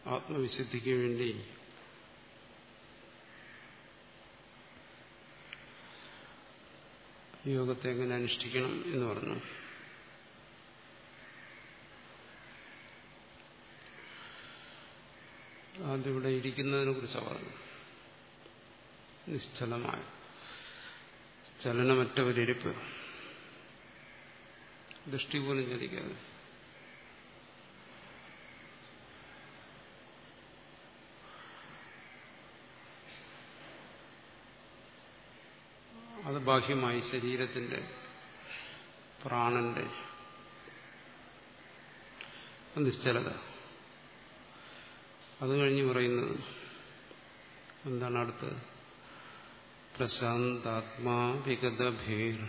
ആത്മവിശുദ്ധിക്ക് വേണ്ടി യോഗത്തെ എങ്ങനെ അനുഷ്ഠിക്കണം എന്ന് പറഞ്ഞു ആദ്യം ഇവിടെ ഇരിക്കുന്നതിനെ കുറിച്ചാണ് പറഞ്ഞു നിശ്ചലമായ ചലനമറ്റ ഒരിരിപ്പ് ദൃഷ്ടി പോലും ചലിക്കാതെ അത് ബാഹ്യമായി ശരീരത്തിന്റെ പ്രാണന്റെ നിശ്ചലത അത് കഴിഞ്ഞ് പറയുന്നത് എന്താണ് അടുത്തത് പ്രശാന്താത്മാ വിഗതഭീർ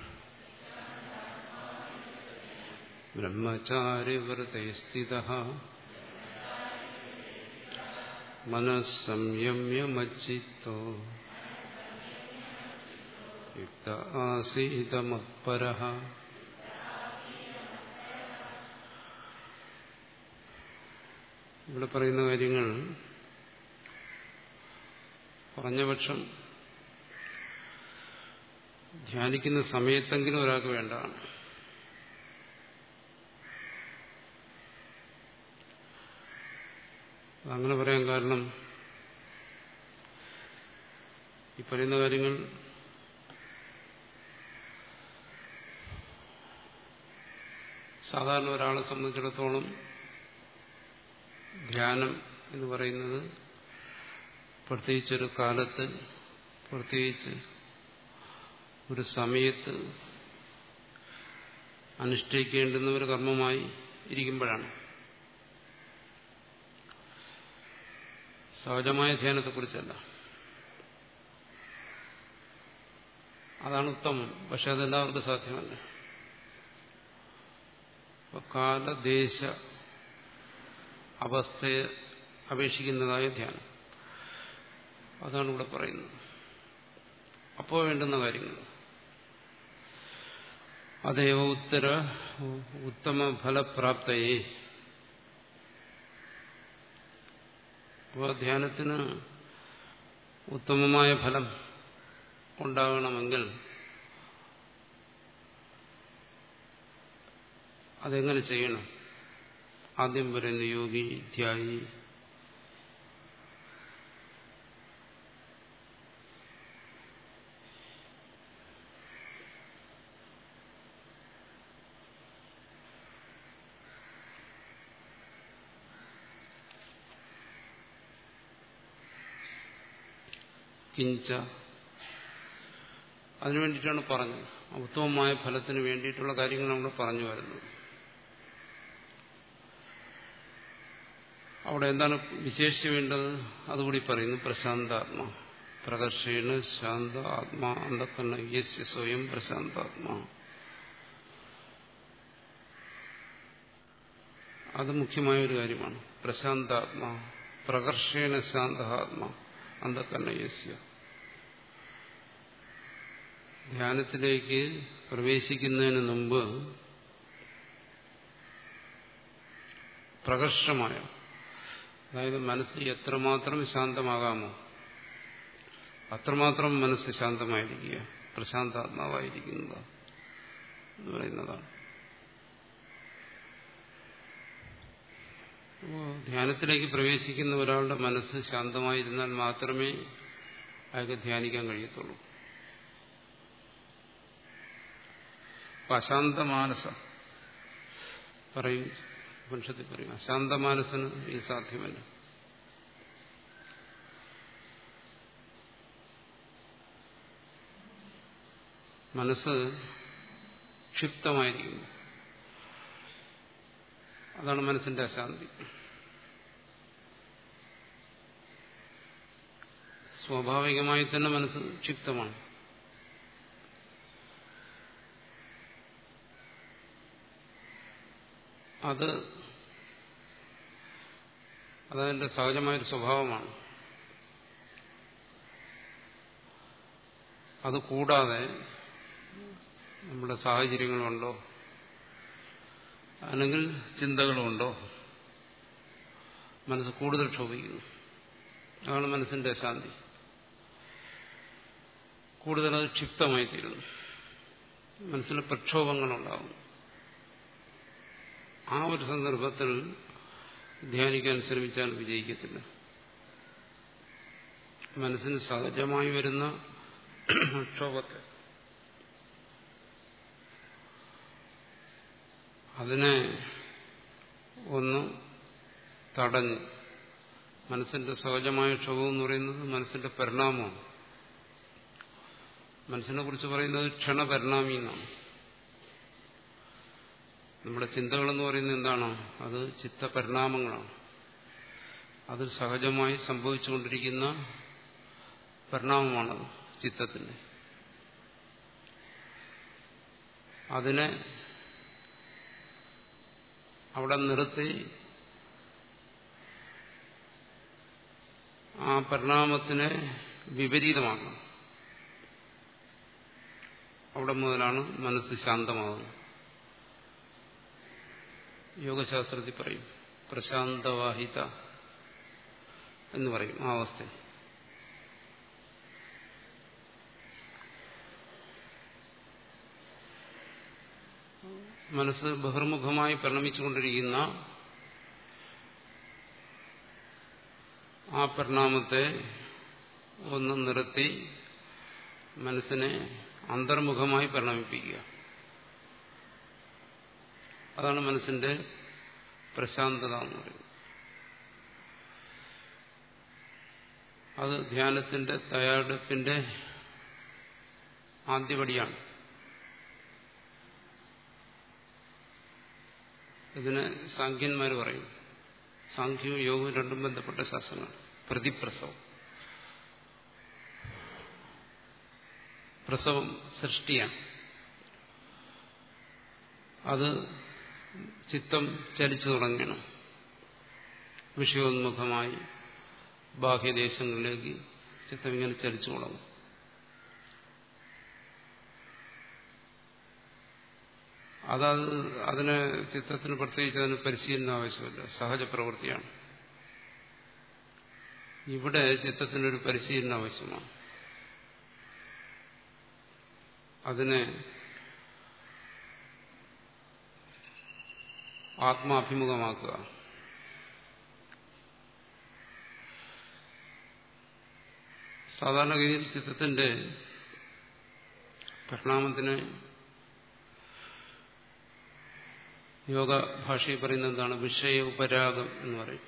ബ്രഹ്മചാരിവൃതേ സ്ഥിത മനസ്സംയമ്യമച്ചിത്തോ യുക്ത ആസീതമത്പര ഇവിടെ പറയുന്ന കാര്യങ്ങൾ കുറഞ്ഞപക്ഷം ധ്യാനിക്കുന്ന സമയത്തെങ്കിലും ഒരാൾക്ക് വേണ്ടതാണ് അങ്ങനെ പറയാൻ കാരണം ഈ പറയുന്ന കാര്യങ്ങൾ സാധാരണ ഒരാളെ സംബന്ധിച്ചിടത്തോളം ധ്യാനം എന്ന് പറയുന്നത് പ്രത്യേകിച്ചൊരു കാലത്ത് പ്രത്യേകിച്ച് ഒരു സമയത്ത് അനുഷ്ഠിക്കേണ്ടുന്ന ഒരു കർമ്മമായി ഇരിക്കുമ്പോഴാണ് സഹജമായ ധ്യാനത്തെക്കുറിച്ചല്ല അതാണ് ഉത്തമം പക്ഷെ അതെല്ലാവർക്കും സാധ്യമല്ല കാലദേശ അവസ്ഥയെ അപേക്ഷിക്കുന്നതായ ധ്യാനം അതാണ് ഇവിടെ പറയുന്നത് അപ്പോൾ വേണ്ടുന്ന കാര്യങ്ങൾ അതേവ ഉത്തര ഉത്തമ ഫലപ്രാപ്തയെ അപ്പോൾ ധ്യാനത്തിന് ഉത്തമമായ ഫലം ഉണ്ടാകണമെങ്കിൽ അതെങ്ങനെ ചെയ്യണം ആദ്യം പറയുന്ന യോഗി ധ്യായി കിഞ്ച അതിനു വേണ്ടിയിട്ടാണ് പറഞ്ഞത് ഉത്തമമായ ഫലത്തിന് വേണ്ടിയിട്ടുള്ള കാര്യങ്ങൾ നമ്മൾ പറഞ്ഞു വരുന്നത് അവിടെ എന്താണ് വിശേഷിച്ച് വേണ്ടത് അതുകൂടി പറയുന്നു പ്രശാന്താത്മാ പ്രകർഷേണ ശാന്ത ആത്മാ അന്ധക്കണ്ണ യസ്യ സ്വയം പ്രശാന്താത്മാ അത് മുഖ്യമായ ഒരു കാര്യമാണ് പ്രശാന്താത്മാ പ്രകർഷേണ ശാന്ത ആത്മാ അന്ധക്കണ്ണ യസ്യ ധ്യാനത്തിലേക്ക് പ്രവേശിക്കുന്നതിന് മുമ്പ് പ്രകർഷമായ അതായത് മനസ്സ് എത്രമാത്രം ശാന്തമാകാമോ അത്രമാത്രം മനസ്സ് ശാന്തമായിരിക്കുക പ്രശാന്താത്മാവായിരിക്കുന്നത് എന്ന് പറയുന്നതാണ് അപ്പോൾ ധ്യാനത്തിലേക്ക് പ്രവേശിക്കുന്ന ഒരാളുടെ മനസ്സ് ശാന്തമായിരുന്നാൽ മാത്രമേ അയാൾക്ക് ധ്യാനിക്കാൻ കഴിയത്തുള്ളൂ അശാന്തമാനസ പറയും ഉപനിഷത്തിൽ പറയും അശാന്തമാനസന് ഇത് സാധ്യമല്ല മനസ്സ് ക്ഷിപ്തമായിരിക്കുന്നു അതാണ് മനസ്സിന്റെ അശാന്തി സ്വാഭാവികമായി തന്നെ മനസ്സ് ക്ഷിപ്തമാണ് അത് അതതിന്റെ സഹജമായൊരു സ്വഭാവമാണ് അത് കൂടാതെ നമ്മുടെ സാഹചര്യങ്ങളുണ്ടോ അല്ലെങ്കിൽ ചിന്തകളുണ്ടോ മനസ്സ് കൂടുതൽ ക്ഷോഭിക്കുന്നു അതാണ് മനസ്സിന്റെ ശാന്തി കൂടുതൽ അത് ക്ഷിപ്തമായി തീരുന്നു മനസ്സിൽ പ്രക്ഷോഭങ്ങളുണ്ടാകും ആ ഒരു സന്ദർഭത്തിൽ ധ്യാനിക്കാൻ ശ്രമിച്ചാൽ വിജയിക്കത്തില്ല മനസ്സിന് സഹജമായി വരുന്ന ക്ഷോഭത്തെ അതിനെ ഒന്ന് തടഞ്ഞ് മനസ്സിന്റെ സഹജമായ ക്ഷോഭം എന്ന് പറയുന്നത് മനസ്സിന്റെ പരിണാമമാണ് മനസ്സിനെ കുറിച്ച് പറയുന്നത് ക്ഷണപരിണാമി എന്നാണ് നമ്മുടെ ചിന്തകളെന്ന് പറയുന്നത് എന്താണ് അത് ചിത്തപരിണാമങ്ങളാണ് അത് സഹജമായി സംഭവിച്ചുകൊണ്ടിരിക്കുന്ന പരിണാമമാണത് ചിത്തത്തിന്റെ അതിനെ അവിടെ നിർത്തി ആ പരിണാമത്തിനെ വിപരീതമാക്കണം അവിടെ മുതലാണ് മനസ്സ് ശാന്തമാകുന്നത് യോഗശാസ്ത്രത്തിൽ പറയും പ്രശാന്തവാഹിത എന്ന് പറയും ആ അവസ്ഥ മനസ്സ് ബഹിർമുഖമായി പരിണമിച്ചുകൊണ്ടിരിക്കുന്ന ആ പരിണാമത്തെ ഒന്ന് നിർത്തി മനസ്സിനെ അന്തർമുഖമായി പരിണമിപ്പിക്കുക അതാണ് മനസ്സിന്റെ പ്രശാന്തത എന്ന് പറയുന്നത് അത് ധ്യാനത്തിന്റെ തയ്യാറെടുപ്പിന്റെ ആദ്യപടിയാണ് ഇതിനെ സാഖ്യന്മാർ പറയും സാഖ്യവും യോഗവും രണ്ടും ബന്ധപ്പെട്ട ശാസ്ത്രങ്ങൾ പ്രതിപ്രസവം പ്രസവം സൃഷ്ടിയാണ് അത് ചിത്തം ചലിച്ചു തുടങ്ങണം വിഷയോന്മുഖമായി ബാഹ്യദേശങ്ങളിലേക്ക് ചിത്തം ഇങ്ങനെ ചലിച്ചു തുടങ്ങും അതത് അതിന് ചിത്രത്തിന് പ്രത്യേകിച്ച് അതിന് പരിശീലനം ആവശ്യമില്ല സഹജ പ്രവൃത്തിയാണ് ഇവിടെ ചിത്രത്തിനൊരു പരിശീലനം ആവശ്യമാണ് അതിനെ ആത്മാഭിമുഖമാക്കുക സാധാരണഗതിയിൽ ചിത്രത്തിന്റെ പരിണാമത്തിന് യോഗ ഭാഷയിൽ പറയുന്നത് എന്താണ് വിഷയോപരാഗം എന്ന് പറയും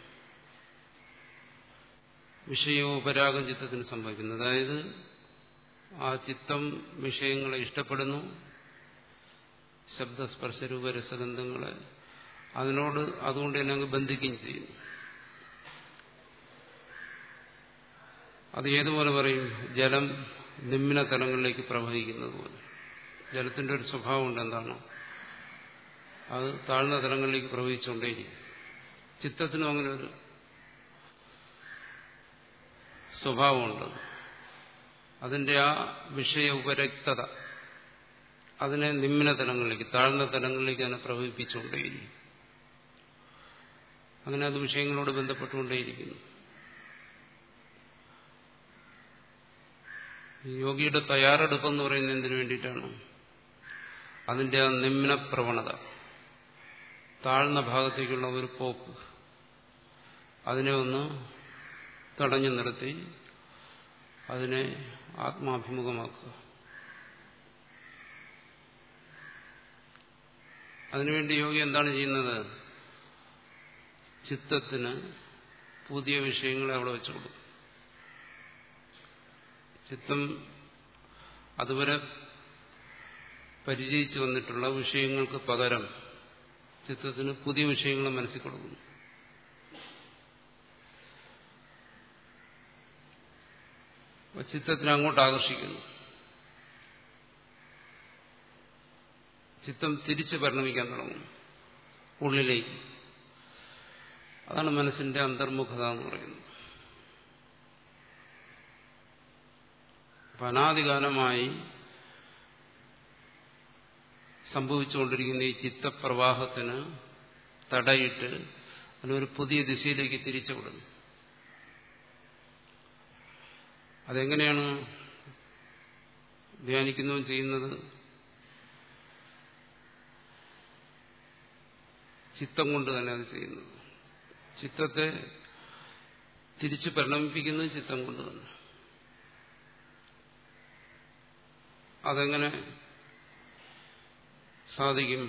വിഷയോപരാഗം ചിത്തത്തിന് സംഭവിക്കുന്നു അതായത് ആ ചിത്തം വിഷയങ്ങളെ ഇഷ്ടപ്പെടുന്നു ശബ്ദസ്പർശരൂപ രസഗന്ധങ്ങളെ അതിനോട് അതുകൊണ്ട് തന്നെ അങ്ങ് ബന്ധിക്കുകയും ചെയ്യുന്നു അത് ഏതുപോലെ പറയും ജലം നിമ്ന തലങ്ങളിലേക്ക് പ്രവഹിക്കുന്നത് പോലെ ജലത്തിന്റെ ഒരു സ്വഭാവമുണ്ട് എന്താണ് അത് താഴ്ന്ന തലങ്ങളിലേക്ക് പ്രവഹിച്ചുകൊണ്ടേയിരിക്കും ചിത്തത്തിനും അങ്ങനെ ഒരു സ്വഭാവമുണ്ട് അതിന്റെ ആ വിഷയ ഉപരക്തത അതിനെ നിമ്ന തലങ്ങളിലേക്ക് താഴ്ന്ന തലങ്ങളിലേക്ക് അതിനെ പ്രവഹിപ്പിച്ചുകൊണ്ടേയിരിക്കും അങ്ങനെ അത് വിഷയങ്ങളോട് ബന്ധപ്പെട്ടുകൊണ്ടേയിരിക്കുന്നു യോഗിയുടെ തയ്യാറെടുപ്പെന്ന് പറയുന്നത് എന്തിനു വേണ്ടിയിട്ടാണ് അതിന്റെ ആ നിമ്ന പ്രവണത താഴ്ന്ന ഭാഗത്തേക്കുള്ള ഒരു പോക്ക് അതിനെ ഒന്ന് തടഞ്ഞു നിർത്തി അതിനെ ആത്മാഭിമുഖമാക്കുക അതിനുവേണ്ടി യോഗി എന്താണ് ചെയ്യുന്നത് ചിത്തത്തിന് പുതിയ വിഷയങ്ങളെ അവിടെ വെച്ചു കൊടുക്കും ചിത്തം അതുവരെ പരിചയിച്ചു വന്നിട്ടുള്ള വിഷയങ്ങൾക്ക് പകരം ചിത്തത്തിന് പുതിയ വിഷയങ്ങൾ മനസ്സിൽ കൊടുക്കുന്നു ചിത്തത്തിനെ അങ്ങോട്ട് ആകർഷിക്കുന്നു ചിത്തം തിരിച്ചു പരിണമിക്കാൻ തുടങ്ങും ഉള്ളിലേക്ക് അതാണ് മനസ്സിന്റെ അന്തർമുഖത എന്ന് പറയുന്നത് അനാദികാലമായി സംഭവിച്ചുകൊണ്ടിരിക്കുന്ന ഈ ചിത്തപ്രവാഹത്തിന് തടയിട്ട് അതിനൊരു പുതിയ ദിശയിലേക്ക് തിരിച്ചുവിടുന്നു അതെങ്ങനെയാണ് ധ്യാനിക്കുന്നതും ചെയ്യുന്നത് ചിത്തം കൊണ്ട് തന്നെ അത് ചെയ്യുന്നത് ചിത്തത്തെ തിരിച്ചു പരിണമിപ്പിക്കുന്നത് ചിത്തം കൊണ്ട് തന്നെ അതെങ്ങനെ സാധിക്കും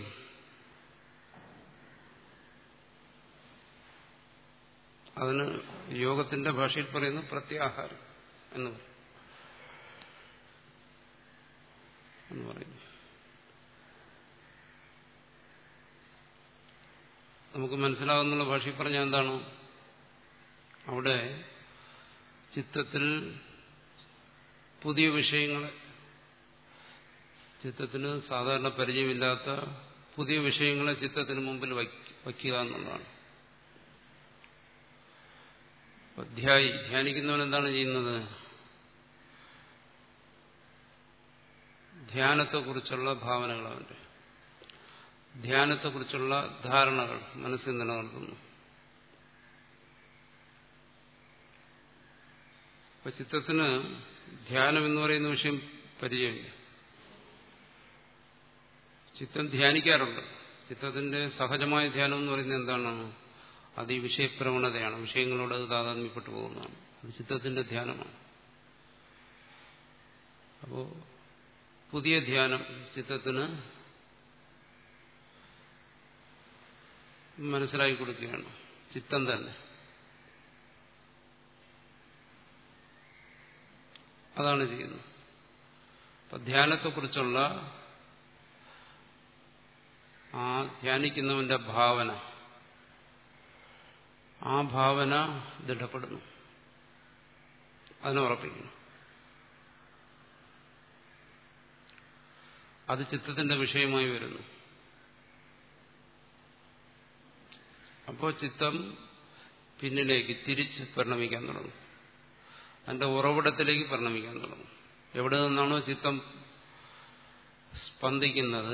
അതിന് യോഗത്തിന്റെ ഭാഷയിൽ പറയുന്ന പ്രത്യാഹാരം എന്ന് പറയും എന്ന് പറയുന്നു നമുക്ക് മനസ്സിലാകുന്നുള്ള ഭാഷയിൽ പറഞ്ഞാൽ എന്താണ് അവിടെ ചിത്തത്തിൽ പുതിയ വിഷയങ്ങളെ ചിത്തത്തിന് സാധാരണ പരിചയമില്ലാത്ത പുതിയ വിഷയങ്ങളെ ചിത്തത്തിന് മുമ്പിൽ വയ്ക്കുക എന്നുള്ളതാണ് ധ്യായി ധ്യാനിക്കുന്നവൻ എന്താണ് ചെയ്യുന്നത് ധ്യാനത്തെക്കുറിച്ചുള്ള ഭാവനകൾ അവന്റെ ധ്യാനത്തെക്കുറിച്ചുള്ള ധാരണകൾ മനസ്സിൽ നിലനിർത്തുന്നു അപ്പൊ ചിത്തത്തിന് ധ്യാനം എന്ന് പറയുന്ന വിഷയം പരിചയമില്ല ചിത്തം ധ്യാനിക്കാറുണ്ട് ചിത്തത്തിന്റെ സഹജമായ ധ്യാനം എന്ന് പറയുന്നത് എന്താണ് അത് ഈ വിഷയപ്രവണതയാണ് വിഷയങ്ങളോട് അത് താതാത്മ്യപ്പെട്ടു പോകുന്നതാണ് അത് ചിത്തത്തിന്റെ ധ്യാനമാണ് അപ്പോ പുതിയ ധ്യാനം ചിത്തത്തിന് മനസ്സിലാക്കി കൊടുക്കുകയാണ് ചിത്തം തന്നെ അതാണ് ചെയ്യുന്നത് അപ്പൊ ധ്യാനത്തെക്കുറിച്ചുള്ള ആ ധ്യാനിക്കുന്നവന്റെ ഭാവന ആ ഭാവന ദൃഢപ്പെടുന്നു അതിനെ ഉറപ്പിക്കുന്നു അത് ചിത്തത്തിന്റെ വിഷയമായി വരുന്നു അപ്പോൾ ചിത്തം പിന്നിലേക്ക് തിരിച്ച് പരിണമിക്കാൻ തുടങ്ങും അതിന്റെ ഉറവിടത്തിലേക്ക് പരിണമിക്കാൻ തുടങ്ങും എവിടെ നിന്നാണോ ചിത്തം സ്പന്ദിക്കുന്നത്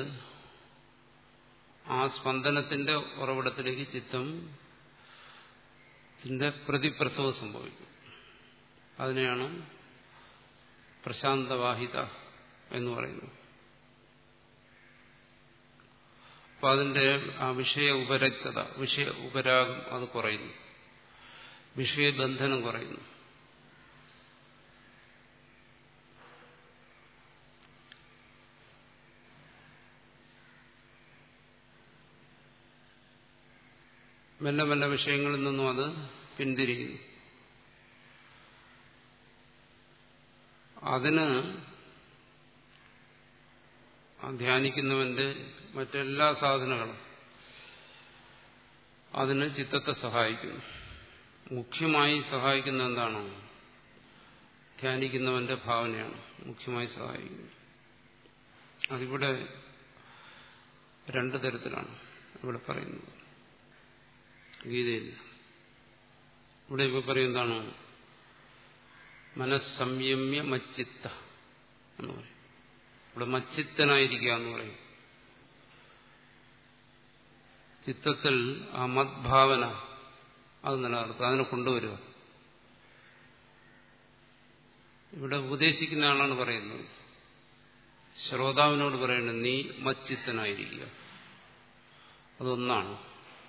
ആ സ്പന്ദനത്തിന്റെ ഉറവിടത്തിലേക്ക് ചിത്തം ത്തിന്റെ പ്രതിപ്രസവം സംഭവിക്കും അതിനെയാണ് പ്രശാന്തവാഹിത എന്ന് പറയുന്നത് അപ്പൊ അതിന്റെ ആ വിഷയ ഉപരക്തത വിഷയ ഉപരാഗം അത് കുറയുന്നു വിഷയബന്ധനം കുറയുന്നു മെല്ലെ മെല്ലെ വിഷയങ്ങളിൽ നിന്നും അത് പിന്തിരിയുന്നു അതിന് ധ്യാനിക്കുന്നവന്റെ മറ്റെല്ലാ സാധനങ്ങളും അതിന് ചിത്തത്തെ സഹായിക്കുന്നു മുഖ്യമായി സഹായിക്കുന്ന എന്താണോ ധ്യാനിക്കുന്നവന്റെ ഭാവനയാണ് മുഖ്യമായി സഹായിക്കുന്നത് അതിവിടെ രണ്ടു തരത്തിലാണ് ഇവിടെ പറയുന്നത് ഗീതയിൽ ഇവിടെ ഇപ്പൊ പറയുന്നതാണ് മനസ്സംയമ്യ മച്ചിത്ത എന്ന് പറയും ഇവിടെ മച്ചിത്തനായിരിക്കുക എന്ന് പറയും ചിത്തത്തിൽ ആ മദ്ഭാവന അത് നിലനിർത്തുക അതിനെ കൊണ്ടുവരിക ഇവിടെ ഉപദേശിക്കുന്ന ആളാണ് പറയുന്നത് ശ്രോതാവിനോട് പറയുന്നത് നീ മച്ചിത്തനായിരിക്കുക അതൊന്നാണ്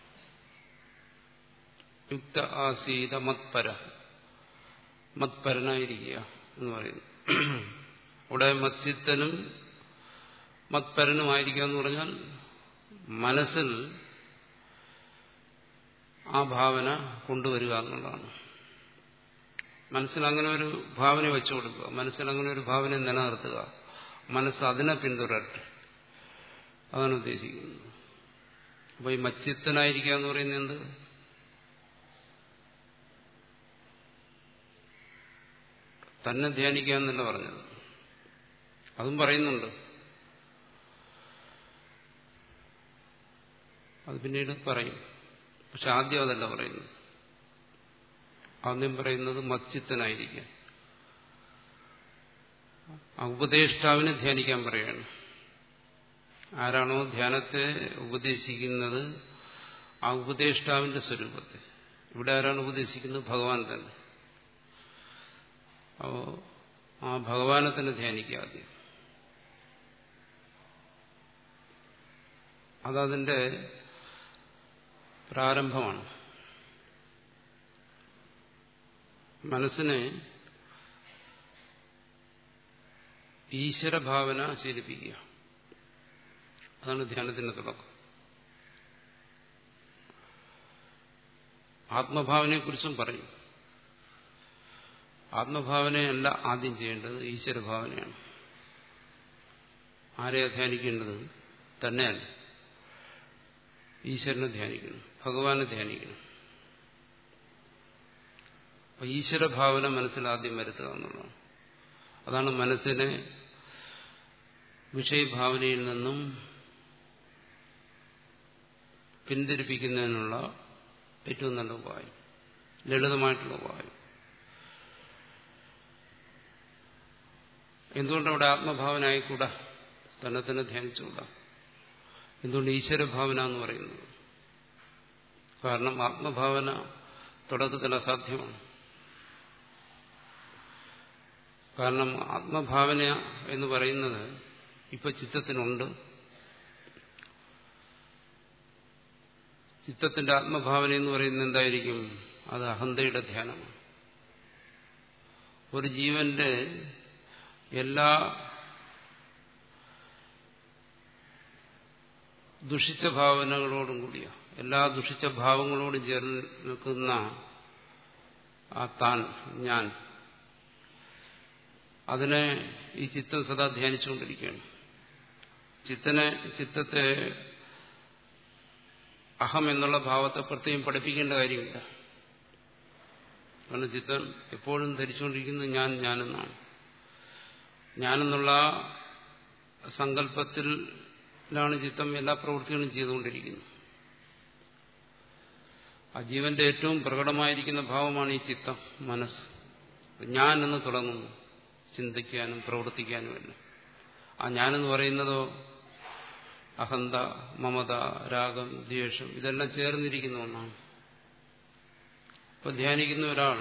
യുക്ത ആസീത മത്പര മത്പരനായിരിക്കുക എന്ന് പറയുന്നു ഇവിടെ മത്സ്യത്തനും മത്പരനുമായിരിക്കുക എന്ന് പറഞ്ഞാൽ മനസ്സിൽ ആ ഭാവന കൊണ്ടുവരിക എന്നുള്ളതാണ് മനസ്സിൽ അങ്ങനെ ഒരു ഭാവന വെച്ചു കൊടുക്കുക മനസ്സിൽ അങ്ങനെ ഒരു ഭാവന നിലനിർത്തുക മനസ്സ് അതിനെ പിന്തുടരട്ടെ അതാണ് ഉദ്ദേശിക്കുന്നത് അപ്പൊ ഈ മച്ചിത്തനായിരിക്കുക എന്ന് പറയുന്നത് എന്ത് തന്നെ ധ്യാനിക്കുക എന്നല്ല പറഞ്ഞത് അതും പറയുന്നുണ്ട് അത് പിന്നീട് പറയും പക്ഷെ ആദ്യം അതല്ല പറയുന്നത് ആദ്യം പറയുന്നത് മത്സ്യത്തനായിരിക്കുക ആ ഉപദേഷ്ടാവിനെ ധ്യാനിക്കാൻ പറയാണ് ആരാണോ ധ്യാനത്തെ ഉപദേശിക്കുന്നത് ആ ഉപദേഷ്ടാവിന്റെ സ്വരൂപത്തെ ഇവിടെ ആരാണ് ഉപദേശിക്കുന്നത് ഭഗവാൻ തന്നെ അപ്പോ ആ ഭഗവാനെ തന്നെ ധ്യാനിക്കുക ആദ്യം അതതിന്റെ പ്രാരംഭമാണ് മനസ്സിനെ ഈശ്വരഭാവന ശീലിപ്പിക്കുക അതാണ് ധ്യാനത്തിന്റെ തുടക്കം ആത്മഭാവനയെക്കുറിച്ചും പറയും ആത്മഭാവനയല്ല ആദ്യം ചെയ്യേണ്ടത് ഈശ്വരഭാവനയാണ് ആരെയാ ധ്യാനിക്കേണ്ടത് തന്നെയല്ല ഈശ്വരനെ ധ്യാനിക്കണം ഭഗവാനെ ധ്യാനിക്കണം അപ്പൊ ഈശ്വരഭാവന മനസ്സിൽ ആദ്യം വരുത്തുക എന്നുള്ളതാണ് അതാണ് മനസ്സിനെ വിഷയഭാവനയിൽ നിന്നും പിന്തിരിപ്പിക്കുന്നതിനുള്ള ഏറ്റവും നല്ല ഉപായം ലളിതമായിട്ടുള്ള ഉപായം എന്തുകൊണ്ട് അവിടെ ആത്മഭാവന ആയിക്കൂടാ തന്നെ തന്നെ ധ്യാനിച്ചുകൂടാ എന്തുകൊണ്ട് ഈശ്വരഭാവന എന്ന് പറയുന്നത് കാരണം ആത്മഭാവന തുടക്കത്തിൽ അസാധ്യമാണ് കാരണം ആത്മഭാവന എന്ന് പറയുന്നത് ഇപ്പൊ ചിത്തത്തിനുണ്ട് ചിത്തത്തിന്റെ ആത്മഭാവന എന്ന് പറയുന്നത് എന്തായിരിക്കും അത് അഹന്തയുടെ ധ്യാനമാണ് ഒരു ജീവന്റെ എല്ലാ ദുഷിച്ച ഭാവനകളോടും കൂടിയ എല്ലാ ദുഷിച്ച ഭാവങ്ങളോടും ചേർന്ന് നിൽക്കുന്ന ആ താൻ ഞാൻ അതിനെ ഈ ചിത്തം സദാ ധ്യാനിച്ചുകൊണ്ടിരിക്കുകയാണ് ചിത്തനെ ചിത്തത്തെ അഹം എന്നുള്ള ഭാവത്തെ പ്രത്യേകം പഠിപ്പിക്കേണ്ട കാര്യമില്ല കാരണം ചിത്തം എപ്പോഴും ധരിച്ചുകൊണ്ടിരിക്കുന്നത് ഞാൻ ഞാനെന്നാണ് ഞാനെന്നുള്ള സങ്കല്പത്തിലാണ് ചിത്തം എല്ലാ പ്രവൃത്തികളും ചെയ്തുകൊണ്ടിരിക്കുന്നത് ആ ജീവന്റെ ഏറ്റവും പ്രകടമായിരിക്കുന്ന ഭാവമാണ് ഈ ചിത്തം മനസ്സ് ഞാൻ എന്ന് തുടങ്ങുന്നു ചിന്തിക്കാനും പ്രവർത്തിക്കാനുമല്ല ആ ഞാനെന്ന് പറയുന്നതോ അഹന്ത മമത രാഗം ദ്വേഷം ഇതെല്ലാം ചേർന്നിരിക്കുന്ന ഒന്നാണ് ഇപ്പൊ ധ്യാനിക്കുന്ന ഒരാൾ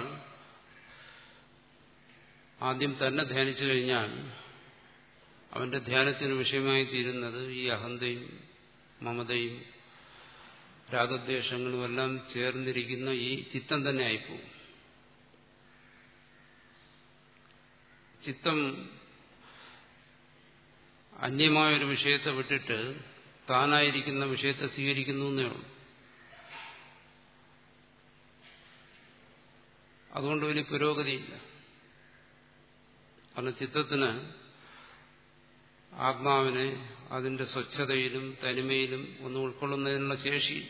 ആദ്യം തന്നെ ധ്യാനിച്ചു കഴിഞ്ഞാൽ അവന്റെ ധ്യാനത്തിന് വിഷയമായി തീരുന്നത് ഈ അഹന്തയും മമതയും രാഗദ്വേഷങ്ങളും എല്ലാം ചേർന്നിരിക്കുന്ന ഈ ചിത്തം തന്നെ ആയിപ്പോവും ചിത്തം അന്യമായ ഒരു വിഷയത്തെ വിട്ടിട്ട് താനായിരിക്കുന്ന വിഷയത്തെ സ്വീകരിക്കുന്നു എന്നേ ഉള്ളൂ അതുകൊണ്ട് വലിയ പുരോഗതിയില്ല കാരണം ചിത്തത്തിന് ആത്മാവിനെ അതിന്റെ സ്വച്ഛതയിലും തനിമയിലും ഒന്നും ഉൾക്കൊള്ളുന്നതിനുള്ള ശേഷി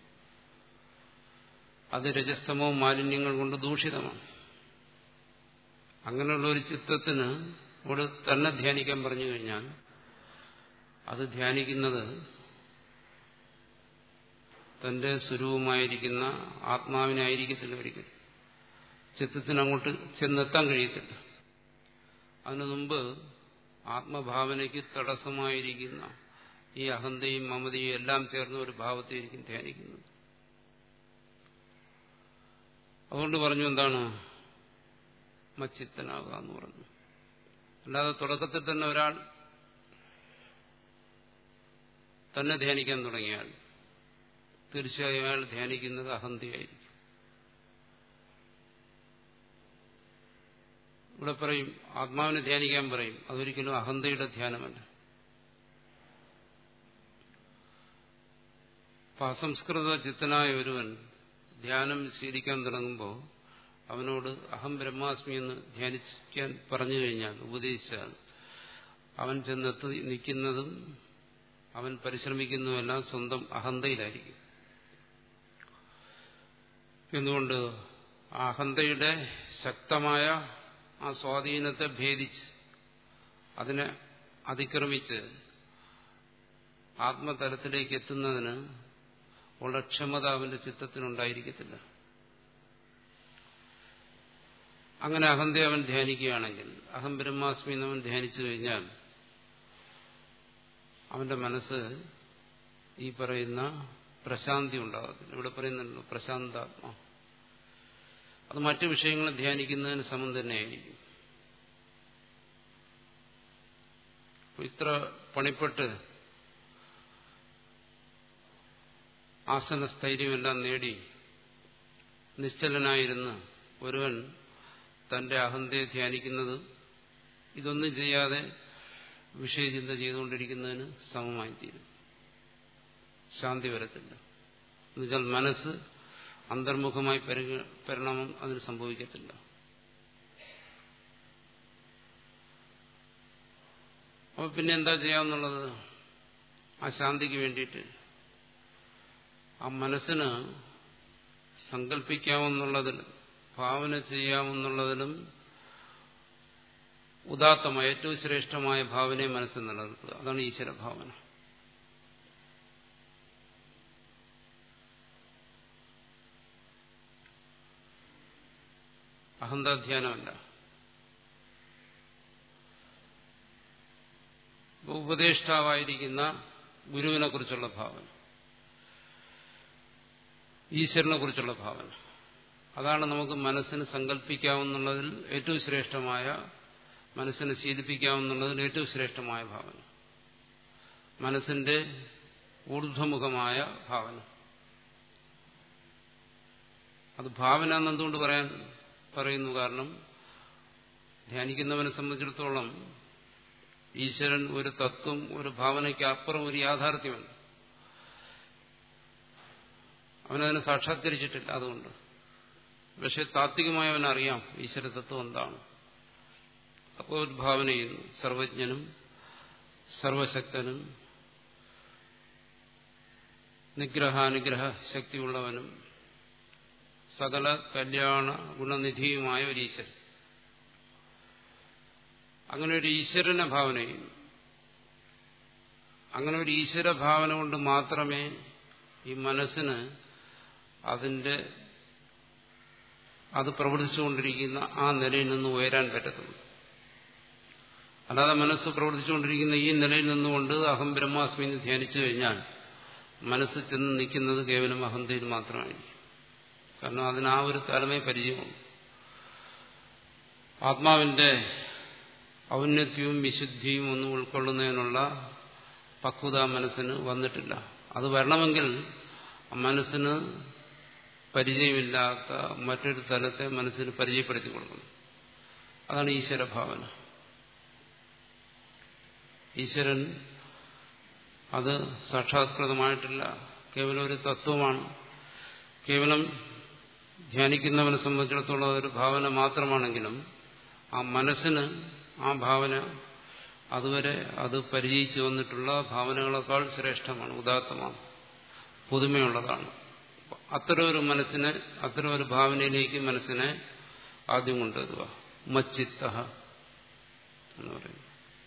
അത് രജസ്തമോ മാലിന്യങ്ങൾ കൊണ്ട് ദൂഷിതമാണ് അങ്ങനെയുള്ള ഒരു ചിത്തത്തിന് ഇവിടെ തന്നെ ധ്യാനിക്കാൻ പറഞ്ഞു കഴിഞ്ഞാൽ അത് ധ്യാനിക്കുന്നത് തന്റെ സ്വരൂപമായിരിക്കുന്ന ആത്മാവിനായിരിക്കത്തില്ല ഒരിക്കലും ചിത്തത്തിന് അങ്ങോട്ട് ചെന്നെത്താൻ കഴിയത്തില്ല അതിനു മുമ്പ് ആത്മഭാവനയ്ക്ക് തടസ്സമായിരിക്കുന്ന ഈ അഹന്തയും മമതയും എല്ലാം ചേർന്ന ഒരു ഭാവത്തെയായിരിക്കും ധ്യാനിക്കുന്നത് അതുകൊണ്ട് പറഞ്ഞു എന്താണ് മച്ചിത്തനാകുക എന്ന് പറഞ്ഞു അല്ലാതെ തുടക്കത്തിൽ തന്നെ ഒരാൾ തന്നെ ധ്യാനിക്കാൻ തുടങ്ങിയാൽ തീർച്ചയായും അയാൾ ധ്യാനിക്കുന്നത് അഹന്തയായിരിക്കും ഇവിടെ പറയും ആത്മാവിനെ ധ്യാനിക്കാൻ പറയും അതൊരിക്കലും അഹന്തയുടെ ധ്യാനമല്ല അപ്പൊ അസംസ്കൃത ചിത്തനായ ഒരുവൻ ധ്യാനം ശീലിക്കാൻ തുടങ്ങുമ്പോൾ അവനോട് അഹം ബ്രഹ്മാസ്മി എന്ന് ധ്യാനിക്കാൻ പറഞ്ഞു കഴിഞ്ഞാൽ ഉപദേശിച്ചാൽ അവൻ ചെന്നെത്തി നിൽക്കുന്നതും അവൻ പരിശ്രമിക്കുന്നതുമെല്ലാം സ്വന്തം അഹന്തയിലായിരിക്കും എന്തുകൊണ്ട് ആ അഹന്തയുടെ ശക്തമായ ആ സ്വാധീനത്തെ ഭേദിച്ച് അതിനെ അതിക്രമിച്ച് ആത്മതലത്തിലേക്ക് എത്തുന്നതിന് ഉള്ള ക്ഷമത അവന്റെ ചിത്തത്തിനുണ്ടായിരിക്കത്തില്ല അങ്ങനെ അഹന്തയെ അവൻ ധ്യാനിക്കുകയാണെങ്കിൽ അഹം ബ്രഹ്മാസ്മി എന്നവൻ ധ്യാനിച്ചു കഴിഞ്ഞാൽ അവന്റെ മനസ്സ് ഈ പറയുന്ന പ്രശാന്തി ഉണ്ടാകത്തില്ല ഇവിടെ പറയുന്നുണ്ടല്ലോ പ്രശാന്താത്മ അത് മറ്റു വിഷയങ്ങളെ ധ്യാനിക്കുന്നതിന് സമം തന്നെയായിരിക്കും ഇത്ര പണിപ്പെട്ട് ആസനസ്ഥൈര്യമെല്ലാം നേടി നിശ്ചലനായിരുന്ന് ഒരുവൻ തന്റെ അഹന്തയെ ധ്യാനിക്കുന്നത് ഇതൊന്നും ചെയ്യാതെ വിഷയചിന്ത ചെയ്തുകൊണ്ടിരിക്കുന്നതിന് സമമായി തീരും ശാന്തി വരത്തില്ല എന്നുവെച്ചാൽ മനസ്സ് അന്തർമുഖമായി പരിണാമം അതിന് സംഭവിക്കത്തില്ല അപ്പോൾ പിന്നെ എന്താ ചെയ്യാമെന്നുള്ളത് ആ ശാന്തിക്ക് വേണ്ടിയിട്ട് ആ മനസ്സിന് സങ്കല്പിക്കാമെന്നുള്ളതിലും ഭാവന ചെയ്യാമെന്നുള്ളതിലും ഉദാത്തമായ ഏറ്റവും ശ്രേഷ്ഠമായ ഭാവനയെ മനസ്സിൽ നിലനിർത്തുക അതാണ് ഈശ്വര ഭാവന അഹന്താധ്യാനമല്ല ഉപദേഷ്ടാവായിരിക്കുന്ന ഗുരുവിനെ കുറിച്ചുള്ള ഭാവന ഈശ്വരനെ കുറിച്ചുള്ള ഭാവന അതാണ് നമുക്ക് മനസ്സിന് സങ്കല്പിക്കാവുന്നതിൽ ഏറ്റവും ശ്രേഷ്ഠമായ മനസ്സിനെ ശീലിപ്പിക്കാവുന്നതിൽ ഏറ്റവും ശ്രേഷ്ഠമായ ഭാവന മനസ്സിന്റെ ഊർധ്വമുഖമായ ഭാവന അത് ഭാവന എന്നെന്തുകൊണ്ട് പറയാൻ പറയുന്നു കാരണം ധ്യാനിക്കുന്നവനെ സംബന്ധിച്ചിടത്തോളം ഈശ്വരൻ ഒരു തത്വം ഒരു ഭാവനയ്ക്ക് അപ്പുറം ഒരു യാഥാർത്ഥ്യമല്ല അവനതിനെ സാക്ഷാത്കരിച്ചിട്ടില്ല അതുകൊണ്ട് പക്ഷെ താത്വികമായി അവനറിയാം ഈശ്വര തത്വം എന്താണ് അപ്പോൾ ഒരു ഭാവന ചെയ്യുന്നു സർവജ്ഞനും സർവശക്തനും നിഗ്രഹാനുഗ്രഹ ശക്തിയുള്ളവനും സകല കല്യാണ ഗുണനിധിയുമായ ഒരു ഈശ്വരൻ അങ്ങനെ ഒരു ഈശ്വരനെ ഭാവന ചെയ്യുന്നു അങ്ങനെ ഒരു ഈശ്വര ഭാവന കൊണ്ട് മാത്രമേ ഈ മനസ്സിന് അതിന്റെ അത് പ്രവർത്തിച്ചുകൊണ്ടിരിക്കുന്ന ആ നിലയിൽ നിന്ന് ഉയരാൻ പറ്റത്തുള്ളൂ അല്ലാതെ മനസ്സ് പ്രവർത്തിച്ചുകൊണ്ടിരിക്കുന്ന ഈ നിലയിൽ നിന്നുകൊണ്ട് അഹം ബ്രഹ്മാസ്മി എന്ന് ധ്യാനിച്ചു കഴിഞ്ഞാൽ മനസ്സ് ചെന്ന് നിൽക്കുന്നത് കേവലം അഹന്തയിൽ മാത്രമായിരിക്കും കാരണം അതിന് ആ ഒരു തലമേ പരിചയമുണ്ട് ആത്മാവിന്റെ ഔന്നത്യവും വിശുദ്ധിയും ഒന്നും ഉൾക്കൊള്ളുന്നതിനുള്ള പക്വത മനസ്സിന് വന്നിട്ടില്ല അത് വരണമെങ്കിൽ മനസ്സിന് പരിചയമില്ലാത്ത മറ്റൊരു തലത്തെ മനസ്സിന് പരിചയപ്പെടുത്തി കൊടുക്കണം അതാണ് ഈശ്വരഭാവന ഈശ്വരൻ അത് സാക്ഷാത്കൃതമായിട്ടില്ല കേവലം ഒരു തത്വമാണ് കേവലം ധ്യാനിക്കുന്നവനെ സംബന്ധിച്ചിടത്തോളം ഒരു ഭാവന മാത്രമാണെങ്കിലും ആ മനസ്സിന് ആ ഭാവന അതുവരെ അത് പരിചയിച്ചു വന്നിട്ടുള്ള ഭാവനകളെക്കാൾ ശ്രേഷ്ഠമാണ് ഉദാത്തമാണ് പുതുമയുള്ളതാണ് അത്തരം ഒരു മനസ്സിനെ അത്തരം ഒരു ഭാവനയിലേക്ക് മനസ്സിനെ ആദ്യം കൊണ്ടുവരിക മച്ചിത്ത എന്ന് പറയും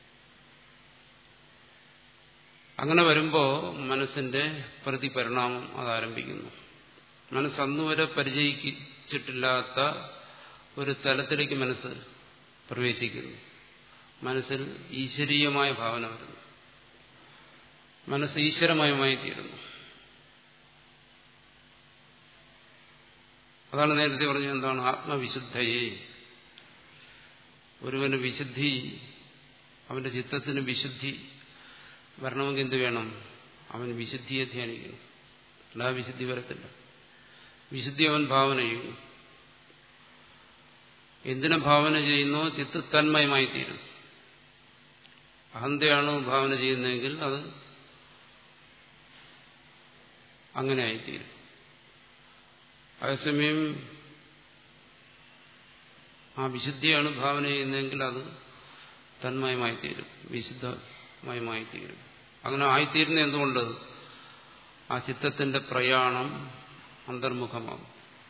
അങ്ങനെ വരുമ്പോൾ മനസ്സിന്റെ പ്രതിപരിണാമം അത് ആരംഭിക്കുന്നു മനസ്സ് അന്നുവരെ പരിചയിച്ചിട്ടില്ലാത്ത ഒരു തലത്തിലേക്ക് മനസ്സ് പ്രവേശിക്കുന്നു മനസ്സിൽ ഈശ്വരീയമായ ഭാവന വരുന്നു മനസ്സ് ഈശ്വരമയമായി തീരുന്നു അതാണ് നേരത്തെ പറഞ്ഞത് എന്താണ് ആത്മവിശുദ്ധയെ ഒരുവന് വിശുദ്ധി അവന്റെ ചിത്തത്തിന് വിശുദ്ധി വരണമെങ്കിൽ എന്ത് വേണം അവൻ വിശുദ്ധിയെ ധ്യാനിക്കണം അല്ലാ വിശുദ്ധി വരത്തില്ല വിശുദ്ധി അവൻ ഭാവന ചെയ്യുന്നു എന്തിനെ ഭാവന ചെയ്യുന്നോ ചിത്ത തന്മയമായി തീരും അഹന്തയാണോ ഭാവന ചെയ്യുന്നതെങ്കിൽ അത് അങ്ങനെ ആയിത്തീരും അതേസമയം ആ വിശുദ്ധിയാണ് ഭാവന ചെയ്യുന്നതെങ്കിൽ അത് തന്മയമായി തീരും വിശുദ്ധമയമായി തീരും അങ്ങനെ ആയിത്തീരുന്ന എന്തുകൊണ്ട് ആ ചിത്തത്തിന്റെ പ്രയാണം അന്തർമുഖമാകും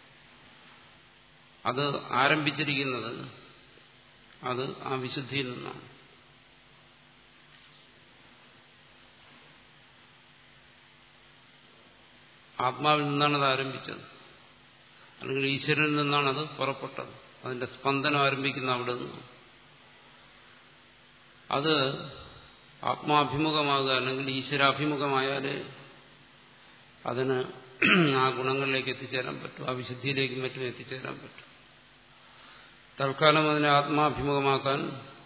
അത് ആരംഭിച്ചിരിക്കുന്നത് അത് ആ വിശുദ്ധിയിൽ നിന്നാണ് ആത്മാവിൽ നിന്നാണ് അത് ആരംഭിച്ചത് അല്ലെങ്കിൽ ഈശ്വരനിൽ നിന്നാണ് അത് പുറപ്പെട്ടത് അതിന്റെ സ്പന്ദനം ആരംഭിക്കുന്ന അവിടെ നിന്ന് അത് ആത്മാഭിമുഖമാകുക അല്ലെങ്കിൽ ഈശ്വരാഭിമുഖമായാലേ അതിന് ആ ഗുണങ്ങളിലേക്ക് എത്തിച്ചേരാൻ പറ്റും ആ വിശുദ്ധിയിലേക്കും മറ്റും എത്തിച്ചേരാൻ പറ്റും തൽക്കാലം അതിനെ ആത്മാഭിമുഖമാക്കാൻ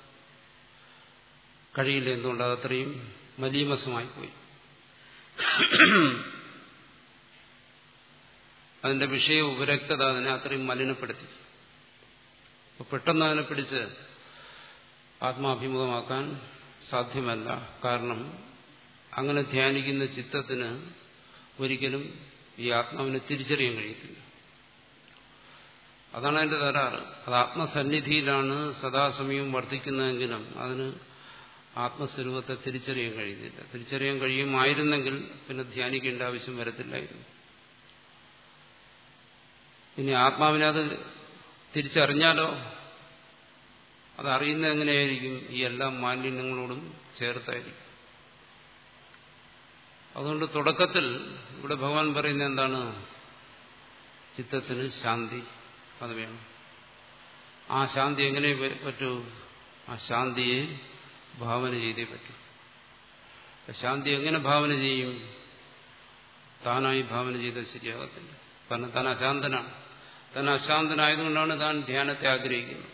കഴിയില്ല എന്തുകൊണ്ട് അതത്രയും മലീമസമായി പോയി അതിന്റെ വിഷയ ഉപരക്തത അതിനെ അത്രയും മലിനപ്പെടുത്തി അപ്പൊ പെട്ടെന്ന് അതിനെ പിടിച്ച് ആത്മാഭിമുഖമാക്കാൻ സാധ്യമല്ല കാരണം അങ്ങനെ ധ്യാനിക്കുന്ന ചിത്തത്തിന് ഒരിക്കലും ഈ ആത്മാവിനെ തിരിച്ചറിയാൻ കഴിയത്തില്ല അതാണ് അതിന്റെ തരാറ് അത് ആത്മസന്നിധിയിലാണ് സദാസമയവും വർദ്ധിക്കുന്നതെങ്കിലും അതിന് ആത്മസ്വരൂപത്തെ തിരിച്ചറിയാൻ കഴിയുന്നില്ല തിരിച്ചറിയാൻ കഴിയുമായിരുന്നെങ്കിൽ പിന്നെ ധ്യാനിക്കേണ്ട ആവശ്യം വരത്തില്ലായിരുന്നു ഇനി ആത്മാവിനെ അത് തിരിച്ചറിഞ്ഞാലോ അത് അറിയുന്നത് എങ്ങനെയായിരിക്കും ഈ എല്ലാ മാലിന്യങ്ങളോടും ചേർത്തായിരിക്കും അതുകൊണ്ട് തുടക്കത്തിൽ ഇവിടെ ഭഗവാൻ പറയുന്നത് എന്താണ് ചിത്തത്തിന് ശാന്തി അത് വേണം ആ ശാന്തി എങ്ങനെ പറ്റൂ ആ ശാന്തിയെ ഭാവന ചെയ്തേ പറ്റൂ ശാന്തി എങ്ങനെ ഭാവന ചെയ്യും താനായി ഭാവന ചെയ്താൽ ശരിയാകത്തില്ല കാരണം താൻ അശാന്തനാണ് താൻ അശാന്തനായതുകൊണ്ടാണ് താൻ ധ്യാനത്തെ ആഗ്രഹിക്കുന്നത്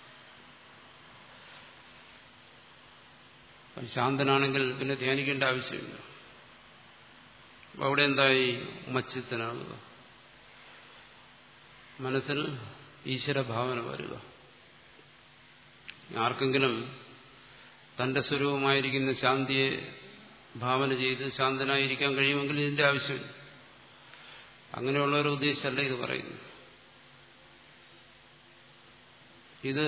ശാന്തനാണെങ്കിൽ പിന്നെ ധ്യാനിക്കേണ്ട ആവശ്യമില്ല അപ്പൊ അവിടെ എന്തായി മച്ചിത്തനാകുക മനസ്സിൽ ഈശ്വരഭാവന വരിക ആർക്കെങ്കിലും തന്റെ സ്വരൂപമായിരിക്കുന്ന ശാന്തിയെ ഭാവന ചെയ്ത് ശാന്തനായിരിക്കാൻ കഴിയുമെങ്കിൽ ഇതിന്റെ ആവശ്യമില്ല അങ്ങനെയുള്ള ഒരു ഉദ്ദേശമല്ല ഇത് പറയുന്നു ഇത്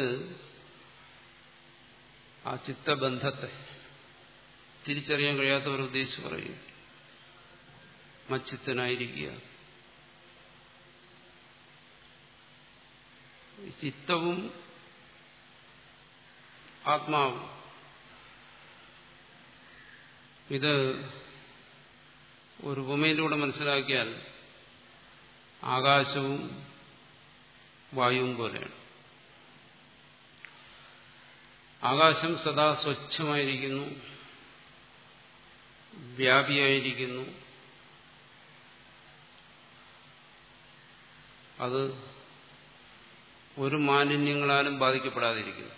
ആ ചിത്തബന്ധത്തെ തിരിച്ചറിയാൻ കഴിയാത്തവർ ഉദ്ദേശിച്ച് പറയും മച്ചിത്തനായിരിക്കുക ചിത്തവും ആത്മാവും ഇത് ഒരു ഉപമയിലൂടെ മനസ്സിലാക്കിയാൽ ആകാശവും വായുവും പോലെയാണ് ആകാശം സദാ സ്വച്ഛമായിരിക്കുന്നു വ്യാപിയായിരിക്കുന്നു അത് ഒരു മാലിന്യങ്ങളാലും ബാധിക്കപ്പെടാതിരിക്കുന്നു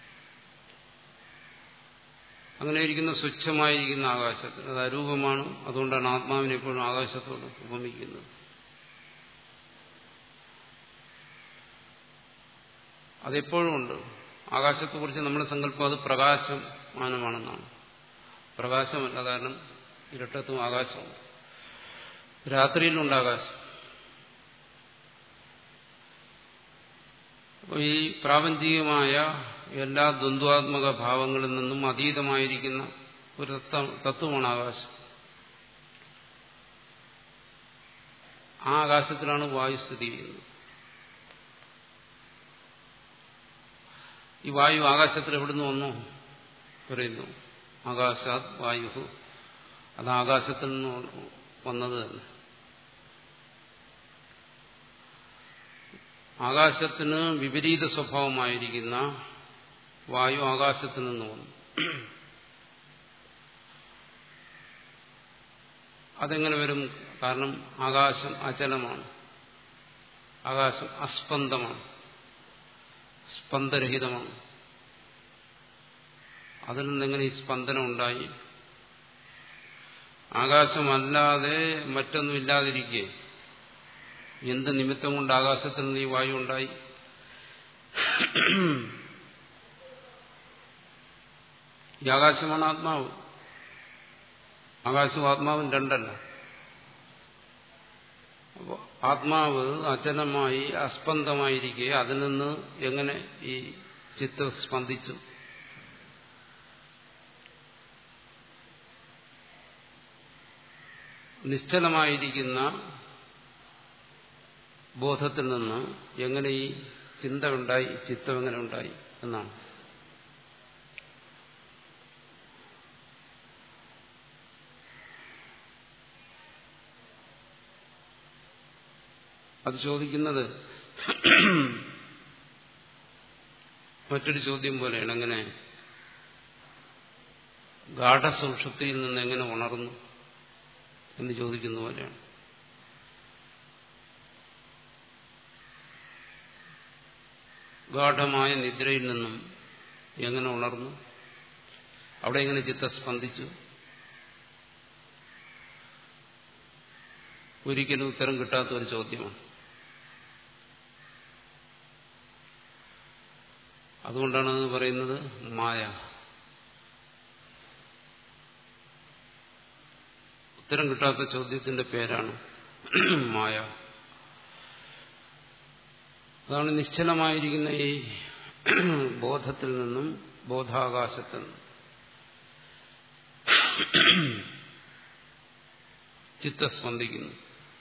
അങ്ങനെ ഇരിക്കുന്ന സ്വച്ഛമായിരിക്കുന്ന ആകാശത്തിന് അത് അരൂപമാണ് അതുകൊണ്ടാണ് ആത്മാവിനെ എപ്പോഴും ആകാശത്തോട് ഉപമിക്കുന്നത് അതെപ്പോഴും ഉണ്ട് ആകാശത്തെക്കുറിച്ച് നമ്മുടെ സങ്കല്പം അത് പ്രകാശമാനമാണെന്നാണ് പ്രകാശമല്ല കാരണം ഇരട്ടത്തും ആകാശമുണ്ട് രാത്രിയിലുണ്ട് ആകാശം അപ്പോൾ ഈ പ്രാപഞ്ചികമായ എല്ലാ ദ്വന്ദ്വാത്മക ഭാവങ്ങളിൽ നിന്നും അതീതമായിരിക്കുന്ന ഒരു തത്വമാണ് ആകാശം ആ ആകാശത്തിലാണ് വായു സ്ഥിതി ചെയ്യുന്നത് ഈ വായു ആകാശത്തിൽ എവിടുന്ന് വന്നു പറയുന്നു ആകാശാത് വായു അത് ആകാശത്തിൽ നിന്ന് വന്നത് തന്നെ ആകാശത്തിന് വിപരീത സ്വഭാവമായിരിക്കുന്ന വായു ആകാശത്തിൽ നിന്ന് വന്നു അതെങ്ങനെ വരും കാരണം ആകാശം അചലമാണ് ആകാശം അസ്പന്ദമാണ് സ്പന്ദരഹിതമാണ് അതിൽ നിന്നെങ്ങനെ ഈ സ്പന്ദനം ഉണ്ടായി ആകാശമല്ലാതെ മറ്റൊന്നുമില്ലാതിരിക്കെ എന്ത് നിമിത്തം കൊണ്ട് ആകാശത്തിൽ നിന്ന് ഈ വായു ഉണ്ടായി ഈ ആകാശമാണ് ആത്മാവ് ആകാശവും ആത്മാവും രണ്ടല്ല അപ്പോൾ ആത്മാവ് അചലമായി അസ്പന്ദമായിരിക്കെ അതിൽ നിന്ന് എങ്ങനെ ഈ ചിത്തം സ്പന്ദിച്ചു നിശ്ചലമായിരിക്കുന്ന ബോധത്തിൽ നിന്ന് എങ്ങനെ ഈ ചിന്ത ഉണ്ടായി ചിത്തം എങ്ങനെ ഉണ്ടായി എന്നാണ് അത് ചോദിക്കുന്നത് മറ്റൊരു ചോദ്യം പോലെയാണ് എങ്ങനെ ഗാഠസൂക്ഷത്തിൽ നിന്ന് എങ്ങനെ ഉണർന്നു എന്ന് ചോദിക്കുന്ന പോലെയാണ് ഗാഠമായ നിദ്രയിൽ നിന്നും എങ്ങനെ ഉണർന്നു അവിടെ എങ്ങനെ ചിത്തം സ്പന്ദിച്ചു ഒരിക്കലും ഉത്തരം കിട്ടാത്ത ഒരു ചോദ്യമാണ് അതുകൊണ്ടാണ് അത് പറയുന്നത് മായ ഉത്തരം കിട്ടാത്ത ചോദ്യത്തിന്റെ പേരാണ് മായ അതാണ് നിശ്ചലമായിരിക്കുന്ന ഈ ബോധത്തിൽ നിന്നും ബോധാകാശത്തിൽ നിന്നും ചിത്തസ്പന്ദിക്കുന്നു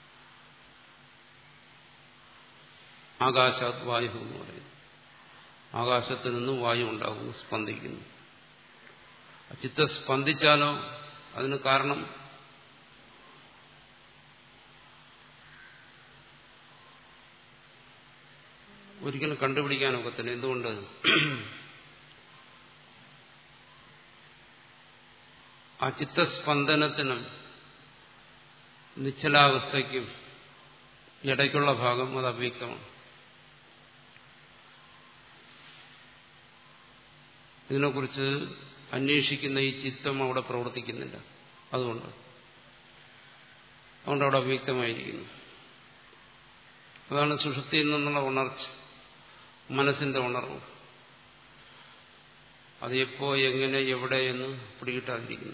ആകാശാത് വായു എന്ന് പറയുന്നു ആകാശത്തിൽ നിന്നും വായു ഉണ്ടാകുന്നു സ്പന്ദിക്കുന്നു ചിത്ത സ്പന്ദിച്ചാലോ അതിന് കാരണം ഒരിക്കലും കണ്ടുപിടിക്കാനൊക്കത്തില്ല എന്തുകൊണ്ട് ആ ചിത്തസ്പന്ദനത്തിനും നിശ്ചലാവസ്ഥയ്ക്കും ഇടയ്ക്കുള്ള ഭാഗം അത് അവ്യക്തമാണ് ഇതിനെക്കുറിച്ച് അന്വേഷിക്കുന്ന ഈ ചിത്തം അവിടെ പ്രവർത്തിക്കുന്നില്ല അതുകൊണ്ട് അതുകൊണ്ട് അവിടെ അവ്യക്തമായിരിക്കുന്നു അതാണ് സുഷുപ്തിയിൽ നിന്നുള്ള ഉണർച്ച മനസ്സിന്റെ ഉണർവ് അത് എപ്പോ എങ്ങനെ എവിടെ എന്ന് പിടികിട്ടാതിരിക്കുന്നു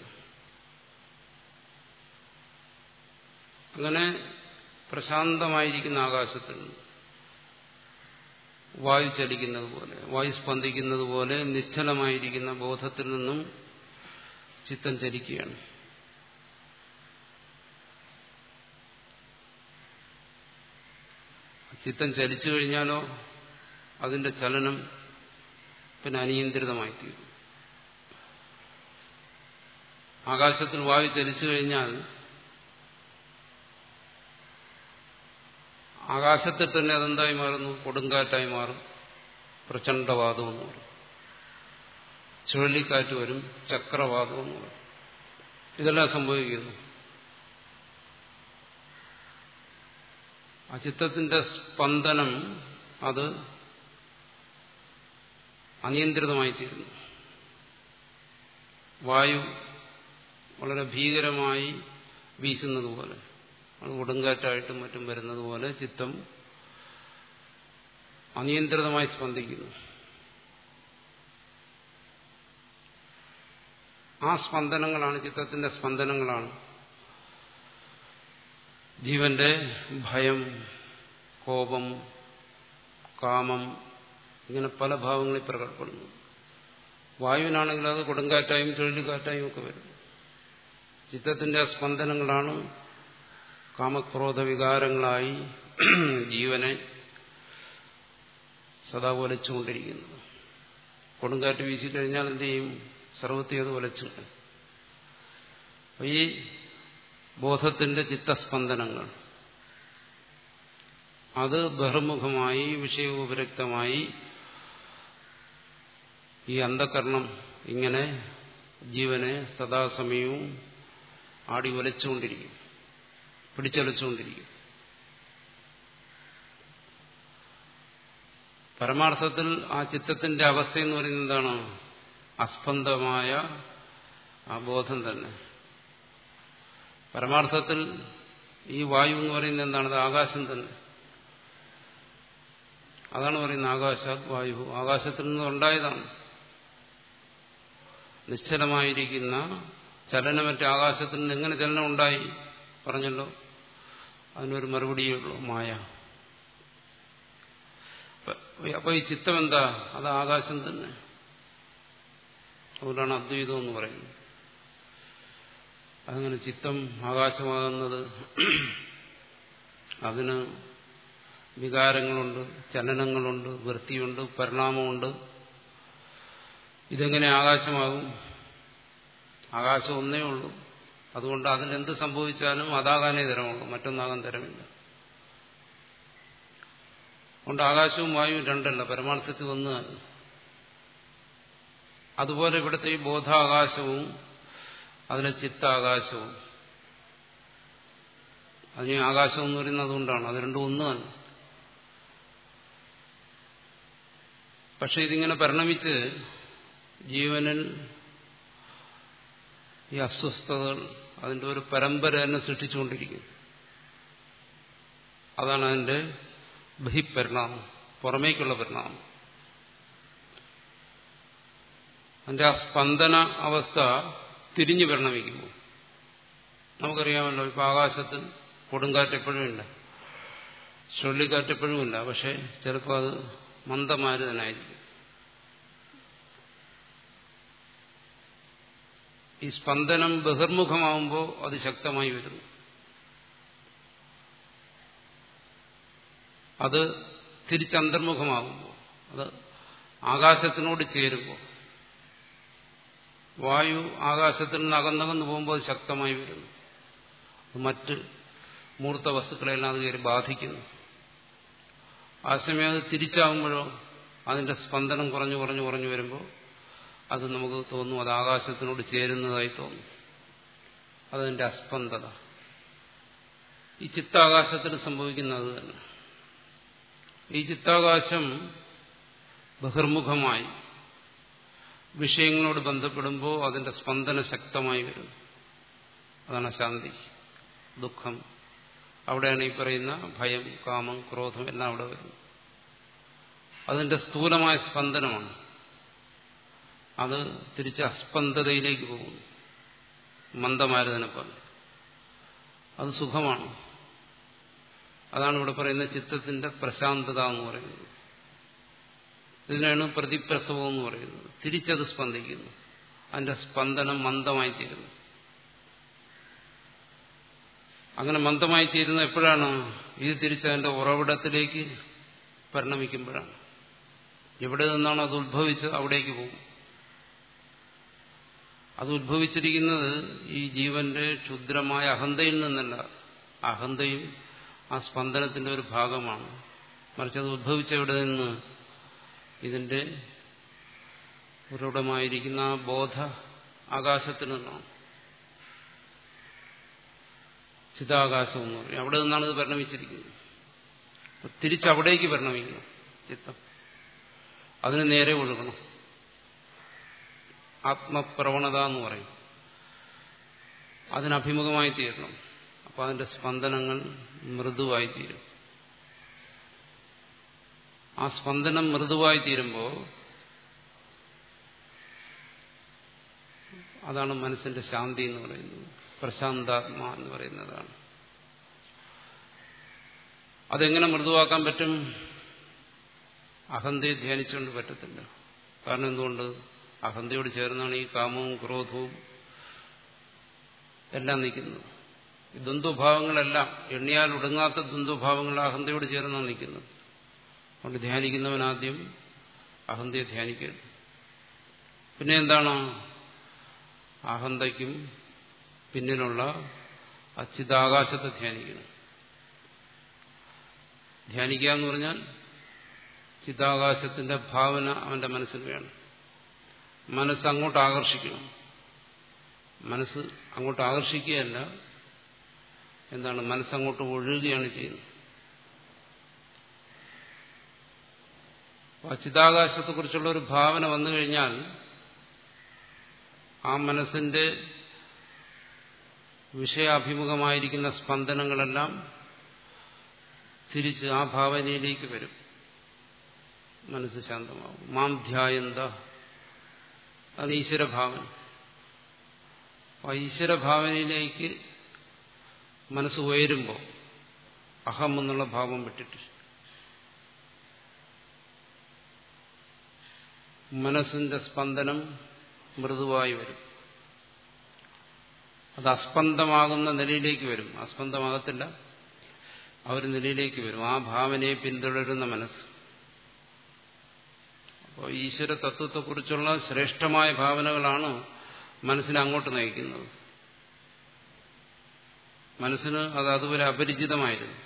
അങ്ങനെ പ്രശാന്തമായിരിക്കുന്ന ആകാശത്തിൽ നിന്ന് വായു ചലിക്കുന്നത് പോലെ വായു സ്പന്ദിക്കുന്നത് പോലെ നിശ്ചലമായിരിക്കുന്ന ബോധത്തിൽ നിന്നും ചിത്തം ചലിക്കുകയാണ് ചിത്തം ചലിച്ചു കഴിഞ്ഞാലോ അതിന്റെ ചലനം പിന്നെ അനിയന്ത്രിതമായി തീരും ആകാശത്തിൽ വായു ചലിച്ചു കഴിഞ്ഞാൽ ആകാശത്തിൽ തന്നെ അതെന്തായി മാറുന്നു കൊടുങ്കാറ്റായി മാറും പ്രചണ്ഡവാദം എന്ന് പറയും ചുഴലിക്കാറ്റ് വരും ചക്രവാദം എന്ന് പറയും ഇതെല്ലാം സംഭവിക്കുന്നു ആ ചിത്തത്തിന്റെ സ്പന്ദനം അത് അനിയന്ത്രിതമായി തീരുന്നു വായു വളരെ ഭീകരമായി വീശുന്നത് പോലെ അത് കൊടുങ്കാറ്റായിട്ടും മറ്റും വരുന്നത് പോലെ ചിത്തം അനിയന്ത്രിതമായി സ്പന്ദിക്കുന്നു ആ സ്പന്ദനങ്ങളാണ് ചിത്തത്തിന്റെ സ്പന്ദനങ്ങളാണ് ജീവന്റെ ഭയം കോപം കാമം ഇങ്ങനെ പല ഭാവങ്ങളിൽ പ്രകടപ്പെടുന്നു വായുവിനാണെങ്കിൽ അത് കൊടുങ്കാറ്റായും ചുഴലിക്കാറ്റായും ഒക്കെ വരും ചിത്തത്തിന്റെ സ്പന്ദനങ്ങളാണ് കാമക്രോധ വികാരങ്ങളായി ജീവനെ സദാ ഒലച്ചുകൊണ്ടിരിക്കുന്നത് കൊടുങ്കാറ്റ് വീശിക്കഴിഞ്ഞാൽ എന്ത് ചെയ്യും സർവത്തെ അത് ഒലച്ചു ഈ ബോധത്തിന്റെ ചിത്തസ്പന്ദനങ്ങൾ അത് ബഹിർമുഖമായി വിഷയോപരക്തമായി ഈ അന്ധകരണം ഇങ്ങനെ ജീവനെ സദാസമയവും ആടി ഒലച്ചുകൊണ്ടിരിക്കും പിടിച്ചൊലച്ചുകൊണ്ടിരിക്കും പരമാർത്ഥത്തിൽ ആ ചിത്തത്തിന്റെ അവസ്ഥ എന്ന് പറയുന്നത് എന്താണ് അസ്പന്ദമായ ആ ബോധം തന്നെ പരമാർത്ഥത്തിൽ ഈ വായു എന്ന് പറയുന്നത് എന്താണ് അത് ആകാശം തന്നെ അതാണ് പറയുന്നത് ആകാശാത് വായു ആകാശത്തിൽ നിന്ന് ഉണ്ടായതാണ് നിശ്ചലമായിരിക്കുന്ന ചലനമറ്റ ആകാശത്തിൽ നിന്ന് എങ്ങനെ ചലനം ഉണ്ടായി പറഞ്ഞല്ലോ അതിനൊരു മറുപടിയുള്ളൂ മായ അപ്പൊ ഈ ചിത്തം എന്താ അത് ആകാശം തന്നെ അതുകൊണ്ടാണ് അദ്വൈതം എന്ന് പറയുന്നത് അതങ്ങനെ ചിത്തം ആകാശമാകുന്നത് അതിന് വികാരങ്ങളുണ്ട് ചലനങ്ങളുണ്ട് വൃത്തിയുണ്ട് പരിണാമമുണ്ട് ഇതെങ്ങനെ ആകാശമാകും ആകാശം ഒന്നേ ഉള്ളൂ അതുകൊണ്ട് അതിലെന്ത് സംഭവിച്ചാലും അതാകാനേ തരമുള്ളൂ മറ്റൊന്നാകാൻ തരമില്ല അതുകൊണ്ട് ആകാശവും വായുവും രണ്ടല്ല പരമാർത്ഥത്തിൽ ഒന്ന് തന്നെ അതുപോലെ ഇവിടുത്തെ ഈ ബോധാകാശവും അതിലെ ചിത്താകാശവും അതിന് ആകാശം എന്ന് പറയുന്നത് അതുകൊണ്ടാണ് അത് രണ്ടും ഒന്ന് തന്നെ പക്ഷെ ഇതിങ്ങനെ പരിണമിച്ച് ജീവനിൽ ഈ അസ്വസ്ഥതകൾ അതിന്റെ ഒരു പരമ്പര തന്നെ സൃഷ്ടിച്ചുകൊണ്ടിരിക്കും അതാണ് അതിന്റെ ബഹിപരിണാമം പുറമേക്കുള്ള പരിണാമം അതിന്റെ ആ സ്പന്ദന അവസ്ഥ തിരിഞ്ഞു പരിണമിക്കുമ്പോൾ നമുക്കറിയാമല്ലോ ഇപ്പൊ ആകാശത്ത് കൊടുങ്കാറ്റ് എപ്പോഴും ഇല്ല ചുഴലിക്കാറ്റ് എപ്പോഴും ഇല്ല പക്ഷെ ചിലപ്പോൾ അത് മന്ദമാരുതനായിരിക്കും ഈ സ്പന്ദനം ബഹിർമുഖമാവുമ്പോൾ അത് ശക്തമായി വരുന്നു അത് തിരിച്ചന്തർമുഖമാകുമ്പോൾ അത് ആകാശത്തിനോട് ചേരുമ്പോൾ വായു ആകാശത്തിൽ നിന്ന് അകന്നകന്ന് പോകുമ്പോൾ അത് ശക്തമായി വരുന്നു മറ്റ് മൂർത്ത വസ്തുക്കളെല്ലാം അത് കയറി ബാധിക്കുന്നു ആ സമയം അത് തിരിച്ചാകുമ്പോഴോ അതിന്റെ സ്പന്ദനം കുറഞ്ഞു കുറഞ്ഞു കുറഞ്ഞു വരുമ്പോൾ അത് നമുക്ക് തോന്നും അത് ആകാശത്തിനോട് ചേരുന്നതായി തോന്നും അതതിന്റെ അസ്പന്ദത ഈ ചിത്താകാശത്തിൽ സംഭവിക്കുന്നത് തന്നെ ഈ ചിത്താകാശം ബഹിർമുഖമായി വിഷയങ്ങളോട് ബന്ധപ്പെടുമ്പോൾ അതിന്റെ സ്പന്ദന ശക്തമായി വരും അതാണ് ശാന്തി ദുഃഖം അവിടെയാണ് ഈ പറയുന്ന ഭയം കാമം ക്രോധം എല്ലാം അവിടെ വരുന്നത് അതിന്റെ സ്ഥൂലമായ സ്പന്ദനമാണ് അത് തിരിച്ച് അസ്പന്ദതയിലേക്ക് പോകുന്നു മന്ദമാരുതനെ പോലെ അത് സുഖമാണ് അതാണ് ഇവിടെ പറയുന്ന ചിത്തത്തിന്റെ പ്രശാന്തത എന്ന് പറയുന്നത് ഇതിനാണ് പ്രതിപ്രസവം എന്ന് പറയുന്നത് തിരിച്ചത് സ്പന്ദിക്കുന്നു അതിന്റെ സ്പന്ദനം മന്ദമായി തീരുന്നു അങ്ങനെ മന്ദമായി തീരുന്ന എപ്പോഴാണ് ഇത് തിരിച്ചതിന്റെ ഉറവിടത്തിലേക്ക് പരിണമിക്കുമ്പോഴാണ് എവിടെ നിന്നാണ് അത് ഉത്ഭവിച്ച് അവിടേക്ക് പോകും അത് ഉത്ഭവിച്ചിരിക്കുന്നത് ഈ ജീവന്റെ ക്ഷുദ്രമായ അഹന്തയിൽ നിന്നല്ല അഹന്തയും ആ സ്പന്ദനത്തിന്റെ ഒരു ഭാഗമാണ് മറിച്ച് അത് ഉദ്ഭവിച്ച എവിടെ നിന്ന് ഇതിന്റെ ഉറവിടമായിരിക്കുന്ന ആ ബോധ ആകാശത്തിൽ നിന്നാണ് ചിതാകാശം എന്ന് പറയും അവിടെ നിന്നാണ് ഇത് പരിണമിച്ചിരിക്കുന്നത് തിരിച്ചവിടേക്ക് പരിണമിക്കണം ചിത്തം അതിന് നേരെ ഒഴുകണം ആത്മപ്രവണത എന്ന് പറയും അതിനഭിമുഖമായി തീരണം അപ്പോൾ അതിന്റെ സ്പന്ദനങ്ങൾ മൃദുവായി തീരും ആ സ്പന്ദനം മൃദുവായി തീരുമ്പോൾ അതാണ് മനസ്സിന്റെ ശാന്തി എന്ന് പറയുന്നത് പ്രശാന്താത്മ എന്ന് പറയുന്നതാണ് അതെങ്ങനെ മൃദുവാക്കാൻ പറ്റും അഹന്തയെ ധ്യാനിച്ചുകൊണ്ട് പറ്റത്തില്ല കാരണം എന്തുകൊണ്ട് അഹന്തയോട് ചേർന്നാണ് ഈ കാമവും ക്രോധവും എല്ലാം നിൽക്കുന്നത് ഈ ദ്വന്ദ്ഭാവങ്ങളെല്ലാം എണ്ണിയാൽ ഒടുങ്ങാത്ത ദ്വന്ദ്ഭാവങ്ങൾ അഹന്തയോട് ചേർന്നാണ് നിൽക്കുന്നത് അതുകൊണ്ട് ധ്യാനിക്കുന്നവൻ ആദ്യം അഹന്തയെ ധ്യാനിക്കരുത് പിന്നെ എന്താണ് അഹന്തയ്ക്കും പിന്നിലുള്ള അച്യുതാകാശത്തെ ധ്യാനിക്കണം ധ്യാനിക്കുക എന്ന് പറഞ്ഞാൽ ചിതാകാശത്തിന്റെ ഭാവന അവന്റെ മനസ്സിൽ വേണം മനസ്സ് അങ്ങോട്ട് ആകർഷിക്കണം മനസ്സ് അങ്ങോട്ട് ആകർഷിക്കുകയല്ല എന്താണ് മനസ്സങ്ങോട്ട് ഒഴുകുകയാണ് ചെയ്യുന്നത് അപ്പോൾ ചിതാകാശത്തെക്കുറിച്ചുള്ള ഒരു ഭാവന വന്നു കഴിഞ്ഞാൽ ആ മനസ്സിന്റെ വിഷയാഭിമുഖമായിരിക്കുന്ന സ്പന്ദനങ്ങളെല്ലാം തിരിച്ച് ആ ഭാവനയിലേക്ക് വരും മനസ്സ് ശാന്തമാകും മാം ധ്യായന്ത അത് ഈശ്വരഭാവന ആ ഈശ്വരഭാവനയിലേക്ക് മനസ്സ് ഉയരുമ്പോൾ അഹം എന്നുള്ള ഭാവം വിട്ടിട്ട് മനസ്സിന്റെ സ്പന്ദനം മൃദുവായി വരും അത് അസ്പന്ദമാകുന്ന നിലയിലേക്ക് വരും അസ്പന്ദമാകത്തില്ല ആ ഒരു നിലയിലേക്ക് വരും ആ ഭാവനയെ പിന്തുടരുന്ന മനസ്സ് അപ്പോൾ ഈശ്വര തത്വത്തെക്കുറിച്ചുള്ള ശ്രേഷ്ഠമായ ഭാവനകളാണ് മനസ്സിനെ അങ്ങോട്ട് നയിക്കുന്നത് മനസ്സിന് അത് അതുവരെ അപരിചിതമായിരുന്നു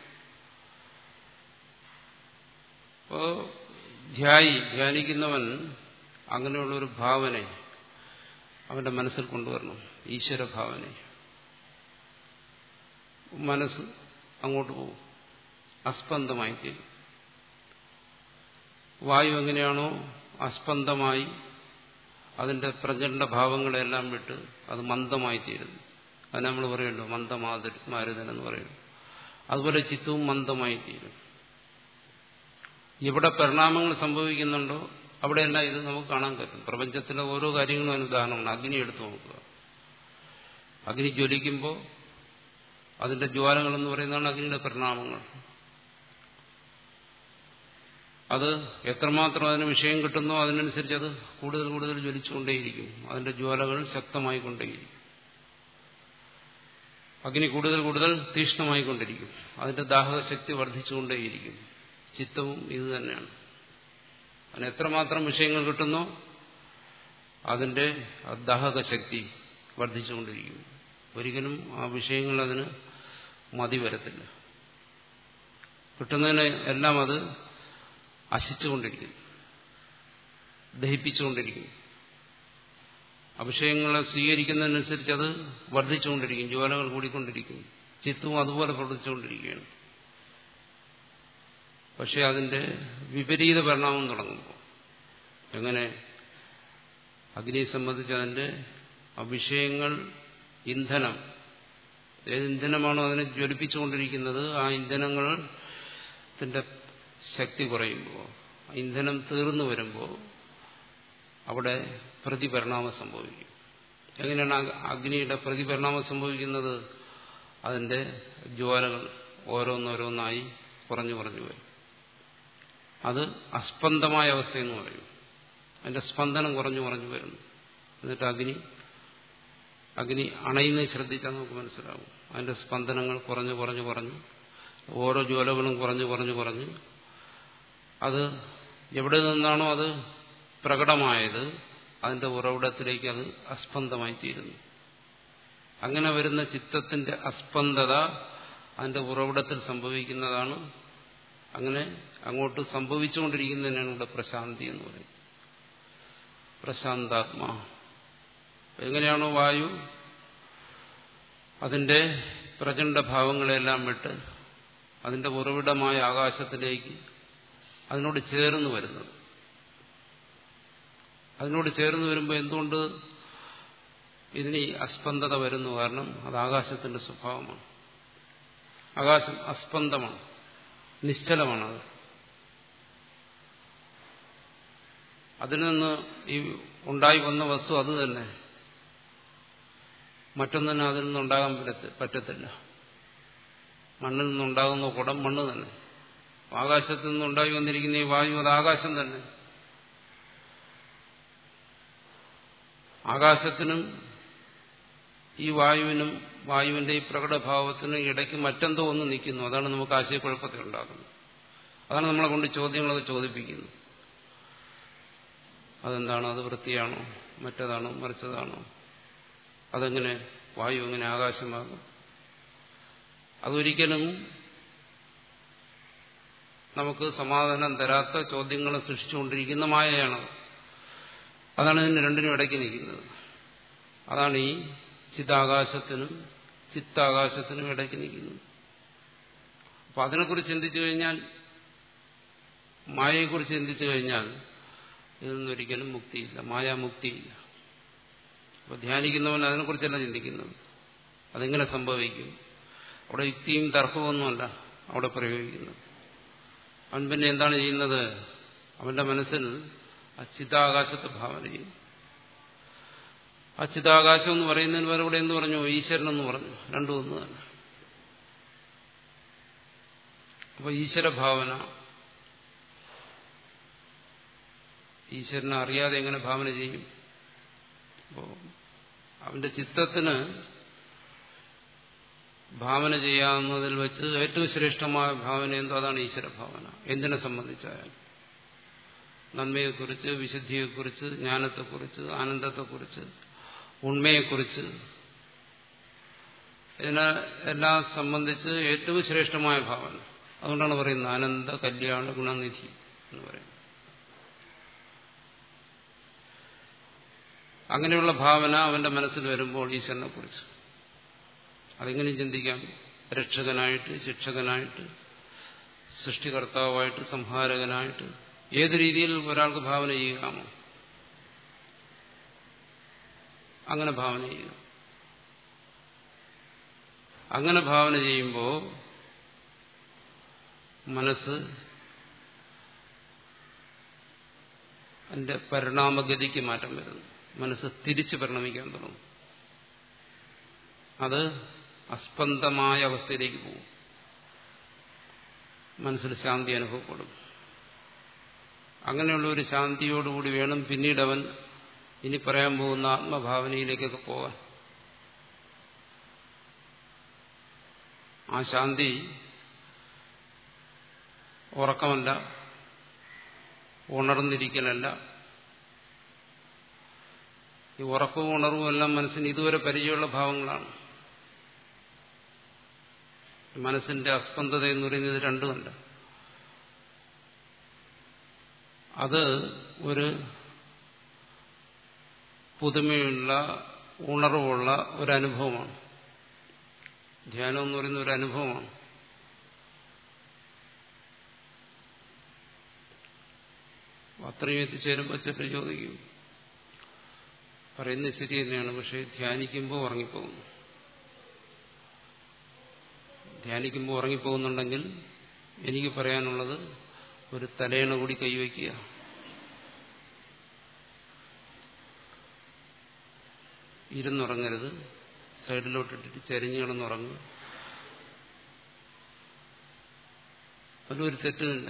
അപ്പോ ധ്യായി ധ്യാനിക്കുന്നവൻ അങ്ങനെയുള്ള ഒരു ഭാവന അവന്റെ മനസ്സിൽ കൊണ്ടുവരണം ഈശ്വര ഭാവന മനസ്സ് അങ്ങോട്ട് പോകും അസ്പന്ദമായി തീരും വായു എങ്ങനെയാണോ അസ്പന്ദമായി അതിന്റെ പ്രചണ്ഡ ഭാവങ്ങളെല്ലാം വിട്ട് അത് മന്ദമായി തീരുന്നു അത് നമ്മൾ പറയുമല്ലോ മന്ദമാരുതൻ എന്ന് പറയുന്നു അതുപോലെ ചിത്തവും മന്ദമായി തീരും എവിടെ പരിണാമങ്ങൾ സംഭവിക്കുന്നുണ്ടോ അവിടെയെല്ലാം ഇത് നമുക്ക് കാണാൻ പറ്റും പ്രപഞ്ചത്തിലെ ഓരോ കാര്യങ്ങളും അതിന് ഉദാഹരണമാണ് അഗ്നി എടുത്തു നോക്കുക അഗ്നി ജ്വലിക്കുമ്പോൾ അതിന്റെ ജ്വാലകൾ എന്ന് പറയുന്നതാണ് അഗ്നിയുടെ പരിണാമങ്ങൾ അത് എത്രമാത്രം അതിന് വിഷയം കിട്ടുന്നോ അതിനനുസരിച്ച് അത് കൂടുതൽ കൂടുതൽ ജ്വലിച്ചുകൊണ്ടേയിരിക്കും അതിന്റെ ജ്വാലകൾ ശക്തമായിക്കൊണ്ടേയിരിക്കും അഗ്നി കൂടുതൽ കൂടുതൽ തീഷ്ണമായിക്കൊണ്ടിരിക്കും അതിന്റെ ദാഹകശക്തി വർദ്ധിച്ചുകൊണ്ടേയിരിക്കും ചിത്തവും ഇത് തന്നെയാണ് അതിന് എത്രമാത്രം വിഷയങ്ങൾ കിട്ടുന്നോ അതിന്റെ ദാഹകശക്തി വർദ്ധിച്ചുകൊണ്ടിരിക്കും ഒരിക്കലും ആ വിഷയങ്ങൾ അതിന് മതി വരത്തില്ല കിട്ടുന്നതിന് എല്ലാം അത് അശിച്ചുകൊണ്ടിരിക്കും ദഹിപ്പിച്ചുകൊണ്ടിരിക്കും അഭിഷേകങ്ങളെ സ്വീകരിക്കുന്നതിനനുസരിച്ച് അത് വർദ്ധിച്ചുകൊണ്ടിരിക്കും ജ്വാലകൾ കൂടിക്കൊണ്ടിരിക്കും ചിത്തവും അതുപോലെ പ്രവർത്തിച്ചുകൊണ്ടിരിക്കുകയാണ് പക്ഷെ അതിന്റെ വിപരീത പരിണാമം തുടങ്ങുമ്പോൾ എങ്ങനെ അഗ്നിയെ സംബന്ധിച്ച് അതിന്റെ അഭിഷേകങ്ങൾ ഇന്ധനം ഏത് ഇന്ധനമാണോ അതിനെ ജ്വലിപ്പിച്ചുകൊണ്ടിരിക്കുന്നത് ആ ഇന്ധനങ്ങളുടെ ശക്തി കുറയുമ്പോൾ ഇന്ധനം തീർന്നു വരുമ്പോൾ അവിടെ പ്രതിപരിണാമം സംഭവിക്കും എങ്ങനെയാണ് അഗ്നിയുടെ പ്രതിപരിണാമം സംഭവിക്കുന്നത് അതിന്റെ ജ്വാലകൾ ഓരോന്നോരോന്നായി കുറഞ്ഞു കുറഞ്ഞു വരും അത് അസ്പന്ദമായ അവസ്ഥയെന്ന് പറയും അതിന്റെ സ്പന്ദനം കുറഞ്ഞു കുറഞ്ഞു വരുന്നു എന്നിട്ട് അഗ്നി അഗ്നി അണയുന്നത് ശ്രദ്ധിച്ചാൽ നമുക്ക് മനസ്സിലാവും അതിന്റെ സ്പന്ദനങ്ങൾ കുറഞ്ഞു കുറഞ്ഞു കുറഞ്ഞു ഓരോ ജ്വാലകളും കുറഞ്ഞു കുറഞ്ഞു കുറഞ്ഞ് അത് എവിടെ നിന്നാണോ അത് പ്രകടമായത് അതിന്റെ ഉറവിടത്തിലേക്ക് അത് അസ്പന്ദമായി തീരുന്നു അങ്ങനെ വരുന്ന ചിത്തത്തിന്റെ അസ്പന്ദത അതിന്റെ ഉറവിടത്തിൽ സംഭവിക്കുന്നതാണ് അങ്ങനെ അങ്ങോട്ട് സംഭവിച്ചുകൊണ്ടിരിക്കുന്നതിനാണ് ഇവിടെ പ്രശാന്തി എന്ന് പറയുന്നത് പ്രശാന്താത്മാ എങ്ങനെയാണോ വായു അതിന്റെ പ്രചണ്ഡ ഭാവങ്ങളെല്ലാം വിട്ട് അതിന്റെ ഉറവിടമായ ആകാശത്തിലേക്ക് അതിനോട് ചേർന്ന് വരുന്നത് അതിനോട് ചേർന്ന് വരുമ്പോൾ എന്തുകൊണ്ട് ഇതിന് ഈ അസ്പന്ദത വരുന്നു കാരണം അത് ആകാശത്തിന്റെ സ്വഭാവമാണ് ആകാശം അസ്പന്ദമാണ് നിശ്ചലമാണ് അത് അതിൽ നിന്ന് ഈ ഉണ്ടായി വന്ന വസ്തു അത് തന്നെ മറ്റൊന്നിനും അതിൽ നിന്നുണ്ടാകാൻ പറ്റത്തില്ല മണ്ണിൽ നിന്നുണ്ടാകുന്ന കുടം മണ്ണ് തന്നെ ആകാശത്തു നിന്നുണ്ടായി വന്നിരിക്കുന്ന ഈ വായു അത് ആകാശം തന്നെ ആകാശത്തിനും ഈ വായുവിനും വായുവിന്റെ ഈ പ്രകടഭാവത്തിനും ഇടയ്ക്ക് മറ്റെന്തോ ഒന്ന് നിൽക്കുന്നു അതാണ് നമുക്ക് ആശയക്കുഴപ്പത്തിൽ ഉണ്ടാക്കുന്നത് അതാണ് നമ്മളെ കൊണ്ട് ചോദ്യങ്ങളൊക്കെ ചോദിപ്പിക്കുന്നത് അതെന്താണോ അത് വൃത്തിയാണോ മറ്റേതാണോ മറിച്ചതാണോ അതെങ്ങനെ വായു എങ്ങനെ ആകാശമാകും അതൊരിക്കലും നമുക്ക് സമാധാനം തരാത്ത ചോദ്യങ്ങളെ സൃഷ്ടിച്ചുകൊണ്ടിരിക്കുന്ന മായയാണ് അതാണ് ഇതിന് രണ്ടിനും ഇടയ്ക്ക് നിൽക്കുന്നത് അതാണ് ഈ ചിതാകാശത്തിനും ചിത്താകാശത്തിനും ഇടയ്ക്ക് നിൽക്കുന്നത് അപ്പൊ അതിനെക്കുറിച്ച് ചിന്തിച്ചു കഴിഞ്ഞാൽ മായയെക്കുറിച്ച് ചിന്തിച്ചു കഴിഞ്ഞാൽ ഇതിനൊരിക്കലും മുക്തിയില്ല മായാമുക്തിയില്ല അപ്പൊ ധ്യാനിക്കുന്നവൻ അതിനെക്കുറിച്ചല്ല ചിന്തിക്കുന്നത് അതെങ്ങനെ സംഭവിക്കും അവിടെ യുക്തിയും തർക്കമൊന്നുമല്ല അവിടെ പ്രയോഗിക്കുന്നത് അവൻ പിന്നെ എന്താണ് ചെയ്യുന്നത് അവന്റെ മനസ്സിൽ അച്യുതാകാശത്തെ ഭാവന ചെയ്യും അച്യുതാകാശം എന്ന് പറയുന്നതിന് വരെ ഇവിടെ എന്ത് പറഞ്ഞു ഈശ്വരൻ എന്ന് പറഞ്ഞു രണ്ടും ഒന്ന് തന്നെ അപ്പൊ ഈശ്വരഭാവന ഈശ്വരനെ അറിയാതെ എങ്ങനെ ഭാവന ചെയ്യും അപ്പോ അവന്റെ ചിത്തത്തിന് ഭാവന ചെയ്യാവുന്നതിൽ വെച്ച് ഏറ്റവും ശ്രേഷ്ഠമായ ഭാവന എന്തോ അതാണ് ഈശ്വരഭാവന എന്തിനെ സംബന്ധിച്ചായാലും നന്മയെക്കുറിച്ച് വിശുദ്ധിയെക്കുറിച്ച് ജ്ഞാനത്തെക്കുറിച്ച് ആനന്ദത്തെക്കുറിച്ച് ഉണ്മയെക്കുറിച്ച് ഇതിനെ എല്ലാം സംബന്ധിച്ച് ഏറ്റവും ശ്രേഷ്ഠമായ ഭാവന അതുകൊണ്ടാണ് പറയുന്നത് ആനന്ദ കല്യാണ ഗുണനിധി എന്ന് പറയുന്നത് അങ്ങനെയുള്ള ഭാവന അവന്റെ മനസ്സിൽ വരുമ്പോൾ ഈശ്വരനെ കുറിച്ച് അതെങ്ങനെ ചിന്തിക്കാം രക്ഷകനായിട്ട് ശിക്ഷകനായിട്ട് സൃഷ്ടികർത്താവായിട്ട് സംഹാരകനായിട്ട് ഏത് രീതിയിൽ ഒരാൾക്ക് ഭാവന ചെയ്യാമോ അങ്ങനെ ഭാവന ചെയ്യുക അങ്ങനെ ഭാവന ചെയ്യുമ്പോൾ മനസ്സ് അതിന്റെ പരിണാമഗതിക്ക് മാറ്റം വരുന്നു മനസ്സ് തിരിച്ച് പരിണമിക്കാൻ തുടങ്ങും അത് അസ്പന്ദമായ അവസ്ഥയിലേക്ക് പോകും മനസ്സിൽ ശാന്തി അനുഭവപ്പെടും അങ്ങനെയുള്ള ഒരു ശാന്തിയോടുകൂടി വേണം പിന്നീട് അവൻ ഇനി പറയാൻ പോകുന്ന ആത്മഭാവനയിലേക്കൊക്കെ പോകാൻ ആ ശാന്തി ഉറക്കമല്ല ഉണർന്നിരിക്കലല്ല ഈ ഉറക്കവും ഉണർവും എല്ലാം മനസ്സിന് ഇതുവരെ പരിചയമുള്ള ഭാവങ്ങളാണ് മനസ്സിന്റെ അസ്പന്ദത എന്ന് പറയുന്നത് രണ്ടുമല്ല അത് ഒരു പുതുമയുള്ള ഉണർവുള്ള ഒരനുഭവമാണ് ധ്യാനം എന്ന് പറയുന്ന ഒരു അനുഭവമാണ് അത്രയും എത്തിച്ചേരുമ്പോൾ ചിലർ ചോദിക്കും പറയുന്നത് ശരി തന്നെയാണ് പക്ഷെ ധ്യാനിക്കുമ്പോൾ ഉറങ്ങിപ്പോകുന്നു ധ്യാനിക്കുമ്പോൾ ഉറങ്ങിപ്പോകുന്നുണ്ടെങ്കിൽ എനിക്ക് പറയാനുള്ളത് ഒരു തലയണ കൂടി കൈവയ്ക്കുക ഇരുന്നുറങ്ങരുത് സൈഡിലോട്ടിട്ടിട്ട് ചരിഞ്ഞു കിടന്നുറങ്ങുക അതിലൊരു തെറ്റുമില്ല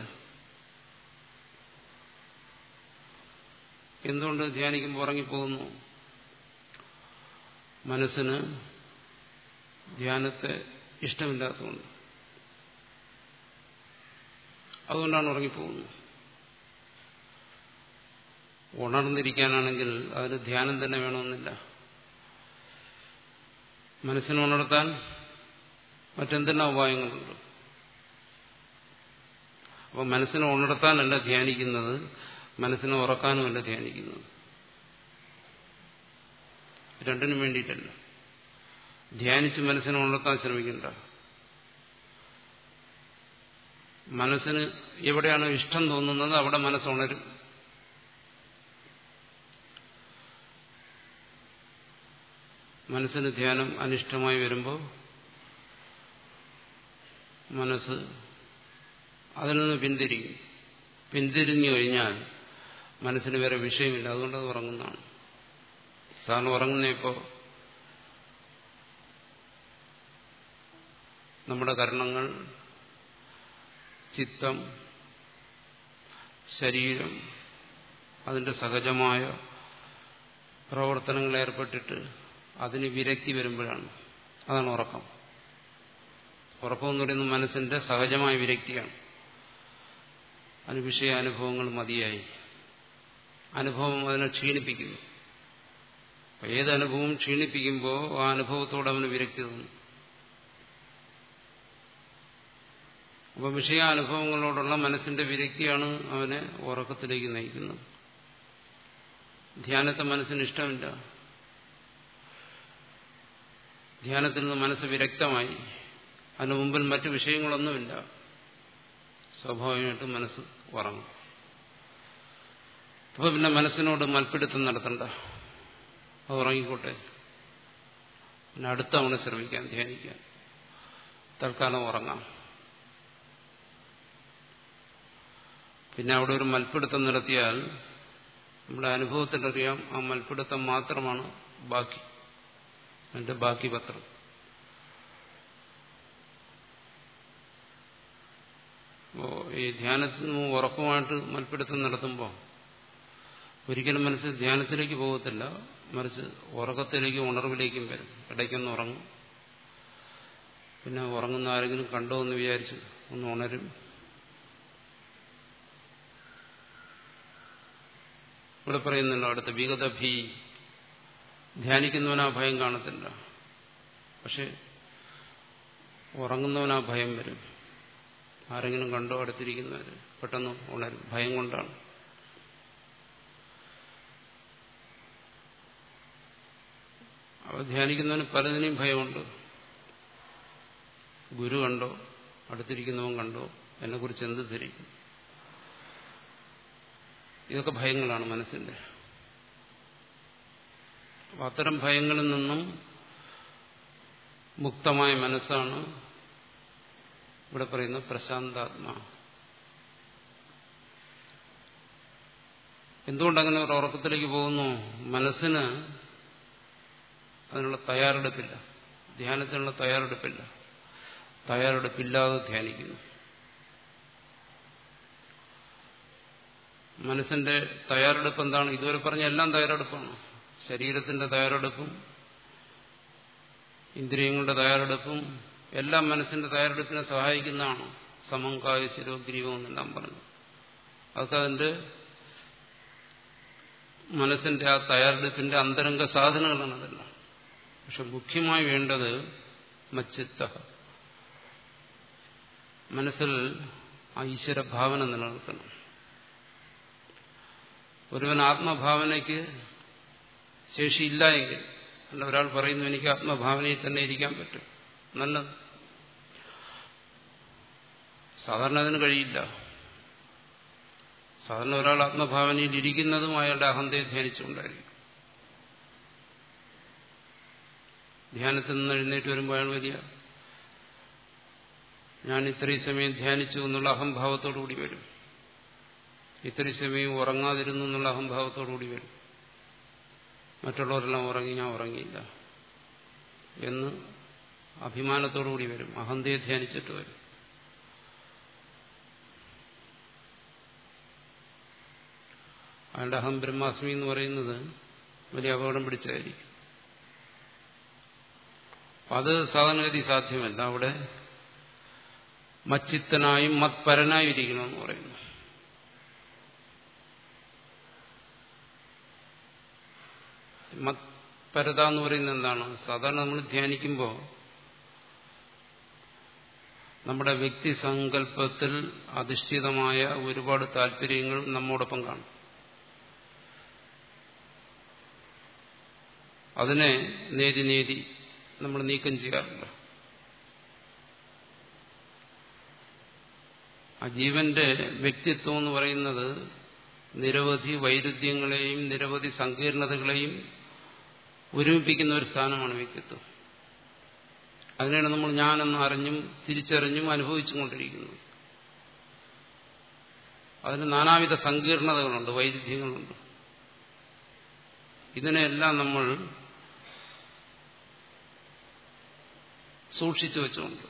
എന്തുകൊണ്ട് ധ്യാനിക്കുമ്പോൾ ഉറങ്ങിപ്പോകുന്നു മനസ്സിന് ധ്യാനത്തെ ഇഷ്ടമില്ലാത്തതുകൊണ്ട് അതുകൊണ്ടാണ് ഉറങ്ങിപ്പോകുന്നത് ഉണർന്നിരിക്കാനാണെങ്കിൽ അതിന് ധ്യാനം തന്നെ വേണമെന്നില്ല മനസ്സിനെ ഉണർത്താൻ മറ്റെന്തെല്ലാം ഉപായങ്ങളുണ്ട് അപ്പോൾ മനസ്സിനെ ഉണർത്താനല്ല ധ്യാനിക്കുന്നത് മനസ്സിനെ ഉറക്കാനുമല്ല ധ്യാനിക്കുന്നത് രണ്ടിനും വേണ്ടിയിട്ടല്ല ധ്യാനിച്ച് മനസ്സിനെ ഉണർത്താൻ ശ്രമിക്കണ്ട മനസ്സിന് എവിടെയാണ് ഇഷ്ടം തോന്നുന്നത് അവിടെ മനസ്സുണരും മനസ്സിന് ധ്യാനം അനിഷ്ടമായി വരുമ്പോൾ മനസ്സ് അതിൽ നിന്ന് പിന്തിരിക്കും പിന്തിരിഞ്ഞു കഴിഞ്ഞാൽ മനസ്സിന് വേറെ വിഷയമില്ല അതുകൊണ്ട് അത് ഉറങ്ങുന്നതാണ് സാറിന് ഉറങ്ങുന്ന ഇപ്പോൾ നമ്മുടെ കർണങ്ങൾ ചിത്തം ശരീരം അതിന്റെ സഹജമായ പ്രവർത്തനങ്ങൾ ഏർപ്പെട്ടിട്ട് അതിന് വിരക്തി വരുമ്പോഴാണ് അതാണ് ഉറക്കം ഉറക്കം എന്ന് പറയുന്നത് മനസ്സിന്റെ സഹജമായ വിരക്തിയാണ് അതിന് വിഷയാനുഭവങ്ങൾ മതിയായി അനുഭവം അതിനെ ക്ഷീണിപ്പിക്കുന്നു ഏത് അനുഭവം ക്ഷീണിപ്പിക്കുമ്പോൾ ആ അനുഭവത്തോട് അവന് വിരക്തി തോന്നും അപ്പൊ വിഷയാനുഭവങ്ങളോടുള്ള മനസ്സിന്റെ വിരക്തിയാണ് അവനെ ഉറക്കത്തിലേക്ക് നയിക്കുന്നത് ധ്യാനത്തെ മനസ്സിന് ഇഷ്ടമില്ല ധ്യാനത്തിൽ നിന്ന് മനസ്സ് വിരക്തമായി അതിനു മുമ്പിൽ മറ്റു വിഷയങ്ങളൊന്നുമില്ല സ്വാഭാവികമായിട്ടും മനസ്സ് ഉറങ്ങും അപ്പൊ പിന്നെ മനസ്സിനോട് മൽപ്പിടുത്തം നടത്തണ്ട അത് ഉറങ്ങിക്കോട്ടെ പിന്നെ അടുത്ത തവണ ശ്രമിക്കാം ധ്യാനിക്കാൻ തൽക്കാലം ഉറങ്ങാം പിന്നെ അവിടെ ഒരു മൽപ്പിടുത്തം നടത്തിയാൽ നമ്മുടെ അനുഭവത്തിലറിയാം ആ മൽപ്പിടുത്തം മാത്രമാണ് ബാക്കി അതിന്റെ ബാക്കി പത്രം അപ്പോ ഈ ധ്യാനത്തിന് ഉറക്കമായിട്ട് മൽപ്പിടുത്തം നടത്തുമ്പോൾ ഒരിക്കലും മനസ്സ് ധ്യാനത്തിലേക്ക് പോകത്തില്ല മറിച്ച് ഉറക്കത്തിലേക്കും ഉണർവിലേക്കും വരും ഇടയ്ക്കൊന്ന് ഉറങ്ങും പിന്നെ ഉറങ്ങുന്ന ആരെങ്കിലും കണ്ടോ എന്ന് വിചാരിച്ച് ഒന്ന് ഉണരും ഇവിടെ പറയുന്നല്ലോ അടുത്ത വിഗത ഭീ ധ്യാനിക്കുന്നവന് ആ ഭയം കാണത്തില്ല പക്ഷെ ഉറങ്ങുന്നവന് ആ ഭയം വരും ആരെങ്കിലും കണ്ടോ അടുത്തിരിക്കുന്നവര് പെട്ടെന്ന് ഉണരും ഭയം കൊണ്ടാണ് അവ ധ്യാനിക്കുന്നവന് പലതിനെയും ഭയമുണ്ട് ഗുരു കണ്ടോ അടുത്തിരിക്കുന്നവൻ കണ്ടോ എന്നെക്കുറിച്ച് എന്ത് ധരിക്കും ഇതൊക്കെ ഭയങ്ങളാണ് മനസ്സിന്റെ അപ്പം അത്തരം ഭയങ്ങളിൽ നിന്നും മുക്തമായ മനസ്സാണ് ഇവിടെ പറയുന്ന പ്രശാന്താത്മാ എന്തുകൊണ്ടങ്ങനെ ഒരു ഉറക്കത്തിലേക്ക് പോകുന്നു മനസ്സിന് അതിനുള്ള തയ്യാറെടുപ്പില്ല ധ്യാനത്തിനുള്ള തയ്യാറെടുപ്പില്ല തയ്യാറെടുപ്പില്ലാതെ ധ്യാനിക്കുന്നു മനസ്സിന്റെ തയ്യാറെടുപ്പ് എന്താണ് ഇതുവരെ പറഞ്ഞ എല്ലാം തയ്യാറെടുപ്പാണ് ശരീരത്തിന്റെ തയ്യാറെടുപ്പും ഇന്ദ്രിയങ്ങളുടെ തയ്യാറെടുപ്പും എല്ലാം മനസ്സിന്റെ തയ്യാറെടുപ്പിനെ സഹായിക്കുന്നതാണ് സമം കായ ശിരോഗ്രീവം എന്നെല്ലാം പറഞ്ഞു അതൊക്കെ അതിന്റെ മനസ്സിന്റെ ആ തയ്യാറെടുപ്പിന്റെ അന്തരംഗ സാധനങ്ങളാണ് അതെല്ലാം പക്ഷെ മുഖ്യമായി വേണ്ടത് മച്ചിത്ത മനസ്സിൽ ആ ഈശ്വരഭാവന നിലനിർത്തണം ഒരുവൻ ആത്മഭാവനയ്ക്ക് ശേഷിയില്ല എങ്കിൽ അല്ല ഒരാൾ പറയുന്നു എനിക്ക് ആത്മഭാവനയിൽ തന്നെ ഇരിക്കാൻ പറ്റും നല്ലത് സാധാരണ അതിന് കഴിയില്ല സാധാരണ ഒരാൾ ആത്മഭാവനയിൽ ഇരിക്കുന്നതും അയാളുടെ അഹന്തയെ ധ്യാനിച്ചുകൊണ്ടായിരിക്കും ധ്യാനത്തിൽ നിന്ന് എഴുന്നേറ്റ് വരുമ്പോൾ അയാൾ വലിയ ഞാൻ ഇത്രയും സമയം ധ്യാനിച്ചു എന്നുള്ള അഹംഭാവത്തോടുകൂടി വരും ഇത്രയും സമയം ഉറങ്ങാതിരുന്നു എന്നുള്ള അഹംഭാവത്തോടുകൂടി വരും മറ്റുള്ളവരെല്ലാം ഉറങ്ങി ഞാൻ ഉറങ്ങിയില്ല എന്ന് അഭിമാനത്തോടുകൂടി വരും അഹന്തയെ ധ്യാനിച്ചിട്ട് വരും അയാളുടെ അഹം ബ്രഹ്മാസ്മി എന്ന് പറയുന്നത് വലിയ അപകടം പിടിച്ചതായിരിക്കും അത് സാധാരണഗതി സാധ്യമല്ല അവിടെ മച്ചിത്തനായും മത്പരനായും ഇരിക്കണമെന്ന് പറയുന്നു മത്പരത എന്ന് പറയുന്നത് എന്താണ് സാധാരണ നമ്മൾ ധ്യാനിക്കുമ്പോൾ നമ്മുടെ വ്യക്തി സങ്കല്പത്തിൽ അധിഷ്ഠിതമായ ഒരുപാട് താല്പര്യങ്ങൾ നമ്മോടൊപ്പം കാണും അതിനെ നേതി നേതി നമ്മൾ നീക്കം ചെയ്യാറില്ല ആ ജീവന്റെ വ്യക്തിത്വം എന്ന് പറയുന്നത് നിരവധി വൈരുദ്ധ്യങ്ങളെയും നിരവധി സങ്കീർണതകളെയും ഒരുമിപ്പിക്കുന്ന ഒരു സ്ഥാനമാണ് വ്യക്തിത്വം അതിനാണ് നമ്മൾ ഞാനെന്ന് അറിഞ്ഞും തിരിച്ചറിഞ്ഞും അനുഭവിച്ചും കൊണ്ടിരിക്കുന്നത് അതിന് നാനാവിധ സങ്കീർണതകളുണ്ട് വൈരുദ്ധ്യങ്ങളുണ്ട് ഇതിനെല്ലാം നമ്മൾ സൂക്ഷിച്ചു വെച്ചുകൊണ്ട്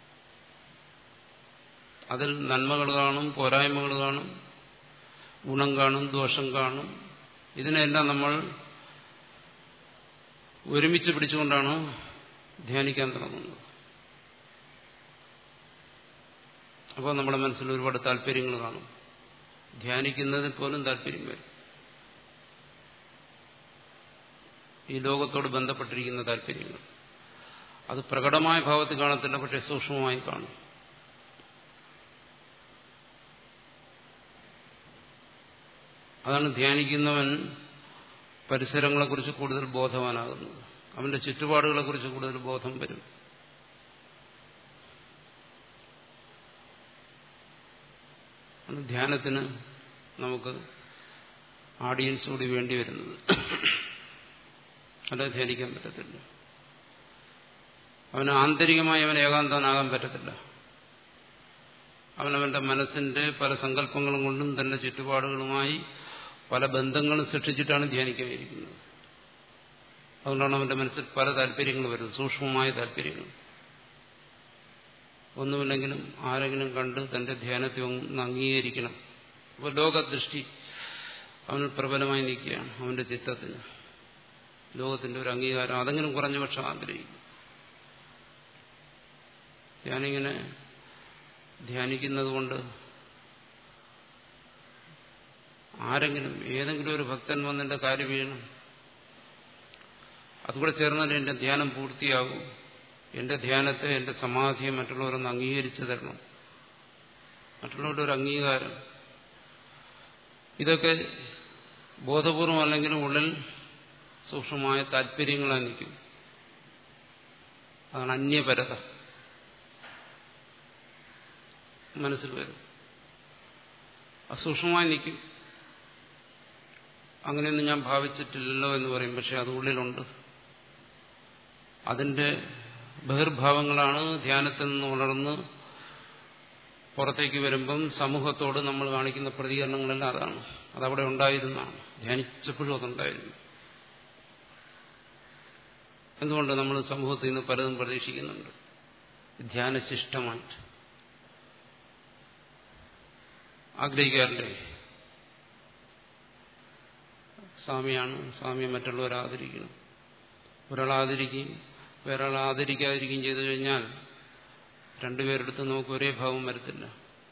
അതിൽ നന്മകൾ കാണും പോരായ്മകൾ കാണും ഗുണം കാണും ദോഷം കാണും ഇതിനെല്ലാം നമ്മൾ ഒരുമിച്ച് പിടിച്ചുകൊണ്ടാണ് ധ്യാനിക്കാൻ തുടങ്ങുന്നത് അപ്പോൾ നമ്മുടെ മനസ്സിൽ ഒരുപാട് താല്പര്യങ്ങൾ കാണും ധ്യാനിക്കുന്നതിൽ പോലും താല്പര്യം വരും ഈ ലോകത്തോട് ബന്ധപ്പെട്ടിരിക്കുന്ന താല്പര്യങ്ങൾ അത് പ്രകടമായ ഭാവത്തിൽ കാണത്തില്ല പക്ഷെ സൂക്ഷ്മമായി കാണും അതാണ് ധ്യാനിക്കുന്നവൻ പരിസരങ്ങളെക്കുറിച്ച് കൂടുതൽ ബോധവാനാകുന്നത് അവന്റെ ചുറ്റുപാടുകളെക്കുറിച്ച് കൂടുതൽ ബോധം വരും ധ്യാനത്തിന് നമുക്ക് ആഡിയൻസ് കൂടി വേണ്ടി വരുന്നത് അല്ല ധ്യാനിക്കാൻ പറ്റത്തില്ല അവന് ആന്തരികമായി അവൻ ഏകാന്തനാകാൻ പറ്റത്തില്ല അവനവന്റെ മനസ്സിന്റെ പല സങ്കല്പങ്ങളും കൊണ്ടും തന്റെ ചുറ്റുപാടുകളുമായി പല ബന്ധങ്ങളും സൃഷ്ടിച്ചിട്ടാണ് ധ്യാനിക്കാനിരിക്കുന്നത് അതുകൊണ്ടാണ് അവന്റെ മനസ്സിൽ പല താല്പര്യങ്ങൾ വരുന്നത് സൂക്ഷ്മമായ താല്പര്യങ്ങൾ ഒന്നുമില്ലെങ്കിലും ആരെങ്കിലും കണ്ട് തന്റെ ധ്യാനത്തെ ഒന്ന് അംഗീകരിക്കണം അപ്പോൾ ലോകദൃഷ്ടി അവന് പ്രബലമായി നിൽക്കുകയാണ് അവന്റെ ചിത്തത്തിന് ലോകത്തിന്റെ ഒരു അംഗീകാരം അതെങ്കിലും കുറഞ്ഞ പക്ഷം ആഗ്രഹിക്കും ഞാനിങ്ങനെ ധ്യാനിക്കുന്നത് കൊണ്ട് ആരെങ്കിലും ഏതെങ്കിലും ഒരു ഭക്തൻ വന്നെന്റെ കാര്യം വീണം അതുകൂടെ ചേർന്നാൽ എന്റെ ധ്യാനം പൂർത്തിയാകും എന്റെ ധ്യാനത്തെ എന്റെ സമാധിയെ മറ്റുള്ളവരൊന്ന് അംഗീകരിച്ചു തരണം മറ്റുള്ളവരുടെ ഒരു അംഗീകാരം ഇതൊക്കെ ബോധപൂർവം അല്ലെങ്കിലും ഉള്ളിൽ സൂക്ഷ്മമായ താല്പര്യങ്ങളായി നിൽക്കും അതാണ് അന്യപരത മനസ്സിൽ വരും അസൂക്ഷ്മമായി നിൽക്കും അങ്ങനെയൊന്നും ഞാൻ ഭാവിച്ചിട്ടില്ലല്ലോ എന്ന് പറയും പക്ഷെ അത് ഉള്ളിലുണ്ട് അതിന്റെ ബഹിർഭാവങ്ങളാണ് ധ്യാനത്തിൽ നിന്ന് ഉണർന്ന് പുറത്തേക്ക് വരുമ്പം സമൂഹത്തോട് നമ്മൾ കാണിക്കുന്ന പ്രതികരണങ്ങളെല്ലാം അതാണ് അതവിടെ ഉണ്ടായിരുന്നതാണ് ധ്യാനിച്ചപ്പോഴും അതുണ്ടായിരുന്നു എന്തുകൊണ്ട് നമ്മൾ സമൂഹത്തിൽ നിന്ന് പലതും പ്രതീക്ഷിക്കുന്നുണ്ട് ധ്യാനശിഷ്ടമായിട്ട് ആഗ്രഹിക്കാറില്ലേ സ്വാമിയാണ് സ്വാമിയെ മറ്റുള്ളവർ ആദരിക്കണം ഒരാൾ ആദരിക്കുകയും വേറൊരാൾ ആദരിക്കാതിരിക്കുകയും ചെയ്തു കഴിഞ്ഞാൽ രണ്ടുപേരെടുത്ത് നമുക്ക് ഒരേ ഭാവം വരത്തില്ല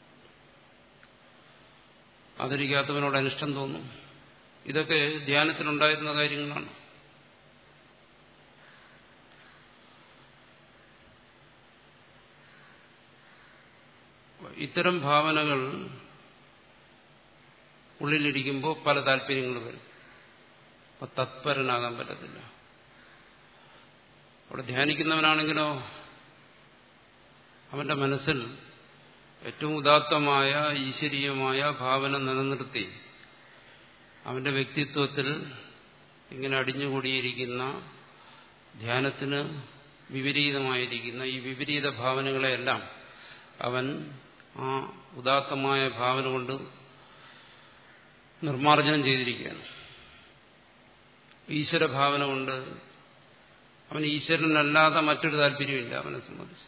ആദരിക്കാത്തവനോട് അനിഷ്ടം തോന്നും ഇതൊക്കെ ധ്യാനത്തിലുണ്ടായിരുന്ന കാര്യങ്ങളാണ് ഇത്തരം ഭാവനകൾ ഉള്ളിലിരിക്കുമ്പോൾ പല താല്പര്യങ്ങൾ വരും അപ്പൊ തത്പരനാകാൻ പറ്റത്തില്ല അവിടെ ധ്യാനിക്കുന്നവനാണെങ്കിലോ അവന്റെ മനസ്സിൽ ഏറ്റവും ഉദാത്തമായ ഈശ്വരീയമായ ഭാവന നിലനിർത്തി അവന്റെ വ്യക്തിത്വത്തിൽ ഇങ്ങനെ അടിഞ്ഞുകൂടിയിരിക്കുന്ന ധ്യാനത്തിന് വിപരീതമായിരിക്കുന്ന ഈ വിപരീത ഭാവനകളെയെല്ലാം അവൻ ആ ഉദാത്തമായ ഭാവന കൊണ്ട് നിർമ്മാർജ്ജനം ചെയ്തിരിക്കുകയാണ് ഈശ്വരഭാവന കൊണ്ട് അവൻ ഈശ്വരനല്ലാതെ മറ്റൊരു താല്പര്യമില്ല അവനെ സംബന്ധിച്ച്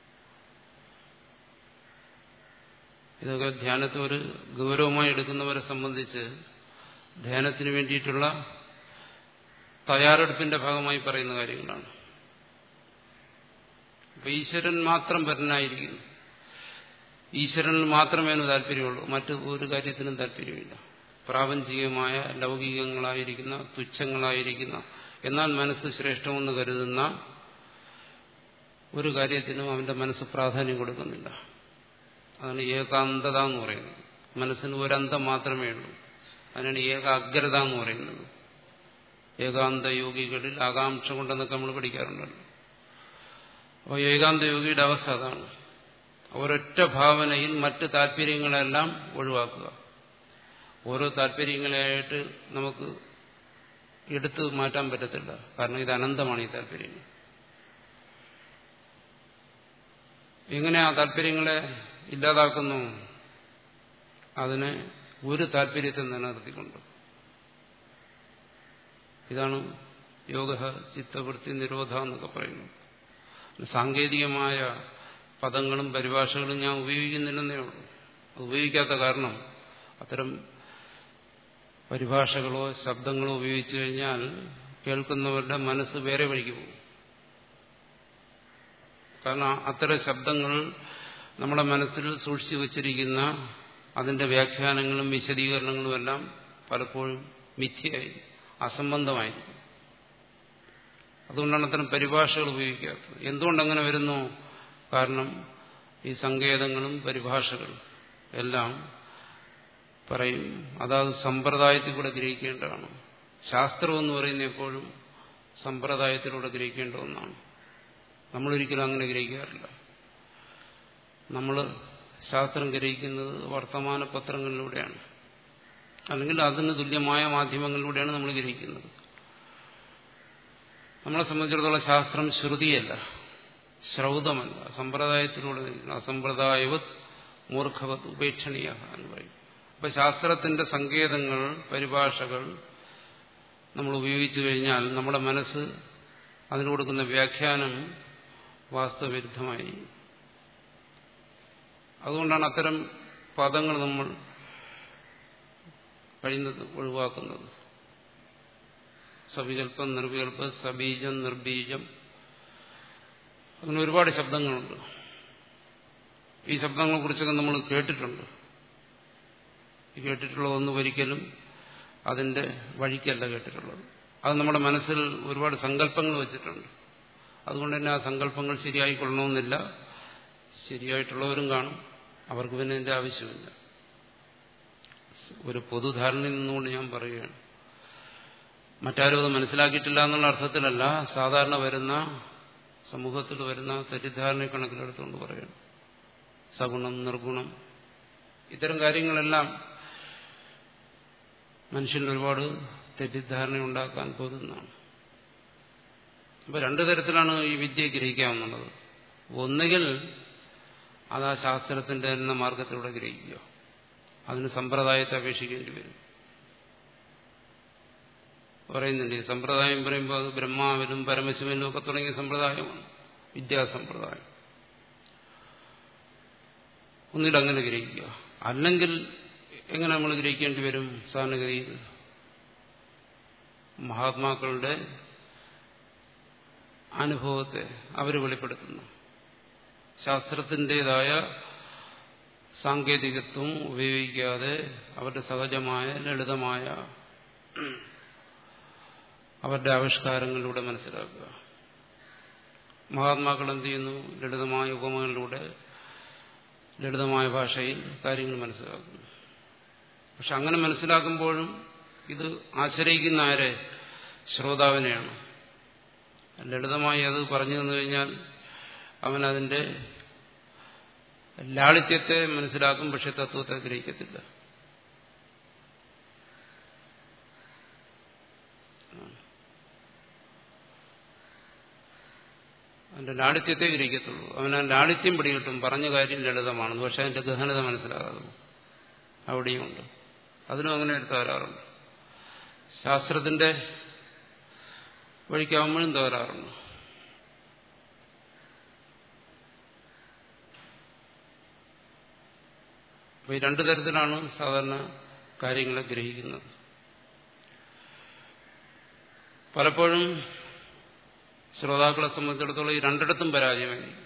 ഇതൊക്കെ ധ്യാനത്തെ ഒരു ഗൗരവമായി എടുക്കുന്നവരെ സംബന്ധിച്ച് ധ്യാനത്തിന് വേണ്ടിയിട്ടുള്ള തയ്യാറെടുപ്പിന്റെ ഭാഗമായി പറയുന്ന കാര്യങ്ങളാണ് അപ്പൊ ഈശ്വരൻ മാത്രം പരനായിരിക്കുന്നു ഈശ്വരനിൽ മാത്രമേ അതിന് താല്പര്യമുള്ളൂ മറ്റു ഒരു കാര്യത്തിനും താല്പര്യമില്ല പ്രാപഞ്ചികമായ ലൗകികങ്ങളായിരിക്കുന്ന തുച്ഛങ്ങളായിരിക്കുന്ന എന്നാൽ മനസ്സ് ശ്രേഷ്ഠമെന്ന് കരുതുന്ന ഒരു കാര്യത്തിനും അവന്റെ മനസ്സ് പ്രാധാന്യം കൊടുക്കുന്നില്ല അതാണ് ഏകാന്തത എന്ന് പറയുന്നത് മനസ്സിന് ഒരന്തം മാത്രമേ ഉള്ളൂ അതിനാണ് ഏകാഗ്രത എന്ന് പറയുന്നത് ഏകാന്ത യോഗികളിൽ ആകാംക്ഷ കൊണ്ടെന്നൊക്കെ നമ്മൾ പഠിക്കാറുണ്ടല്ലോ അപ്പോൾ ഏകാന്ത യോഗിയുടെ അവസ്ഥ അതാണ് ഒരൊറ്റ ഭാവനയിൽ മറ്റ് താല്പര്യങ്ങളെല്ലാം ഒഴിവാക്കുക ഓരോ താല്പര്യങ്ങളായിട്ട് നമുക്ക് എടുത്തു മാറ്റാൻ പറ്റത്തില്ല കാരണം ഇത് അനന്തമാണ് ഈ താല്പര്യങ്ങൾ എങ്ങനെ ആ താല്പര്യങ്ങളെ ഇല്ലാതാക്കുന്നു അതിനെ ഒരു താല്പര്യത്തെ നിലനിർത്തിക്കൊണ്ട് ഇതാണ് യോഗ ചിത്തവൃത്തി നിരോധ എന്നൊക്കെ പറയുന്നത് സാങ്കേതികമായ പദങ്ങളും പരിഭാഷകളും ഞാൻ ഉപയോഗിക്കുന്നില്ലെന്നേ ഉള്ളൂ ഉപയോഗിക്കാത്ത കാരണം അത്തരം പരിഭാഷകളോ ശബ്ദങ്ങളോ ഉപയോഗിച്ചു കഴിഞ്ഞാൽ കേൾക്കുന്നവരുടെ മനസ്സ് വേറെ വഴിക്ക് പോകും കാരണം അത്തരം ശബ്ദങ്ങൾ നമ്മുടെ മനസ്സിൽ സൂക്ഷിച്ചു വച്ചിരിക്കുന്ന അതിന്റെ വ്യാഖ്യാനങ്ങളും വിശദീകരണങ്ങളും എല്ലാം പലപ്പോഴും മിഥ്യയായി അസംബന്ധമായിരിക്കും അതുകൊണ്ടാണ് അത്തരം പരിഭാഷകൾ ഉപയോഗിക്കാത്തത് എന്തുകൊണ്ടങ്ങനെ വരുന്നു കാരണം ഈ സങ്കേതങ്ങളും പരിഭാഷകളും എല്ലാം പറയും അതാത് സമ്പ്രദായത്തിൽ കൂടെ ഗ്രഹിക്കേണ്ടതാണ് ശാസ്ത്രം എന്ന് പറയുന്ന എപ്പോഴും സമ്പ്രദായത്തിലൂടെ ഗ്രഹിക്കേണ്ട ഒന്നാണ് നമ്മളൊരിക്കലും അങ്ങനെ ഗ്രഹിക്കാറില്ല നമ്മൾ ശാസ്ത്രം ഗ്രഹിക്കുന്നത് വർത്തമാന പത്രങ്ങളിലൂടെയാണ് അല്ലെങ്കിൽ അതിന് തുല്യമായ മാധ്യമങ്ങളിലൂടെയാണ് നമ്മൾ ഗ്രഹിക്കുന്നത് നമ്മളെ സംബന്ധിച്ചിടത്തോളം ശാസ്ത്രം ശ്രുതിയല്ല ശ്രൗതമല്ല സമ്പ്രദായത്തിലൂടെ അസമ്പ്രദായവത് മൂർഖവത് ഉപേക്ഷണീയ എന്ന് പറയും അപ്പൊ ശാസ്ത്രത്തിന്റെ സങ്കേതങ്ങൾ പരിഭാഷകൾ നമ്മൾ ഉപയോഗിച്ചു കഴിഞ്ഞാൽ നമ്മുടെ മനസ്സ് അതിന് കൊടുക്കുന്ന വ്യാഖ്യാനം വാസ്തവവിരുദ്ധമായി അതുകൊണ്ടാണ് അത്തരം പദങ്ങൾ നമ്മൾ കഴിയുന്നത് ഒഴിവാക്കുന്നത് സവികല്പം നിർവികല്പം സബീജം നിർബീജം അങ്ങനെ ഒരുപാട് ശബ്ദങ്ങളുണ്ട് ഈ ശബ്ദങ്ങളെ കുറിച്ചൊക്കെ നമ്മൾ കേട്ടിട്ടുണ്ട് ഈ കേട്ടിട്ടുള്ളതൊന്നും ഒരിക്കലും അതിന്റെ വഴിക്കല്ല കേട്ടിട്ടുള്ളത് അത് നമ്മുടെ മനസ്സിൽ ഒരുപാട് സങ്കല്പങ്ങൾ വെച്ചിട്ടുണ്ട് അതുകൊണ്ട് തന്നെ ആ സങ്കല്പങ്ങൾ ശരിയായിക്കൊള്ളണമെന്നില്ല ശരിയായിട്ടുള്ളവരും കാണും അവർക്ക് പിന്നെ ഇതിന്റെ ആവശ്യമില്ല ഒരു പൊതുധാരണയിൽ നിന്നുകൊണ്ട് ഞാൻ പറയുകയാണ് മറ്റാരും അത് മനസ്സിലാക്കിയിട്ടില്ല എന്നുള്ള അർത്ഥത്തിലല്ല സാധാരണ വരുന്ന സമൂഹത്തിൽ വരുന്ന തെറ്റിദ്ധാരണ കണക്കിലെടുത്തുകൊണ്ട് പറയണം സഗുണം നിർഗുണം ഇത്തരം കാര്യങ്ങളെല്ലാം മനുഷ്യന് ഒരുപാട് തെറ്റിദ്ധാരണ ഉണ്ടാക്കാൻ പോകുന്നതാണ് അപ്പൊ രണ്ടു തരത്തിലാണ് ഈ വിദ്യ ഗ്രഹിക്കാവുന്നത് ഒന്നുകിൽ അത് ആ ശാസ്ത്രത്തിന്റെ തന്നെ മാർഗത്തിലൂടെ ഗ്രഹിക്കുക അതിന് സമ്പ്രദായത്തെ അപേക്ഷിക്കേണ്ടി വരും പറയുന്നുണ്ട് ഈ സമ്പ്രദായം പറയുമ്പോൾ അത് ബ്രഹ്മാവിലും പരമശിവനും ഒക്കെ തുടങ്ങിയ സമ്പ്രദായമാണ് വിദ്യാസമ്പ്രദായം ഒന്നിൽ അങ്ങനെ ഗ്രഹിക്കുക അല്ലെങ്കിൽ എങ്ങനെ നമ്മൾ ഗ്രഹിക്കേണ്ടി വരും സാധാരണഗതിയിൽ മഹാത്മാക്കളുടെ അനുഭവത്തെ അവർ വെളിപ്പെടുത്തുന്നു ശാസ്ത്രത്തിൻ്റെതായ സാങ്കേതികത്വം ഉപയോഗിക്കാതെ അവരുടെ സഹജമായ ലളിതമായ അവരുടെ ആവിഷ്കാരങ്ങളിലൂടെ മനസ്സിലാക്കുക മഹാത്മാക്കൾ എന്ത് ചെയ്യുന്നു ലളിതമായ ഉപമകളിലൂടെ ലളിതമായ ഭാഷയിൽ കാര്യങ്ങൾ മനസ്സിലാക്കുന്നു പക്ഷെ അങ്ങനെ മനസ്സിലാക്കുമ്പോഴും ഇത് ആശ്രയിക്കുന്ന ആരെ ശ്രോതാവിനെയാണ് ലളിതമായി അത് പറഞ്ഞു തന്നു കഴിഞ്ഞാൽ അവൻ അതിന്റെ ലാളിത്യത്തെ മനസ്സിലാക്കും പക്ഷെ തത്വത്തെ ഗ്രഹിക്കത്തില്ല അവന്റെ ലാളിത്യത്തെ ഗ്രഹിക്കത്തുള്ളൂ അവൻ ആ ലാളിത്യം പിടികിട്ടും പറഞ്ഞ കാര്യം ലളിതമാണെന്ന് പക്ഷെ അതിന്റെ ഗഹനത മനസ്സിലാകാതെ അവിടെയുമുണ്ട് അതിനും അങ്ങനെ ഒരു തകരാറുണ്ട് ശാസ്ത്രത്തിന്റെ വഴിക്കാവുമ്പോഴും തകരാറുണ്ട് അപ്പൊ ഈ രണ്ടു തരത്തിലാണ് സാധാരണ കാര്യങ്ങളെ ഗ്രഹിക്കുന്നത് പലപ്പോഴും ശ്രോതാക്കളെ സംബന്ധിച്ചിടത്തോളം ഈ രണ്ടിടത്തും പരാജയമായിരിക്കും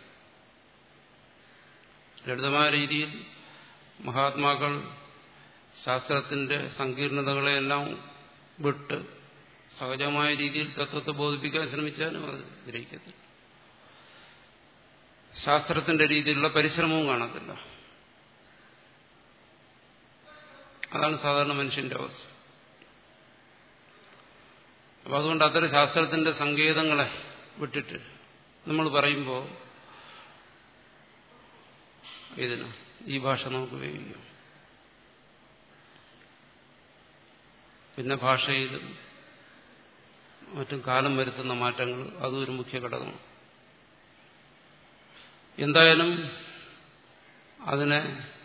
ലളിതമായ രീതിയിൽ മഹാത്മാക്കൾ ശാസ്ത്രത്തിന്റെ സങ്കീർണതകളെയെല്ലാം വിട്ട് സഹജമായ രീതിയിൽ തത്വത്തെ ബോധിപ്പിക്കാൻ ശ്രമിച്ചാലും അത് ഗ്രഹിക്കത്തില്ല ശാസ്ത്രത്തിന്റെ രീതിയിലുള്ള പരിശ്രമവും കാണത്തില്ല അതാണ് സാധാരണ മനുഷ്യന്റെ അവസ്ഥ അപ്പൊ അതുകൊണ്ട് അത്തരം ശാസ്ത്രത്തിന്റെ സങ്കേതങ്ങളെ വിട്ടിട്ട് നമ്മൾ പറയുമ്പോൾ ഇതിന് ഈ ഭാഷ നമുക്ക് ഉപയോഗിക്കാം പിന്നെ ഭാഷയിലും മറ്റും കാലം വരുത്തുന്ന മാറ്റങ്ങൾ അതും ഒരു മുഖ്യ ഘടകമാണ് എന്തായാലും അതിനെ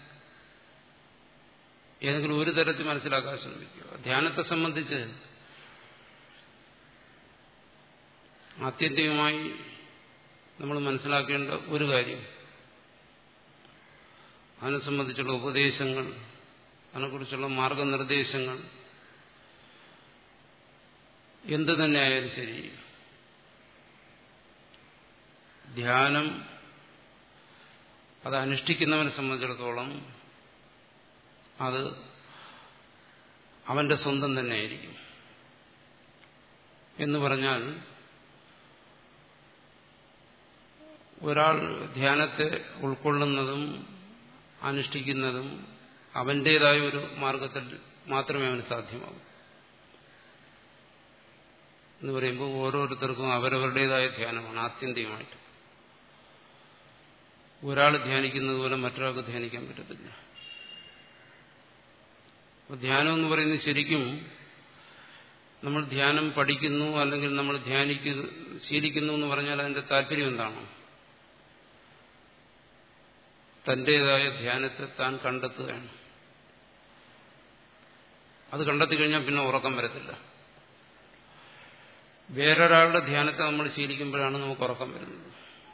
ഏതെങ്കിലും ഒരു തരത്തിൽ മനസ്സിലാക്കാൻ ശ്രമിക്കുക ധ്യാനത്തെ സംബന്ധിച്ച് ആത്യന്തികമായി നമ്മൾ മനസ്സിലാക്കേണ്ട ഒരു കാര്യം അതിനെ സംബന്ധിച്ചുള്ള ഉപദേശങ്ങൾ അതിനെക്കുറിച്ചുള്ള മാർഗനിർദ്ദേശങ്ങൾ എന്തു തന്നെ ആയാലും ശരി ധ്യാനം അത് അനുഷ്ഠിക്കുന്നവനെ സംബന്ധിച്ചിടത്തോളം അത് അവന്റെ സ്വന്തം തന്നെയായിരിക്കും എന്ന് പറഞ്ഞാൽ ഒരാൾ ധ്യാനത്തെ ഉൾക്കൊള്ളുന്നതും അനുഷ്ഠിക്കുന്നതും അവന്റേതായ ഒരു മാർഗത്തിൽ മാത്രമേ അവന് സാധ്യമാകൂ എന്ന് പറയുമ്പോൾ ഓരോരുത്തർക്കും അവരവരുടേതായ ധ്യാനമാണ് ആത്യന്തികമായിട്ട് ഒരാൾ ധ്യാനിക്കുന്നത് പോലെ മറ്റൊരാൾക്ക് ധ്യാനിക്കാൻ പറ്റത്തില്ല അപ്പോൾ ധ്യാനം എന്ന് പറയുന്നത് ശരിക്കും നമ്മൾ ധ്യാനം പഠിക്കുന്നു അല്ലെങ്കിൽ നമ്മൾ ധ്യാനിക്കുന്നു ശീലിക്കുന്നു എന്ന് പറഞ്ഞാൽ അതിന്റെ താല്പര്യം എന്താണ് തന്റേതായ ധ്യാനത്തെ താൻ കണ്ടെത്തുകയാണ് അത് കണ്ടെത്തി കഴിഞ്ഞാൽ പിന്നെ ഉറക്കം വരത്തില്ല വേറൊരാളുടെ ധ്യാനത്തെ നമ്മൾ ശീലിക്കുമ്പോഴാണ് നമുക്ക് ഉറക്കം വരുന്നത്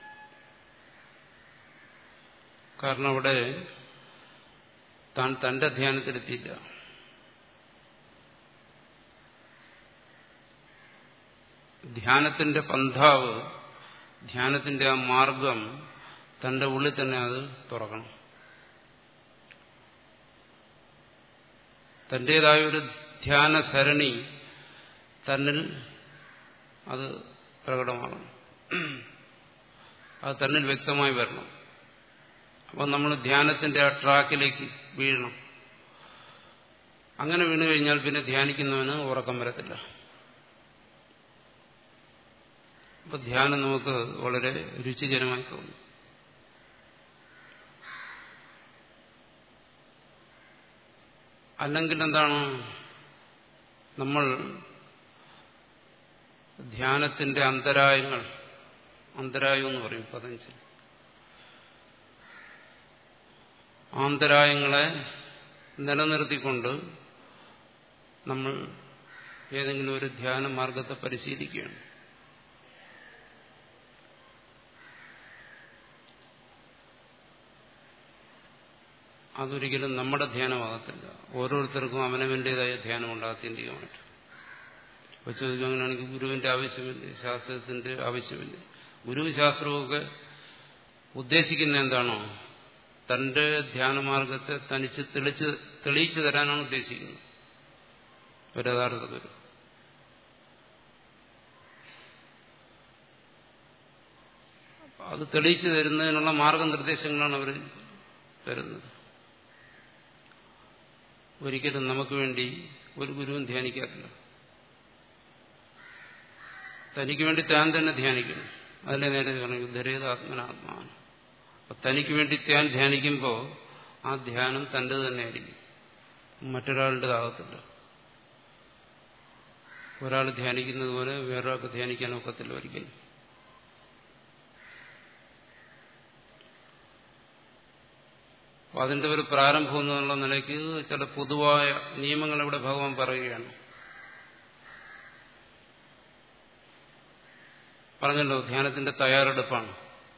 കാരണം അവിടെ താൻ തന്റെ ധ്യാനത്തിലെത്തിയില്ല ധ്യാനത്തിന്റെ പന്ഥാവ് ധ്യാനത്തിന്റെ ആ മാർഗം തന്റെ ഉള്ളിൽ തന്നെ അത് തുറക്കണം തന്റേതായ ഒരു ധ്യാന സരണി തന്നിൽ അത് പ്രകടമാകണം അത് തന്നിൽ വ്യക്തമായി വരണം അപ്പം നമ്മൾ ധ്യാനത്തിന്റെ ആ ട്രാക്കിലേക്ക് വീഴണം അങ്ങനെ വീണു കഴിഞ്ഞാൽ പിന്നെ ധ്യാനിക്കുന്നവന് ഉറക്കം വരത്തില്ല അപ്പൊ ധ്യാനം നമുക്ക് വളരെ രുചികരമായി തോന്നും അല്ലെങ്കിൽ എന്താണ് നമ്മൾ ധ്യാനത്തിന്റെ അന്തരായങ്ങൾ അന്തരായം എന്ന് പറയും പതഞ്ചൽ ആന്തരായങ്ങളെ നിലനിർത്തിക്കൊണ്ട് നമ്മൾ ഏതെങ്കിലും ഒരു ധ്യാന മാർഗത്തെ പരിശീലിക്കുകയാണ് അതൊരിക്കലും നമ്മുടെ ധ്യാനമാകത്തില്ല ഓരോരുത്തർക്കും അവനവന്റേതായ ധ്യാനമുണ്ട് ആത്യന്തികമായിട്ട് അപ്പോൾ ചോദിക്കും അങ്ങനെയാണെങ്കിൽ ഗുരുവിന്റെ ആവശ്യമില്ല ശാസ്ത്രത്തിന്റെ ആവശ്യമില്ല ഗുരു ശാസ്ത്രമൊക്കെ ഉദ്ദേശിക്കുന്ന എന്താണോ തന്റെ ധ്യാനമാർഗത്തെ തനിച്ച് തെളിച്ച് തെളിയിച്ചു തരാനാണ് ഉദ്ദേശിക്കുന്നത് ഒരു യഥാർത്ഥ ഗുരു അത് തെളിയിച്ചു തരുന്നതിനുള്ള മാർഗനിർദ്ദേശങ്ങളാണ് അവർ തരുന്നത് ഒരിക്കലും നമുക്ക് വേണ്ടി ഒരു ഗുരുവും ധ്യാനിക്കാറില്ല തനിക്ക് വേണ്ടി താൻ തന്നെ ധ്യാനിക്കണം അതിന്റെ നേരെ പറഞ്ഞു യുദ്ധരേത് ആത്മനാത്മാവാണ് അപ്പൊ തനിക്ക് വേണ്ടി താൻ ധ്യാനിക്കുമ്പോൾ ആ ധ്യാനം തൻ്റെ തന്നെ ആയിരിക്കും മറ്റൊരാളുടേതാകത്തില്ല ഒരാൾ ധ്യാനിക്കുന്നത് പോലെ വേറൊരാൾക്ക് ധ്യാനിക്കാൻ ഒക്കത്തില്ല ഒരിക്കലും അപ്പൊ അതിന്റെ ഒരു പ്രാരംഭം എന്നുള്ള നിലയ്ക്ക് ചില പൊതുവായ നിയമങ്ങൾ ഇവിടെ ഭഗവാൻ പറയുകയാണ് പറഞ്ഞല്ലോ ധ്യാനത്തിന്റെ തയ്യാറെടുപ്പാണ്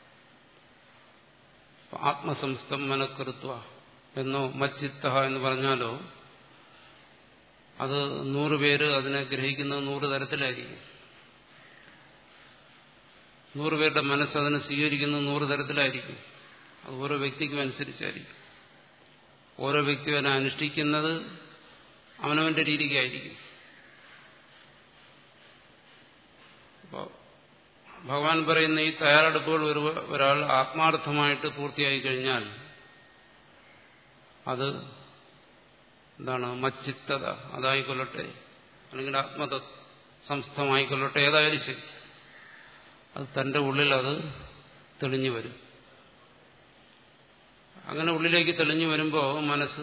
ആത്മസംസ്ഥം മനക്കൃത്വ എന്നോ മച്ചിത്ത എന്ന് പറഞ്ഞാലോ അത് നൂറുപേര് അതിനെ ഗ്രഹിക്കുന്നത് നൂറ് തരത്തിലായിരിക്കും നൂറുപേരുടെ മനസ്സ് അതിനെ സ്വീകരിക്കുന്നത് നൂറ് തരത്തിലായിരിക്കും അത് ഓരോ വ്യക്തിക്കും അനുസരിച്ചായിരിക്കും ഓരോ വ്യക്തി അതിനെ അനുഷ്ഠിക്കുന്നത് അവനവന്റെ രീതിക്കായിരിക്കും അപ്പോൾ ഭഗവാൻ പറയുന്ന ഈ തയ്യാറെടുപ്പുകൾ ഒരു ഒരാൾ ആത്മാർത്ഥമായിട്ട് പൂർത്തിയായി കഴിഞ്ഞാൽ അത് എന്താണ് മച്ചിത്തത അതായിക്കൊള്ളട്ടെ അല്ലെങ്കിൽ ആത്മത സംസ്ഥമായിക്കൊള്ളട്ടെ ഏതായാലും ശരി അത് തന്റെ ഉള്ളിൽ അത് തെളിഞ്ഞു വരും അങ്ങനെ ഉള്ളിലേക്ക് തെളിഞ്ഞു വരുമ്പോൾ മനസ്സ്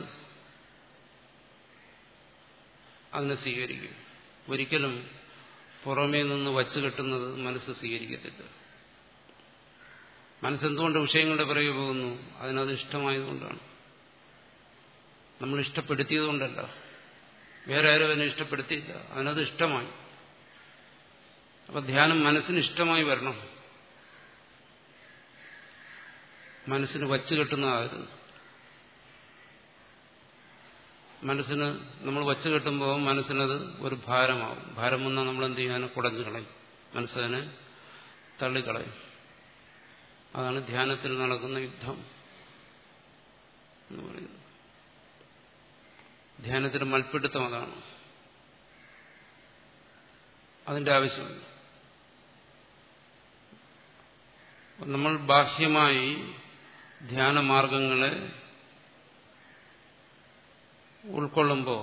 അതിനെ സ്വീകരിക്കും ഒരിക്കലും പുറമേ നിന്ന് വച്ചു കെട്ടുന്നത് മനസ്സ് സ്വീകരിക്കത്തില്ല മനസ്സെന്തുകൊണ്ട് വിഷയങ്ങളുടെ പിറകെ പോകുന്നു അതിനത് ഇഷ്ടമായതുകൊണ്ടാണ് നമ്മൾ ഇഷ്ടപ്പെടുത്തിയതുകൊണ്ടല്ല വേറെ ആരും അതിനെ ഇഷ്ടപ്പെടുത്തിയില്ല അതിനത് ഇഷ്ടമായി അപ്പൊ ധ്യാനം മനസ്സിന് ഇഷ്ടമായി വരണം മനസ്സിന് വച്ചു കെട്ടുന്നതാകരുത് മനസ്സിന് നമ്മൾ വച്ചു കെട്ടുമ്പോൾ മനസ്സിനത് ഒരു ഭാരമാവും ഭാരം വന്നാൽ നമ്മൾ എന്ത് ചെയ്യാൻ കുടഞ്ഞു കളയും മനസ്സതിനെ തള്ളിക്കളയും അതാണ് ധ്യാനത്തിൽ നടക്കുന്ന യുദ്ധം എന്ന് പറയുന്നത് ധ്യാനത്തിന് മൽപ്പിടുത്തം അതാണ് അതിന്റെ ആവശ്യമില്ല നമ്മൾ ബാഹ്യമായി ധ്യാനമാർഗങ്ങളെ ഉൾക്കൊള്ളുമ്പോൾ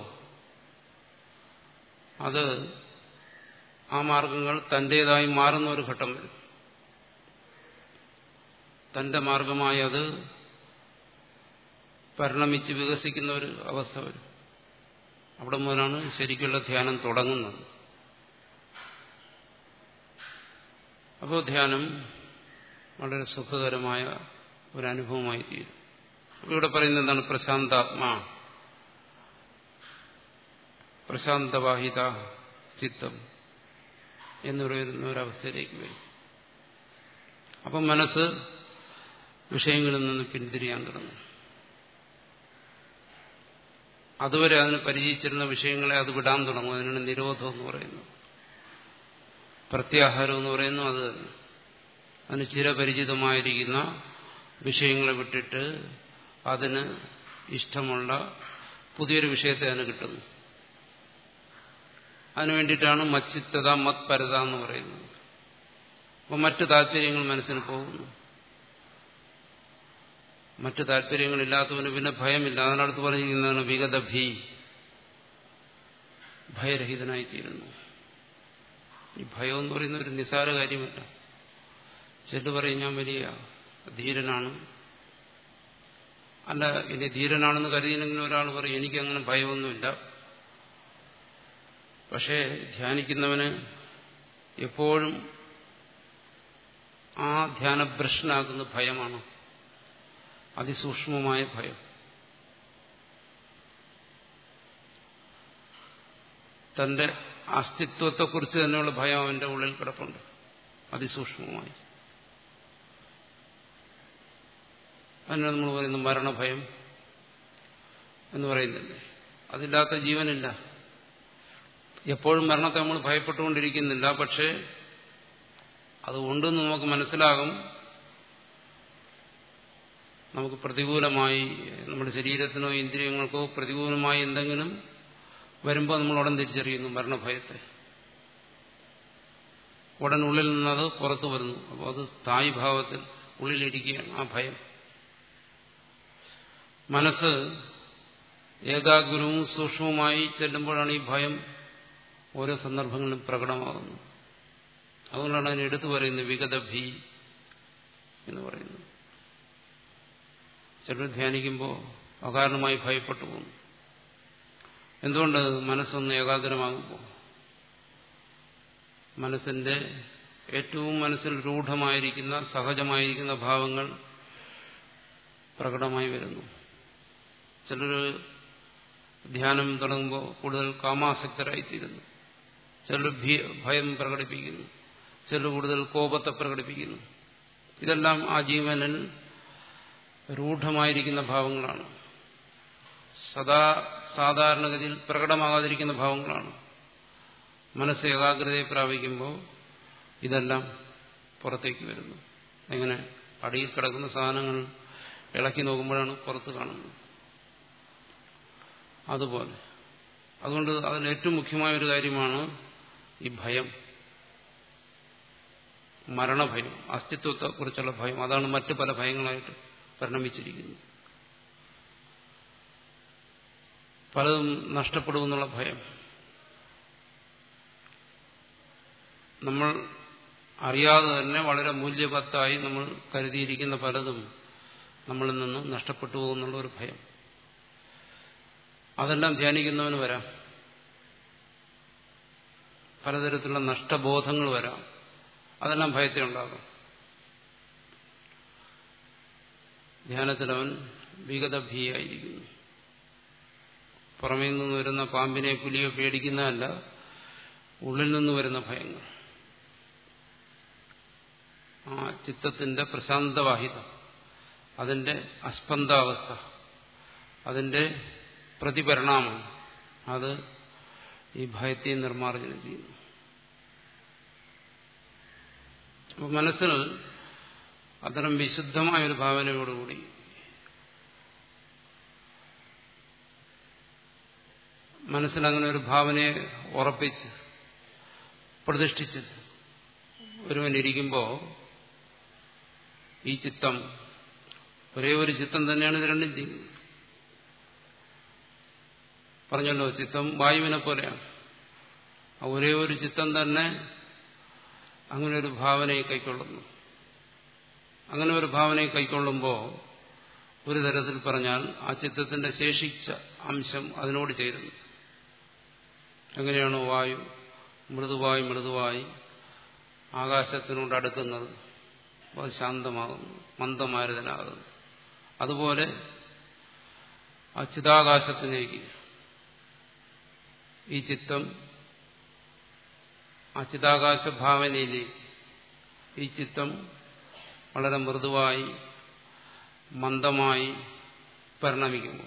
അത് ആ മാർഗങ്ങൾ തന്റേതായി മാറുന്ന ഒരു ഘട്ടം വരും തന്റെ മാർഗമായി അത് പരിണമിച്ച് വികസിക്കുന്ന ഒരു അവസ്ഥ വരും അവിടെ മുതലാണ് ശരിക്കുള്ള ധ്യാനം തുടങ്ങുന്നത് അപ്പോൾ ധ്യാനം വളരെ സുഖകരമായ ഒരു അനുഭവമായി തീരും ഇവിടെ പറയുന്നത് എന്താണ് പ്രശാന്താത്മാ പ്രശാന്തവാഹിത ചിത്തം എന്ന് പറയുന്ന ഒരവസ്ഥയിലേക്ക് വരും അപ്പം മനസ്സ് വിഷയങ്ങളിൽ നിന്ന് പിന്തിരിയാൻ തുടങ്ങും അതുവരെ അതിന് പരിചയിച്ചിരുന്ന വിഷയങ്ങളെ അത് വിടാൻ തുടങ്ങും അതിനാണ് നിരോധം എന്ന് പറയുന്നത് പ്രത്യാഹാരം എന്ന് പറയുന്നു അത് തന്നെ അതിന് ചിരപരിചിതമായിരിക്കുന്ന വിഷയങ്ങളെ വിട്ടിട്ട് അതിന് ഇഷ്ടമുള്ള പുതിയൊരു വിഷയത്തെ അതിന് കിട്ടുന്നു അതിനു വേണ്ടിയിട്ടാണ് മച്ചിത്തത മത്പരത എന്ന് പറയുന്നത് അപ്പോൾ മറ്റു താല്പര്യങ്ങൾ മനസ്സിന് പോകുന്നു മറ്റു താല്പര്യങ്ങളില്ലാത്തവന് പിന്നെ ഭയമില്ല അതിനടുത്ത് പറഞ്ഞിരിക്കുന്നതാണ് വിഗത ഭീ ഭയരഹിതനായിത്തീരുന്നു ഈ ഭയം എന്ന് പറയുന്ന ഒരു നിസാര കാര്യമല്ല ചെല്ലു പറയും ഞാൻ വലിയ ധീരനാണ് അല്ല ഇനി ധീരനാണെന്ന് കരുതിയില്ലെങ്കിൽ ഒരാൾ പറയും എനിക്കങ്ങനെ ഭയമൊന്നുമില്ല പക്ഷേ ധ്യാനിക്കുന്നവന് എപ്പോഴും ആ ധ്യാനഭ്രഷ്ടനാകുന്ന ഭയമാണ് അതിസൂക്ഷ്മമായ ഭയം തന്റെ അസ്തിത്വത്തെക്കുറിച്ച് തന്നെയുള്ള ഭയം അവന്റെ ഉള്ളിൽ കിടപ്പുണ്ട് അതിസൂക്ഷ്മമായി അതിനാണ് നമ്മൾ പറയുന്നത് മരണഭയം എന്ന് പറയുന്നില്ലേ അതില്ലാത്ത ജീവനില്ല എപ്പോഴും മരണത്തെ നമ്മൾ ഭയപ്പെട്ടുകൊണ്ടിരിക്കുന്നില്ല പക്ഷേ അതുകൊണ്ടെന്ന് നമുക്ക് മനസ്സിലാകും നമുക്ക് പ്രതികൂലമായി നമ്മുടെ ശരീരത്തിനോ ഇന്ദ്രിയങ്ങൾക്കോ പ്രതികൂലമായി എന്തെങ്കിലും വരുമ്പോൾ നമ്മൾ ഉടൻ തിരിച്ചറിയുന്നു മരണഭയത്തെ ഉടൻ ഉള്ളിൽ നിന്നത് പുറത്തു വരുന്നു അപ്പോൾ അത് സ്ഥായി ഭാവത്തിൽ ഉള്ളിലിരിക്കുകയാണ് ആ ഭയം മനസ്സ് ഏകാഗ്രവും സൂക്ഷ്മവുമായി ചെല്ലുമ്പോഴാണ് ഈ ഭയം ഓരോ സന്ദർഭങ്ങളിലും പ്രകടമാകുന്നത് അതുകൊണ്ടാണ് അതിന് എടുത്തു പറയുന്നത് വിഗതഭീ എന്ന് പറയുന്നത് ചിലർ ധ്യാനിക്കുമ്പോൾ അകാരണമായി ഭയപ്പെട്ടു പോകുന്നു എന്തുകൊണ്ട് മനസ്സൊന്ന് ഏകാഗ്രമാകുമ്പോൾ മനസ്സിന്റെ ഏറ്റവും മനസ്സിൽ രൂഢമായിരിക്കുന്ന സഹജമായിരിക്കുന്ന ഭാവങ്ങൾ പ്രകടമായി വരുന്നു ചിലർ ധ്യാനം തുടങ്ങുമ്പോൾ കൂടുതൽ കാമാസക്തരായിത്തീരുന്നു ചിലർ ഭയം പ്രകടിപ്പിക്കുന്നു ചിലർ കൂടുതൽ കോപത്തെ പ്രകടിപ്പിക്കുന്നു ഇതെല്ലാം ആ ജീവനിൽ രൂഢമായിരിക്കുന്ന ഭാവങ്ങളാണ് സദാ സാധാരണഗതിയിൽ പ്രകടമാകാതിരിക്കുന്ന ഭാവങ്ങളാണ് മനസ്സ് ഏകാഗ്രതയെ പ്രാപിക്കുമ്പോൾ ഇതെല്ലാം പുറത്തേക്ക് വരുന്നു എങ്ങനെ അടിയിൽ കിടക്കുന്ന സാധനങ്ങൾ ഇളക്കി നോക്കുമ്പോഴാണ് പുറത്ത് കാണുന്നത് അതുപോലെ അതുകൊണ്ട് അതിൽ ഏറ്റവും മുഖ്യമായ ഒരു കാര്യമാണ് ഈ ഭയം മരണഭയം അസ്തിത്വത്തെക്കുറിച്ചുള്ള ഭയം അതാണ് മറ്റു പല ഭയങ്ങളായിട്ട് പരിണമിച്ചിരിക്കുന്നത് പലതും നഷ്ടപ്പെടുമെന്നുള്ള ഭയം നമ്മൾ അറിയാതെ തന്നെ വളരെ മൂല്യവത്തായി നമ്മൾ കരുതിയിരിക്കുന്ന പലതും നമ്മളിൽ നിന്ന് നഷ്ടപ്പെട്ടു പോകുന്നുള്ള ഒരു ഭയം അതെല്ലാം ധ്യാനിക്കുന്നവന് വരാം പലതരത്തിലുള്ള നഷ്ടബോധങ്ങൾ വരാം അതെല്ലാം ഭയത്തെ ഉണ്ടാകും ധ്യാനത്തിലവൻ വിഗതഭീയായിരിക്കുന്നു പുറമേ നിന്ന് വരുന്ന പാമ്പിനെ പുലിയോ പേടിക്കുന്നതല്ല ഉള്ളിൽ നിന്ന് വരുന്ന ഭയങ്ങൾ ആ ചിത്തത്തിന്റെ പ്രശാന്തവാഹിതം അതിന്റെ അസ്പന്ദാവസ്ഥ അതിന്റെ പ്രതിപരിണാമം അത് ഈ ഭയത്തെ നിർമ്മാർജ്ജനം ചെയ്യുന്നു അപ്പൊ മനസ്സിൽ അത്തരം വിശുദ്ധമായ ഒരു ഭാവനയോടുകൂടി മനസ്സിൽ അങ്ങനെ ഒരു ഭാവനയെ ഉറപ്പിച്ച് പ്രതിഷ്ഠിച്ച് ഒരുവൻ ഇരിക്കുമ്പോൾ ഈ ചിത്തം ഒരേ ഒരു ചിത്തം തന്നെയാണ് ഇത് രണ്ടും ചെയ്യുന്നത് പറഞ്ഞല്ലോ ചിത്തം വായുവിനെ പോലെയാണ് ആ ഒരേ ഒരു ചിത്തം തന്നെ അങ്ങനെ ഒരു ഭാവനയെ കൈക്കൊള്ളുന്നു അങ്ങനെ ഒരു ഭാവനയെ കൈക്കൊള്ളുമ്പോൾ ഒരു തരത്തിൽ പറഞ്ഞാൽ ആ ചിത്തത്തിന്റെ ശേഷിച്ച അംശം അതിനോട് ചേരുന്നു എങ്ങനെയാണോ വായു മൃദുവായി മൃദുവായി ആകാശത്തിനോട് അടുക്കുന്നത് അത് ശാന്തമാകുന്നു മന്ദമാരുതനാകുന്നു അതുപോലെ ആ ചിതാകാശത്തിലേക്ക് ഈ ചിത്തം ആ ചിതാകാശ ഭാവനയിലേക്ക് ഈ ചിത്തം വളരെ മൃദുവായി മന്ദമായി പരിണമിക്കുന്നു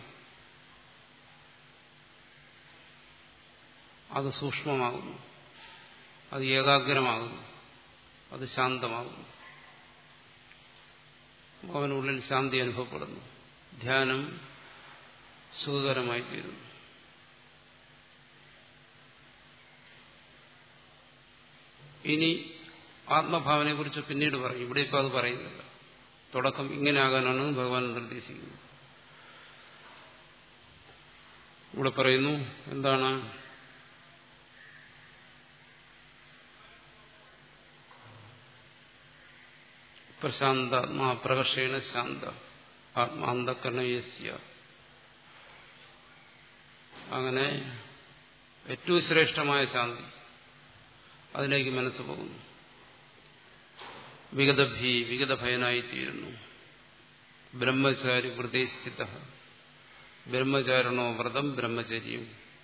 അത് സൂക്ഷ്മമാകുന്നു അത് ഏകാഗ്രമാകുന്നു അത് ശാന്തമാകുന്നു അവനുള്ളിൽ ശാന്തി അനുഭവപ്പെടുന്നു ധ്യാനം സുഖകരമായി തീരുന്നു ഇനി ആത്മഭാവനയെക്കുറിച്ച് പിന്നീട് പറയും ഇവിടെ ഇപ്പോൾ അത് പറയുന്നില്ല തുടക്കം ഇങ്ങനെ ആകാനാണ് ഭഗവാൻ നിർദ്ദേശിക്കുന്നത് ഇവിടെ പറയുന്നു എന്താണ് പ്രശാന്താത്മാ പ്രകർഷേണ ശാന്ത ആത്മാന്തക്കരണയസ്യ അങ്ങനെ ഏറ്റവും ശ്രേഷ്ഠമായ ശാന്തി അതിലേക്ക് മനസ്സ് പോകുന്നു വിഗതഭീ വിഗതഭയനായിത്തീരുന്നു ബ്രഹ്മചാരി വൃതേസ്ഥിത ബ്രഹ്മചാരണോ വ്രതം ബ്രഹ്മചര്യം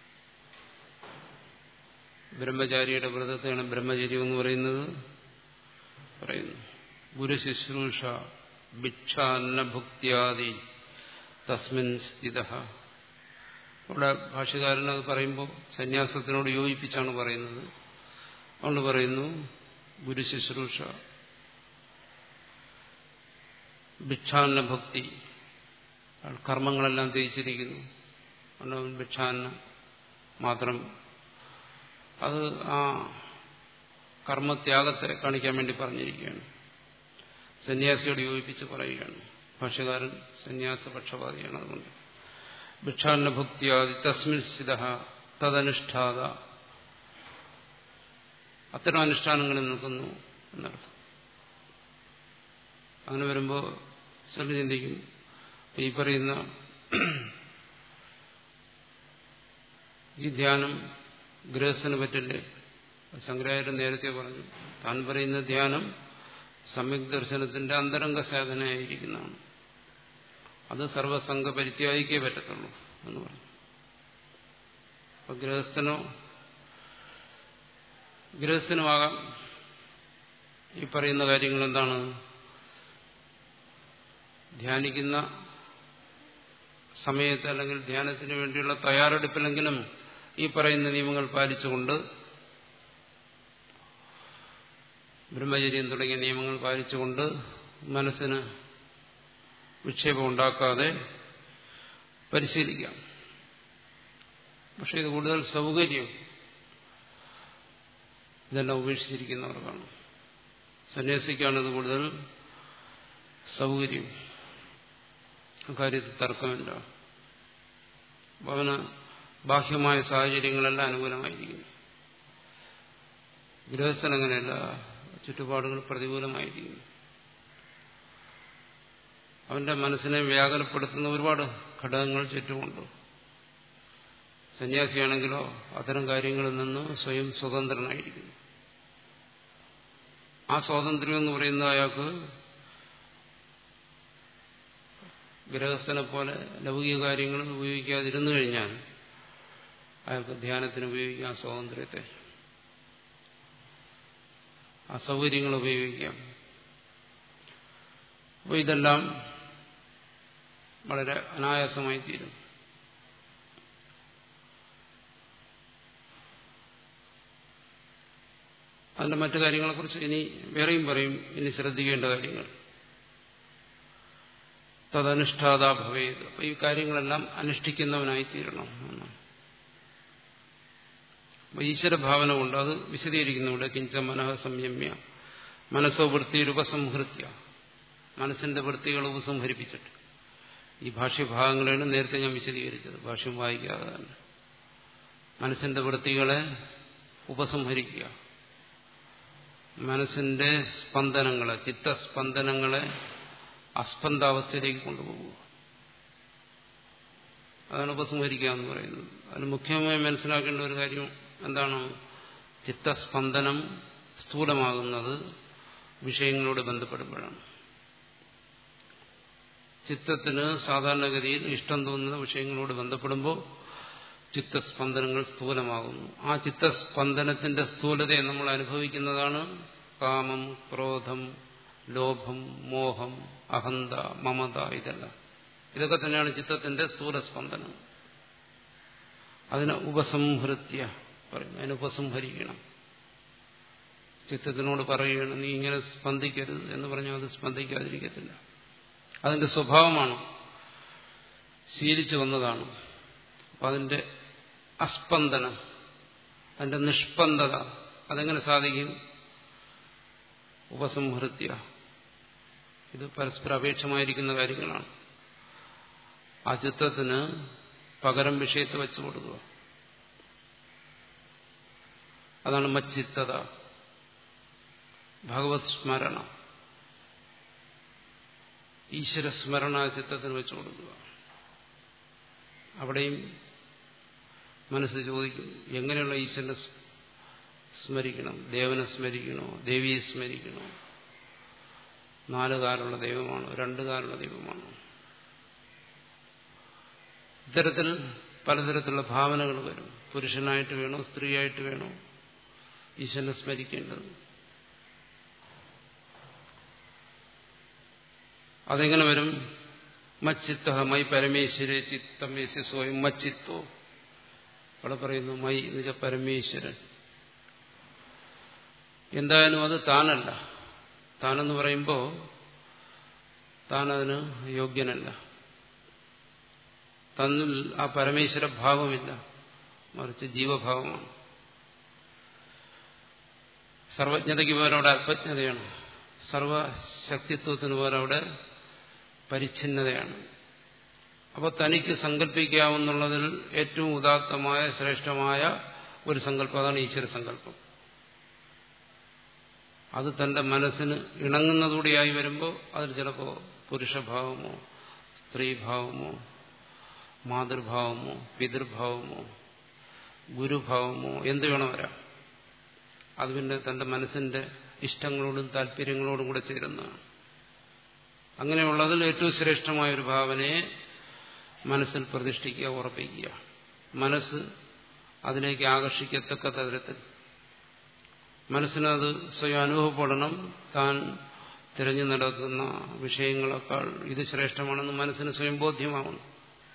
ബ്രഹ്മചാരിയുടെ വ്രതത്തെയാണ് ബ്രഹ്മചര്യം എന്ന് പറയുന്നത് പറയുന്നു ഗുരു ശുശ്രൂഷ ഭിക്ഷാന്നഭുക്തിയാദി തസ്മിൻ സ്ഥിത ഇവിടെ ഭാഷകാരൻ അത് പറയുമ്പോൾ സന്യാസത്തിനോട് യോജിപ്പിച്ചാണ് പറയുന്നത് അതുകൊണ്ട് പറയുന്നു ഗുരു ശുശ്രൂഷ ഭിക്ഷാന്ന ഭക്തി കർമ്മങ്ങളെല്ലാം ത്യജിച്ചിരിക്കുന്നു അതുകൊണ്ട് ഭിക്ഷാന്ന മാത്രം അത് ആ കർമ്മത്യാഗത്തെ കാണിക്കാൻ വേണ്ടി പറഞ്ഞിരിക്കുകയാണ് സന്യാസിയോട് യോജിപ്പിച്ച് പറയുകയാണ് ഭാഷകാരൻ സന്യാസ പക്ഷപാതിയാണ് അതുകൊണ്ട് ഭിക്ഷാന്ന ഭക്തിയാദി തസ്മിൻ സ്ഥിത തദനുഷ്ഠാത അത്തരം അനുഷ്ഠാനങ്ങളിൽ നിൽക്കുന്നു എന്നർത്ഥം അങ്ങനെ വരുമ്പോൾ ചിലർ ചിന്തിക്കും ഈ പറയുന്ന ഈ ധ്യാനം ഗൃഹസ്ഥന് പറ്റില്ലേ ശങ്കരാചാര്യൻ നേരത്തെ പറഞ്ഞു താൻ പറയുന്ന ധ്യാനം സമ്യക് ദർശനത്തിന്റെ അന്തരംഗ സാധനയായിരിക്കുന്നതാണ് അത് സർവസംഘ പരിത്യാഗിക്കേ പറ്റത്തുള്ളൂ എന്ന് പറഞ്ഞു അപ്പൊ ഗൃഹസ്ഥനോ ഗൃഹസ്ഥനുമാകാം ഈ പറയുന്ന കാര്യങ്ങൾ എന്താണ് ധ്യാനിക്കുന്ന സമയത്ത് അല്ലെങ്കിൽ ധ്യാനത്തിന് വേണ്ടിയുള്ള തയ്യാറെടുപ്പിലെങ്കിലും ഈ പറയുന്ന നിയമങ്ങൾ പാലിച്ചുകൊണ്ട് ബ്രഹ്മചര്യം തുടങ്ങിയ നിയമങ്ങൾ പാലിച്ചുകൊണ്ട് മനസ്സിന് വിക്ഷേപം ഉണ്ടാക്കാതെ പരിശീലിക്കാം പക്ഷെ ഇത് കൂടുതൽ സൗകര്യം ഇതെല്ലാം ഉപേക്ഷിച്ചിരിക്കുന്നവർക്കാണ് സന്യാസിക്കാണ് ഇത് കൂടുതൽ സൗകര്യം അക്കാര്യത്തിൽ തർക്കമില്ല അവന് ബാഹ്യമായ സാഹചര്യങ്ങളെല്ലാം അനുകൂലമായിരിക്കുന്നു ഗൃഹസ്ഥൻ അങ്ങനെയല്ല ചുറ്റുപാടുകൾ പ്രതികൂലമായിരിക്കുന്നു അവന്റെ മനസ്സിനെ വ്യാകുലപ്പെടുത്തുന്ന ഒരുപാട് ഘടകങ്ങൾ ചുറ്റുമുണ്ട് സന്യാസിയാണെങ്കിലോ അത്തരം കാര്യങ്ങളിൽ നിന്ന് സ്വയം സ്വതന്ത്രനായിരിക്കുന്നു ആ സ്വാതന്ത്ര്യം എന്ന് പറയുന്നത് അയാൾക്ക് ഗൃഹസ്ഥനെ പോലെ ലൗകിക കാര്യങ്ങൾ ഉപയോഗിക്കാതിരുന്നു കഴിഞ്ഞാൽ അയാൾക്ക് ധ്യാനത്തിന് ഉപയോഗിക്കാം സ്വാതന്ത്ര്യത്തെ ആ സൗകര്യങ്ങൾ ഉപയോഗിക്കാം അപ്പോൾ ഇതെല്ലാം വളരെ അനായാസമായി തീരും അതിന്റെ മറ്റു കാര്യങ്ങളെക്കുറിച്ച് ഇനി വേറെയും പറയും ഇനി ശ്രദ്ധിക്കേണ്ട കാര്യങ്ങൾ തദനുഷ്ഠാത ഭവേത് അപ്പൊ ഈ കാര്യങ്ങളെല്ലാം അനുഷ്ഠിക്കുന്നവനായി തീരണം എന്നാണ് അപ്പൊ ഈശ്വരഭാവന കൊണ്ട് അത് വിശദീകരിക്കുന്നു ഇവിടെ കിഞ്ച മനഃ സംയമ്യ മനസ്സോ വൃത്തിയിൽ ഉപസംഹൃത്യ മനസ്സിന്റെ വൃത്തികൾ ഉപസംഹരിപ്പിച്ചിട്ട് ഈ ഭാഷ്യഭാഗങ്ങളാണ് നേരത്തെ ഞാൻ വിശദീകരിച്ചത് ഭാഷ്യം വായിക്കാതെ തന്നെ മനസ്സിന്റെ വൃത്തികളെ ഉപസംഹരിക്കുക മനസ്സിന്റെ സ്പന്ദനങ്ങളെ ചിത്തസ്പന്ദനങ്ങളെ അസ്പന്ദാവസ്ഥയിലേക്ക് കൊണ്ടുപോകുക അതാണ് ഉപസംഹരിക്കുക എന്ന് പറയുന്നത് അതിൽ മുഖ്യമായി മനസ്സിലാക്കേണ്ട ഒരു കാര്യം എന്താണ് ചിത്തസ്പന്ദനം സ്ഥൂലമാകുന്നത് വിഷയങ്ങളോട് ബന്ധപ്പെടുമ്പോഴാണ് ചിത്തത്തിന് സാധാരണഗതിയിൽ ഇഷ്ടം തോന്നുന്ന വിഷയങ്ങളോട് ബന്ധപ്പെടുമ്പോൾ ചിത്തസ്പന്ദനങ്ങൾ സ്ഥൂലമാകുന്നു ആ ചിത്തസ്പന്ദനത്തിന്റെ സ്ഥൂലതയെ നമ്മൾ അനുഭവിക്കുന്നതാണ് കാമം ക്രോധം ലോഭം മോഹം അഹന്ത മമത ഇതെല്ലാം ഇതൊക്കെ തന്നെയാണ് ചിത്തത്തിന്റെ സ്ഥൂലസ്പന്ദനം അതിനെ ഉപസംഹൃത്യ പറയും അതിനെ ഉപസംഹരിക്കണം ചിത്തത്തിനോട് പറയുകയാണ് നീ ഇങ്ങനെ സ്പന്ദിക്കരുത് എന്ന് പറഞ്ഞാൽ അത് സ്പന്ദിക്കാതിരിക്കത്തില്ല അതിന്റെ സ്വഭാവമാണ് ശീലിച്ചു വന്നതാണ് അപ്പൊ അതിന്റെ അസ്പന്ദനം അതിന്റെ നിഷ്പന്ദത അതെങ്ങനെ സാധിക്കും ഉപസംഹൃത്യ ഇത് പരസ്പര അപേക്ഷമായിരിക്കുന്ന കാര്യങ്ങളാണ് ആ ചിത്തത്തിന് പകരം വിഷയത്തെ വെച്ചു കൊടുക്കുക അതാണ് മച്ചിത്തത ഭഗവത് സ്മരണ ഈശ്വര സ്മരണ ചിത്തത്തിന് വെച്ചു കൊടുക്കുക അവിടെയും മനസ്സ് ചോദിക്കും എങ്ങനെയുള്ള ഈശ്വരനെ സ്മരിക്കണം ദേവനെ സ്മരിക്കണോ ദേവിയെ സ്മരിക്കണോ നാല് കാലുള്ള ദൈവമാണോ രണ്ട് കാലുള്ള ദൈവമാണോ ഇത്തരത്തിൽ പലതരത്തിലുള്ള ഭാവനകൾ വരും പുരുഷനായിട്ട് വേണോ സ്ത്രീയായിട്ട് വേണോ ഈശ്വരനെ സ്മരിക്കേണ്ടത് അതെങ്ങനെ വരും മച്ചിത്ത മൈ പരമേശ്വര ചിത്തം യസ്യ സ്വയം മച്ചിത്തോ അവിടെ പറയുന്നു മൈ എന്ന് വെച്ചാൽ പരമേശ്വരൻ എന്തായാലും അത് താനല്ല താനെന്ന് പറയുമ്പോൾ താനതിന് യോഗ്യനല്ല തന്നിൽ ആ പരമേശ്വര ഭാവമില്ല മറിച്ച് ജീവഭാവമാണ് സർവജ്ഞതയ്ക്ക് പോലെ അവിടെ അല്പജ്ഞതയാണ് സർവശക്തിത്വത്തിന് പോലെ അവിടെ പരിച്ഛിന്നതയാണ് അപ്പോൾ തനിക്ക് സങ്കല്പിക്കാവുന്നുള്ളതിൽ ഏറ്റവും ഉദാത്തമായ ശ്രേഷ്ഠമായ ഒരു സങ്കല്പം അതാണ് ഈശ്വര സങ്കല്പം അത് തന്റെ മനസ്സിന് ഇണങ്ങുന്നതൂടെയായി വരുമ്പോൾ അതിൽ ചിലപ്പോൾ പുരുഷഭാവമോ സ്ത്രീഭാവമോ മാതൃഭാവമോ പിതൃഭാവമോ ഗുരുഭാവമോ എന്ത് വേണം വരാം അത് പിന്നെ തന്റെ മനസ്സിന്റെ ഇഷ്ടങ്ങളോടും താല്പര്യങ്ങളോടും കൂടെ ചേരുന്നതാണ് അങ്ങനെയുള്ളതിൽ ഏറ്റവും ശ്രേഷ്ഠമായ ഒരു ഭാവനയെ മനസ്സിൽ പ്രതിഷ്ഠിക്കുക ഉറപ്പിക്കുക മനസ്സ് അതിലേക്ക് ആകർഷിക്കത്തക്ക തരത്തിൽ മനസ്സിനത് സ്വയം അനുഭവപ്പെടണം താൻ തിരഞ്ഞു നടക്കുന്ന വിഷയങ്ങളെക്കാൾ ഇത് ശ്രേഷ്ഠമാണെന്ന് മനസ്സിന് സ്വയം ബോധ്യമാവണം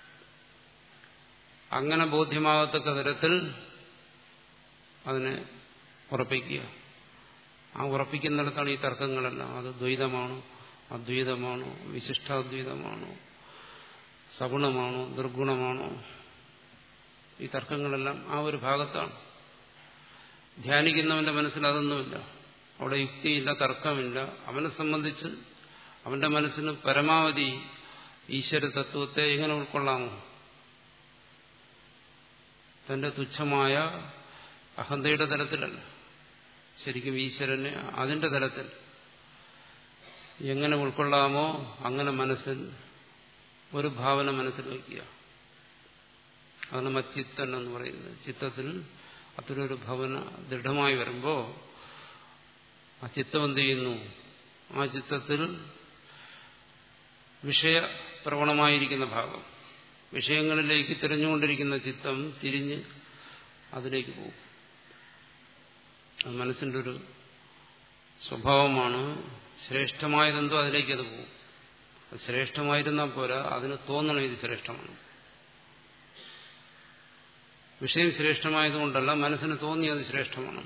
അങ്ങനെ ബോധ്യമാകത്തക്ക തരത്തിൽ അതിനെ ഉറപ്പിക്കുക ആ ഉറപ്പിക്കുന്നിടത്താണ് ഈ തർക്കങ്ങളെല്ലാം അത് ദ്വൈതമാണോ അദ്വൈതമാണോ വിശിഷ്ടാദ്വൈതമാണോ സഗുണമാണോ ദുർഗുണമാണോ ഈ തർക്കങ്ങളെല്ലാം ആ ഒരു ഭാഗത്താണ് ധ്യാനിക്കുന്നവന്റെ മനസ്സിൽ അതൊന്നുമില്ല അവിടെ യുക്തിയില്ല തർക്കമില്ല അവനെ സംബന്ധിച്ച് അവന്റെ മനസ്സിന് പരമാവധി ഈശ്വര തത്വത്തെ എങ്ങനെ ഉൾക്കൊള്ളാമോ തന്റെ തുച്ഛമായ അഹന്തയുടെ തലത്തിലല്ല ശരിക്കും ഈശ്വരനെ അതിന്റെ തലത്തിൽ എങ്ങനെ ഉൾക്കൊള്ളാമോ അങ്ങനെ മനസ്സിൽ ഒരു ഭാവന മനസ്സിൽ വയ്ക്കുക അതാണ് മച്ചിത്തൻ എന്ന് പറയുന്നത് ചിത്തത്തിൽ അത്തരൊരു ഭവന ദൃഢമായി വരുമ്പോൾ ആ ചിത്തം എന്ത് ചെയ്യുന്നു ആ ചിത്തത്തിൽ വിഷയപ്രവണമായിരിക്കുന്ന ഭാഗം വിഷയങ്ങളിലേക്ക് തിരഞ്ഞുകൊണ്ടിരിക്കുന്ന ചിത്തം തിരിഞ്ഞ് അതിലേക്ക് പോകും അത് മനസ്സിന്റെ ഒരു സ്വഭാവമാണ് ശ്രേഷ്ഠമായതെന്തോ അതിലേക്ക് അത് പോകും അത് ശ്രേഷ്ഠമായിരുന്നാൽ പോരാ അതിന് തോന്നണം ഇത് ശ്രേഷ്ഠമാണ് വിഷയം ശ്രേഷ്ഠമായതുകൊണ്ടല്ല മനസ്സിന് തോന്നി അത് ശ്രേഷ്ഠമാണ്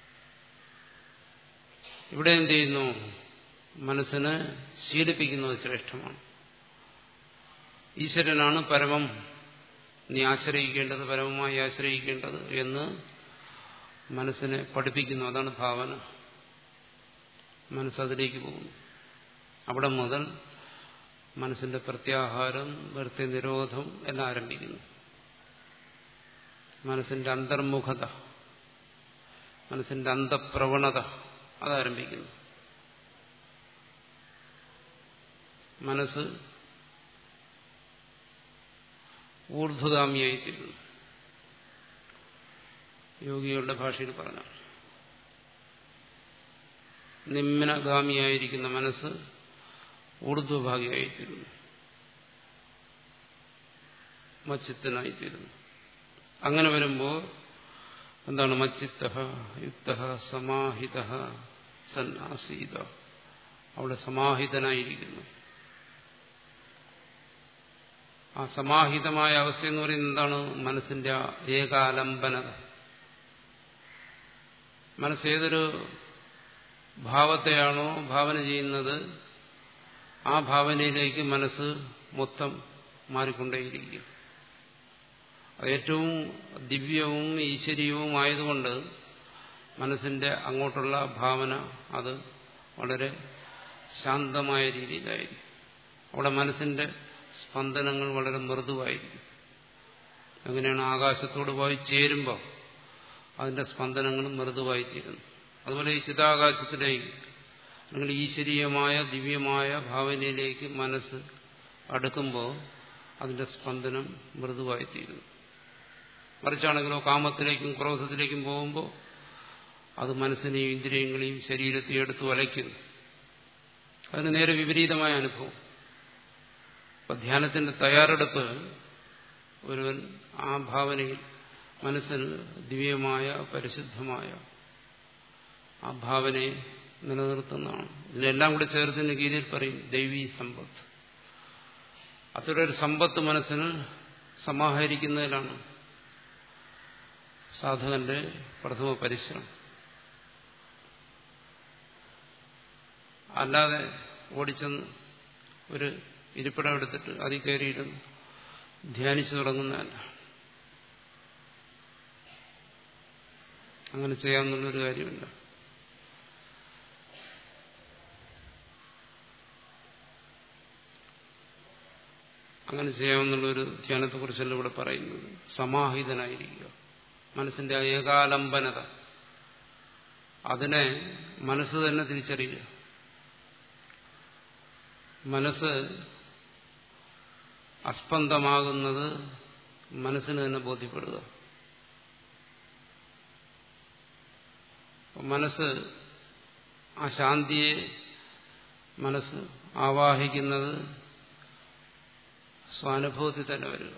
ഇവിടെ എന്ത് ചെയ്യുന്നു മനസ്സിന് ശീലിപ്പിക്കുന്നത് ശ്രേഷ്ഠമാണ് ഈശ്വരനാണ് പരമം നീ ആശ്രയിക്കേണ്ടത് പരമമായി ആശ്രയിക്കേണ്ടത് എന്ന് മനസ്സിനെ പഠിപ്പിക്കുന്നു അതാണ് ഭാവന മനസ്സതിലേക്ക് പോകുന്നു അവിടെ മുതൽ മനസ്സിന്റെ പ്രത്യാഹാരം വൃത്തി നിരോധം എല്ലാം ആരംഭിക്കുന്നു മനസ്സിന്റെ അന്തർമുഖത മനസ്സിന്റെ അന്തപ്രവണത അതാരംഭിക്കുന്നു മനസ്സ് ഊർധ്വഗാമിയായിത്തീരുന്നു യോഗികളുടെ ഭാഷയിൽ പറഞ്ഞ നിമ്നഗാമിയായിരിക്കുന്ന മനസ്സ് ഊർധ്വഭാഗിയായിത്തീരുന്നു മച്ചിത്തനായിത്തീരുന്നു അങ്ങനെ വരുമ്പോൾ എന്താണ് മച്ചിത്ത യുക്ത സമാഹിത സൻ ആസീത അവിടെ സമാഹിതനായിരിക്കുന്നു ആ സമാഹിതമായ അവസ്ഥ എന്ന് പറയുന്നത് എന്താണ് മനസ്സിന്റെ ഏകാലംബനത മനസ്സേതൊരു ഭാവത്തെയാണോ ഭാവന ചെയ്യുന്നത് ആ ഭാവനയിലേക്ക് മനസ്സ് മൊത്തം മാറിക്കൊണ്ടേയിരിക്കും അത് ഏറ്റവും ദിവ്യവും ഈശ്വരീയവും ആയതുകൊണ്ട് മനസ്സിന്റെ അങ്ങോട്ടുള്ള ഭാവന അത് വളരെ ശാന്തമായ രീതിയിലായിരിക്കും അവിടെ മനസ്സിന്റെ സ്പന്ദനങ്ങൾ വളരെ മൃദുവായിരിക്കും അങ്ങനെയാണ് ആകാശത്തോട് പോയി ചേരുമ്പോൾ അതിന്റെ സ്പന്ദനങ്ങളും മൃദുവായിത്തീരുന്നു അതുപോലെ ഈ ചിതാകാശത്തിലേക്ക് അല്ലെങ്കിൽ ഈശ്വരീയമായ ദിവ്യമായ ഭാവനയിലേക്ക് മനസ്സ് അടുക്കുമ്പോൾ അതിന്റെ സ്പന്ദനം മൃദുവായിത്തീരുന്നു മറിച്ചാണെങ്കിലോ കാമത്തിലേക്കും ക്രോധത്തിലേക്കും പോകുമ്പോൾ അത് മനസ്സിനെയും ഇന്ദ്രിയങ്ങളെയും ശരീരത്തെയും എടുത്ത് വലയ്ക്കുന്നു അതിന് നേരെ വിപരീതമായ അനുഭവം അപ്പൊ ധ്യാനത്തിന്റെ തയ്യാറെടുപ്പ് ഒരുവൻ ആ ഭാവനയിൽ മനസ്സിൽ ദിവ്യമായ പരിശുദ്ധമായ ആ ഭാവനയെ നിലനിർത്തുന്നതാണ് ഇതിനെല്ലാം കൂടി ചേർത്തിന് കീഴിൽ പറയും ദൈവീ സമ്പത്ത് അത്തരൊരു സമ്പത്ത് മനസ്സിന് സമാഹരിക്കുന്നതിലാണ് സാധകന്റെ പ്രഥമ പരിശ്രമം അല്ലാതെ ഓടിച്ചെന്ന് ഒരു ഇരിപ്പിടം എടുത്തിട്ട് അതിൽ കയറിയിരുന്ന് ധ്യാനിച്ചു തുടങ്ങുന്നതല്ല അങ്ങനെ ചെയ്യാമെന്നുള്ളൊരു കാര്യമില്ല അങ്ങനെ ചെയ്യാമെന്നുള്ളൊരു ധ്യാനത്തെക്കുറിച്ചല്ല ഇവിടെ പറയുന്നത് സമാഹിതനായിരിക്കുക മനസ്സിന്റെ ആ ഏകാലംബനത അതിനെ മനസ്സ് തന്നെ തിരിച്ചറിയുക മനസ്സ് അസ്പന്ദമാകുന്നത് മനസ്സിന് തന്നെ ബോധ്യപ്പെടുക മനസ്സ് ആ ശാന്തിയെ മനസ്സ് ആവാഹിക്കുന്നത് സ്വാനുഭവത്തിൽ തന്നെ വരിക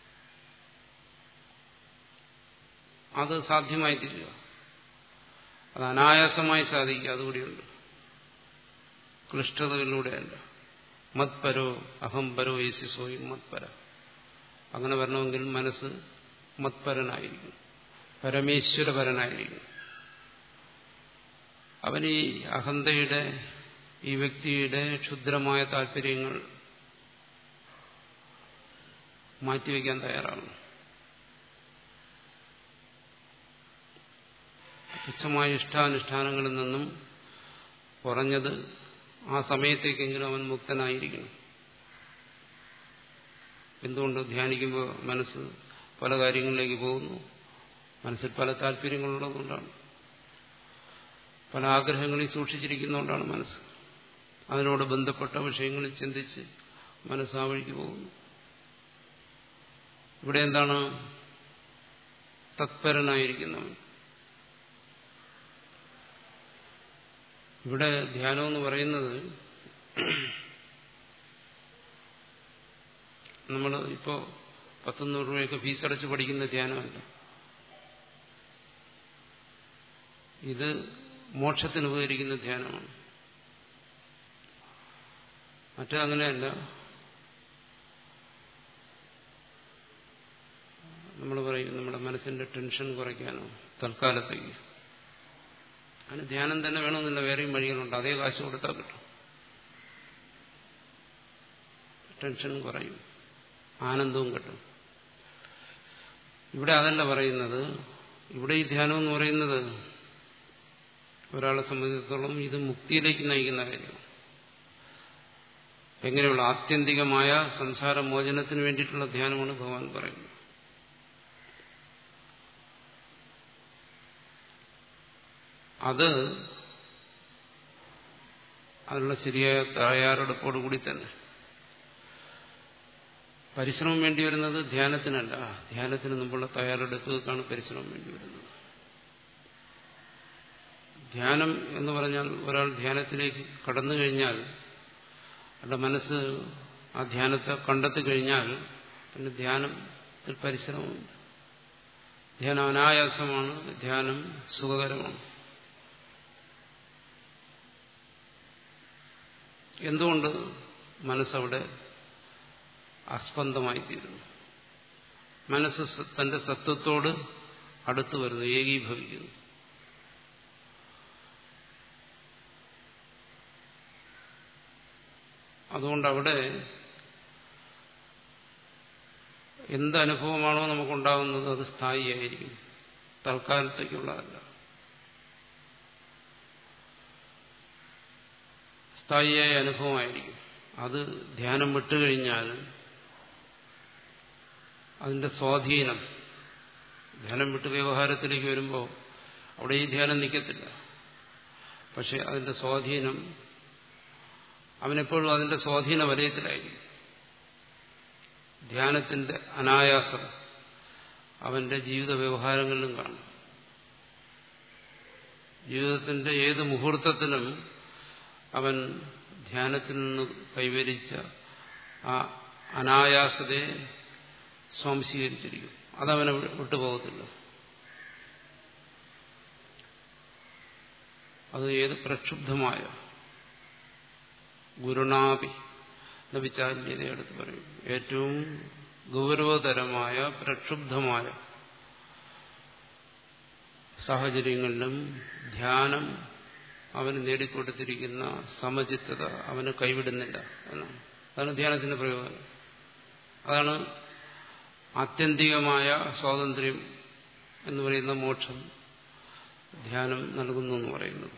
അത് സാധ്യമായി തീരുക അത് അനായാസമായി സാധിക്കുക അതുകൂടിയുണ്ട് ക്ലിഷ്ടതകളിലൂടെയല്ല മത്പരോ അഹംപരോ യേശുസോയും മത്പര അങ്ങനെ വരണമെങ്കിൽ മനസ്സ് മത്പരനായിരിക്കും പരമേശ്വരപരനായിരിക്കും അവൻ ഈ അഹന്തയുടെ ഈ വ്യക്തിയുടെ ക്ഷുദ്രമായ താല്പര്യങ്ങൾ മാറ്റിവെക്കാൻ തയ്യാറാണ് തുച്ഛമായ ഇഷ്ടാനുഷ്ഠാനങ്ങളിൽ നിന്നും കുറഞ്ഞത് ആ സമയത്തേക്കെങ്കിലും അവൻ മുക്തനായിരിക്കണം എന്തുകൊണ്ട് ധ്യാനിക്കുമ്പോൾ മനസ്സ് പല കാര്യങ്ങളിലേക്ക് പോകുന്നു മനസ്സിൽ പല താല്പര്യങ്ങളുള്ളതുകൊണ്ടാണ് പല ആഗ്രഹങ്ങളെയും സൂക്ഷിച്ചിരിക്കുന്നതുകൊണ്ടാണ് മനസ്സ് അതിനോട് ബന്ധപ്പെട്ട വിഷയങ്ങളിൽ ചിന്തിച്ച് മനസ്സ് ആ വഴിക്ക് പോകുന്നു ഇവിടെ എന്താണ് തത്പരനായിരിക്കുന്നവൻ ഇവിടെ ധ്യാനം എന്ന് പറയുന്നത് നമ്മൾ ഇപ്പോ പത്തുനൂറ് രൂപയൊക്കെ ഫീസ് അടച്ച് പഠിക്കുന്ന ധ്യാനമല്ല ഇത് മോക്ഷത്തിന് ഉപകരിക്കുന്ന ധ്യാനമാണ് മറ്റേ അങ്ങനെയല്ല നമ്മൾ പറയും നമ്മുടെ മനസ്സിന്റെ ടെൻഷൻ കുറയ്ക്കാനോ തൽക്കാലത്തേക്ക് അതിന് ധ്യാനം തന്നെ വേണമെന്നില്ല വേറെയും വഴികളുണ്ട് അതേ കാശ് കൊടുത്താൽ കിട്ടും ടെൻഷൻ കുറയും ആനന്ദവും കിട്ടും ഇവിടെ അതല്ല പറയുന്നത് ഇവിടെ ഈ ധ്യാനം എന്ന് പറയുന്നത് ഒരാളെ സംബന്ധിച്ചിടത്തോളം ഇത് മുക്തിയിലേക്ക് നയിക്കുന്ന കാര്യമാണ് എങ്ങനെയുള്ള ആത്യന്തികമായ സംസാര മോചനത്തിന് വേണ്ടിയിട്ടുള്ള ധ്യാനമാണ് ഭഗവാൻ പറയുന്നത് അത് അതിനുള്ള ശരിയായ തയ്യാറെടുപ്പോടുകൂടി തന്നെ പരിശ്രമം വേണ്ടി വരുന്നത് ധ്യാനത്തിനല്ല ധ്യാനത്തിന് മുമ്പുള്ള തയ്യാറെടുപ്പുകൾക്കാണ് പരിശ്രമം വേണ്ടി വരുന്നത് ധ്യാനം എന്ന് പറഞ്ഞാൽ ഒരാൾ ധ്യാനത്തിലേക്ക് കടന്നു കഴിഞ്ഞാൽ അവരുടെ മനസ്സ് ആ ധ്യാനത്തെ കണ്ടെത്തി കഴിഞ്ഞാൽ പിന്നെ ധ്യാനത്തിൽ പരിശ്രമമില്ല ധ്യാനം അനായാസമാണ് ധ്യാനം സുഖകരമാണ് എന്തുകൊണ്ട് മനസ്സവിടെ അസ്പന്ദമായി തീരുന്നു മനസ്സ് തന്റെ സത്വത്തോട് അടുത്തു വരുന്നു ഏകീഭവിക്കുന്നു അതുകൊണ്ട് അവിടെ എന്തനുഭവമാണോ നമുക്കുണ്ടാകുന്നത് അത് സ്ഥായിയായിരിക്കും തൽക്കാലത്തേക്കുള്ളതല്ല സ്ഥായിയായ അനുഭവമായിരിക്കും അത് ധ്യാനം വിട്ടുകഴിഞ്ഞാൽ അതിന്റെ സ്വാധീനം ധ്യാനം വിട്ട് വ്യവഹാരത്തിലേക്ക് വരുമ്പോൾ അവിടെ ഈ ധ്യാനം നിൽക്കത്തില്ല പക്ഷെ അതിന്റെ സ്വാധീനം അവനെപ്പോഴും അതിന്റെ സ്വാധീന വലയത്തിലായിരിക്കും ധ്യാനത്തിന്റെ അനായാസം അവന്റെ ജീവിത വ്യവഹാരങ്ങളിലും കാണും ജീവിതത്തിന്റെ ഏത് മുഹൂർത്തത്തിലും അവൻ ധ്യാനത്തിൽ നിന്ന് കൈവരിച്ച ആ അനായാസതയെ സ്വാംശീകരിച്ചിരിക്കും അതവനെ വിട്ടുപോകത്തില്ല അത് ഏത് പ്രക്ഷുബ്ധമായ ഗുരുണാപി നവിചാല്യതയെടുത്ത് പറയും ഏറ്റവും ഗൗരവതരമായ പ്രക്ഷുബ്ധമായ സാഹചര്യങ്ങളിലും ധ്യാനം അവന് നേടിക്കൊടുത്തിരിക്കുന്ന സമചിത്തത അവന് കൈവിടുന്നില്ല എന്നാണ് അതാണ് ധ്യാനത്തിന്റെ പ്രയോജനം അതാണ് ആത്യന്തികമായ സ്വാതന്ത്ര്യം എന്ന് പറയുന്ന മോക്ഷം ധ്യാനം നൽകുന്നു എന്ന് പറയുന്നത്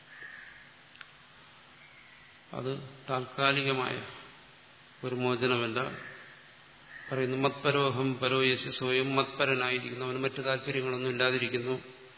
അത് താൽക്കാലികമായ ഒരു മോചനമല്ല പറയുന്നു മത്പരോഹം പരോയസ് സ്വയം മത്പരനായിരിക്കുന്നു അവന് മറ്റു താല്പര്യങ്ങളൊന്നും ഇല്ലാതിരിക്കുന്നു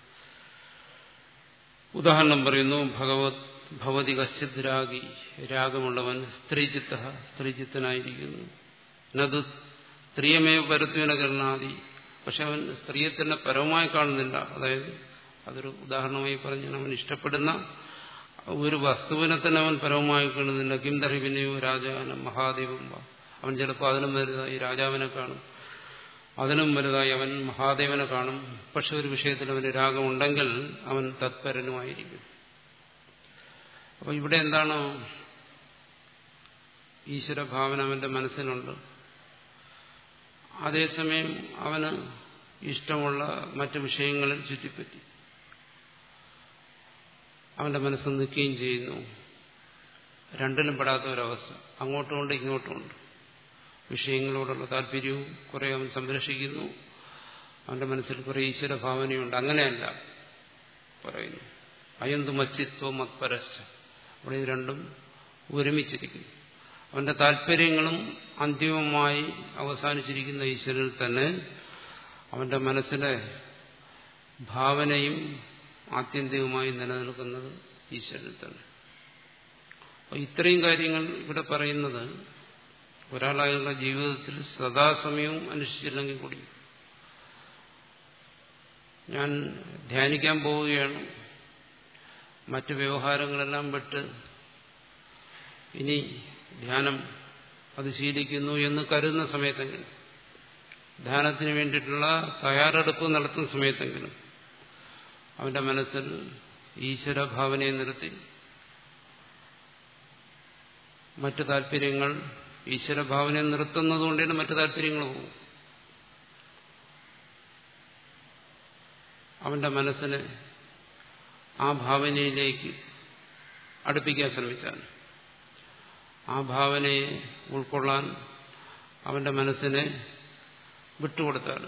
ഉദാഹരണം പറയുന്നു ഭഗവത് ഭവതി കശ്ചിത് രാഗി രാഗമുള്ളവൻ സ്ത്രീചിത്ത സ്ത്രീചിത്തനായിരിക്കുന്നു നത് സ്ത്രീയമേവ പരത്വന കരുണാദി പക്ഷെ അവൻ സ്ത്രീയെ തന്നെ പരവുമായി കാണുന്നില്ല അതായത് അതൊരു ഉദാഹരണമായി പറഞ്ഞാൽ അവൻ ഇഷ്ടപ്പെടുന്ന ഒരു വസ്തുവിനെ തന്നെ അവൻ പരവുമായി കാണുന്നില്ല കിം ദർഹിപിന്നെയോ രാജാന മഹാദേവം അവൻ ചിലപ്പോൾ അതിനും വലുതായി രാജാവിനെ കാണും അതിനും വലുതായി അവൻ മഹാദേവനെ കാണും പക്ഷെ ഒരു വിഷയത്തിൽ അവന് രാഗമുണ്ടെങ്കിൽ അവൻ തത്പരനുമായിരിക്കും അപ്പൊ ഇവിടെ എന്താണ് ഈശ്വരഭാവന അവന്റെ മനസ്സിലുണ്ട് അതേസമയം അവന് ഇഷ്ടമുള്ള മറ്റു വിഷയങ്ങളിൽ ചുറ്റിപ്പറ്റി അവന്റെ മനസ്സ് നിൽക്കുകയും ചെയ്യുന്നു രണ്ടിലും പെടാത്ത ഒരവസ്ഥ അങ്ങോട്ടുമുണ്ട് ഇങ്ങോട്ടുമുണ്ട് വിഷയങ്ങളോടുള്ള താല്പര്യവും കുറെ അവൻ സംരക്ഷിക്കുന്നു അവന്റെ മനസ്സിൽ കുറെ ഈശ്വര ഭാവനയുണ്ട് അങ്ങനെയല്ല പറയുന്നു അയന്തു മച്ചിത്വം മത്പരശ്ച അവിടെ ഇത് രണ്ടും ഒരുമിച്ചിരിക്കുന്നു അവന്റെ താല്പര്യങ്ങളും അന്തിമമായി അവസാനിച്ചിരിക്കുന്ന ഈശ്വരനിൽ തന്നെ അവന്റെ മനസ്സിലെ ഭാവനയും ആത്യന്തികമായി നിലനിൽക്കുന്നത് ഈശ്വരനിൽ തന്നെ അപ്പോൾ ഇത്രയും കാര്യങ്ങൾ ഇവിടെ പറയുന്നത് ഒരാളായുള്ള ജീവിതത്തിൽ സദാസമയവും അനുഷ്ഠിച്ചില്ലെങ്കിൽ കൂടി ഞാൻ ധ്യാനിക്കാൻ പോവുകയാണ് മറ്റു വ്യവഹാരങ്ങളെല്ലാം വിട്ട് ഇനി ധ്യാനം അത് ശീലിക്കുന്നു എന്ന് കരുതുന്ന സമയത്തെങ്കിലും ധ്യാനത്തിന് വേണ്ടിയിട്ടുള്ള തയ്യാറെടുപ്പ് നടത്തുന്ന സമയത്തെങ്കിലും അവന്റെ മനസ്സിൽ ഈശ്വരഭാവനയെ നിർത്തി മറ്റു താല്പര്യങ്ങൾ ഈശ്വരഭാവനയെ നിർത്തുന്നതുകൊണ്ടാണ് മറ്റു താല്പര്യങ്ങൾ പോകും അവന്റെ മനസ്സിനെ ആ ഭാവനയിലേക്ക് അടുപ്പിക്കാൻ ശ്രമിച്ചാൽ ആ ഭാവനയെ ഉൾക്കൊള്ളാൻ അവന്റെ മനസ്സിനെ വിട്ടുകൊടുത്താൽ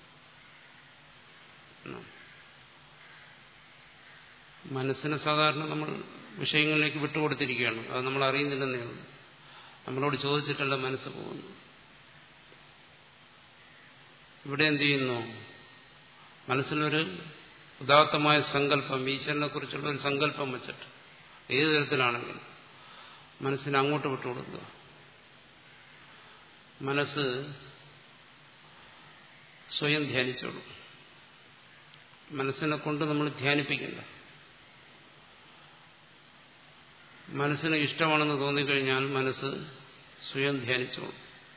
മനസ്സിനെ സാധാരണ നമ്മൾ വിഷയങ്ങളിലേക്ക് വിട്ടുകൊടുത്തിരിക്കുകയാണ് അത് നമ്മൾ അറിയുന്നില്ലെന്നേ ഉള്ളൂ നമ്മളോട് ചോദിച്ചിട്ടല്ല മനസ്സ് പോകുന്നു ഇവിടെ എന്ത് ചെയ്യുന്നു മനസ്സിലൊരു ഉദാത്തമായ സങ്കല്പം ഈശ്വരനെ കുറിച്ചുള്ള ഒരു സങ്കല്പം വെച്ചിട്ട് ഏത് തരത്തിലാണെങ്കിലും മനസ്സിനെ അങ്ങോട്ട് വിട്ടുകൊടുക്കുക മനസ്സ് സ്വയം ധ്യാനിച്ചോളൂ മനസ്സിനെ കൊണ്ട് നമ്മൾ ധ്യാനിപ്പിക്കണ്ട മനസ്സിന് ഇഷ്ടമാണെന്ന് തോന്നിക്കഴിഞ്ഞാൽ മനസ്സ് സ്വയം ധ്യാനിച്ചോളും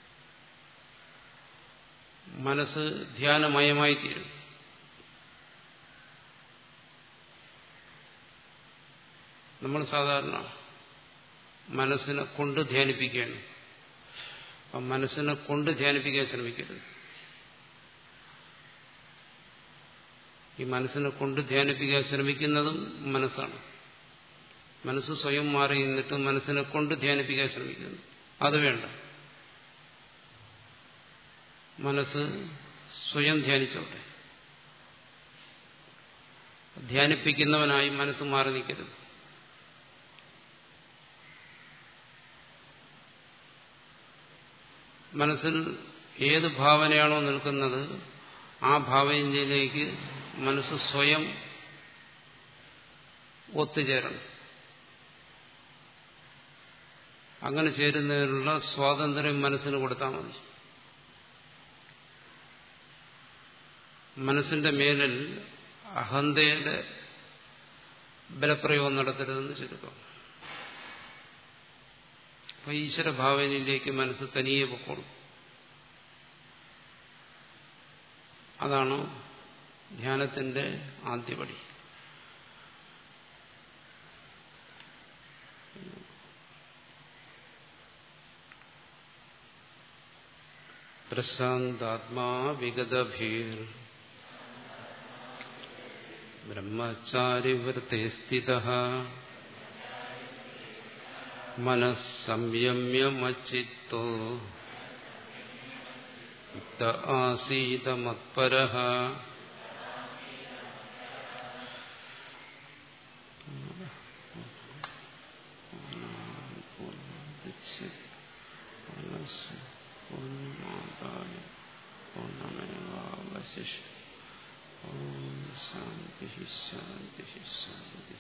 മനസ്സ് ധ്യാനമയമായി തീരും നമ്മൾ സാധാരണ മനസ്സിനെ കൊണ്ട് ധ്യാനിപ്പിക്കുകയാണ് അപ്പം മനസ്സിനെ കൊണ്ട് ധ്യാനിപ്പിക്കാൻ ശ്രമിക്കരുത് ഈ മനസ്സിനെ കൊണ്ട് ധ്യാനിപ്പിക്കാൻ ശ്രമിക്കുന്നതും മനസ്സാണ് മനസ്സ് സ്വയം മാറി നിന്നിട്ട് മനസ്സിനെ കൊണ്ട് ധ്യാനിപ്പിക്കാൻ ശ്രമിക്കുന്നു അത് വേണ്ട മനസ്സ് സ്വയം ധ്യാനിച്ചോട്ടെ ധ്യാനിപ്പിക്കുന്നവനായി മനസ്സ് മാറി നിൽക്കരുത് മനസ്സിൽ ഏത് ഭാവനയാണോ നിൽക്കുന്നത് ആ ഭാവനയിലേക്ക് മനസ്സ് സ്വയം ഒത്തുചേരണം അങ്ങനെ ചേരുന്നതിനുള്ള സ്വാതന്ത്ര്യം മനസ്സിന് കൊടുത്താൽ മതി മനസ്സിന്റെ മേലിൽ അഹന്തയുടെ ബലപ്രയോഗം നടത്തരുതെന്ന് ചുരുക്കം അപ്പൊ ഈശ്വരഭാവനയിലേക്ക് മനസ്സ് തനിയെ പൊക്കോളും അതാണ് ധ്യാനത്തിന്റെ ആദ്യപടി പ്രശാന്താത്മാ വിഗതഭീർ ബ്രഹ്മചാരിവൃത്തെ സ്ഥിത മനസ്സംയമ്യമച്ചിത്തോ യുക്ത ആസീതമത്പര പൂർണ്ണമേവാവശിഷ്ട ഓം ശാന്തി ശാന്തി ശാന്തി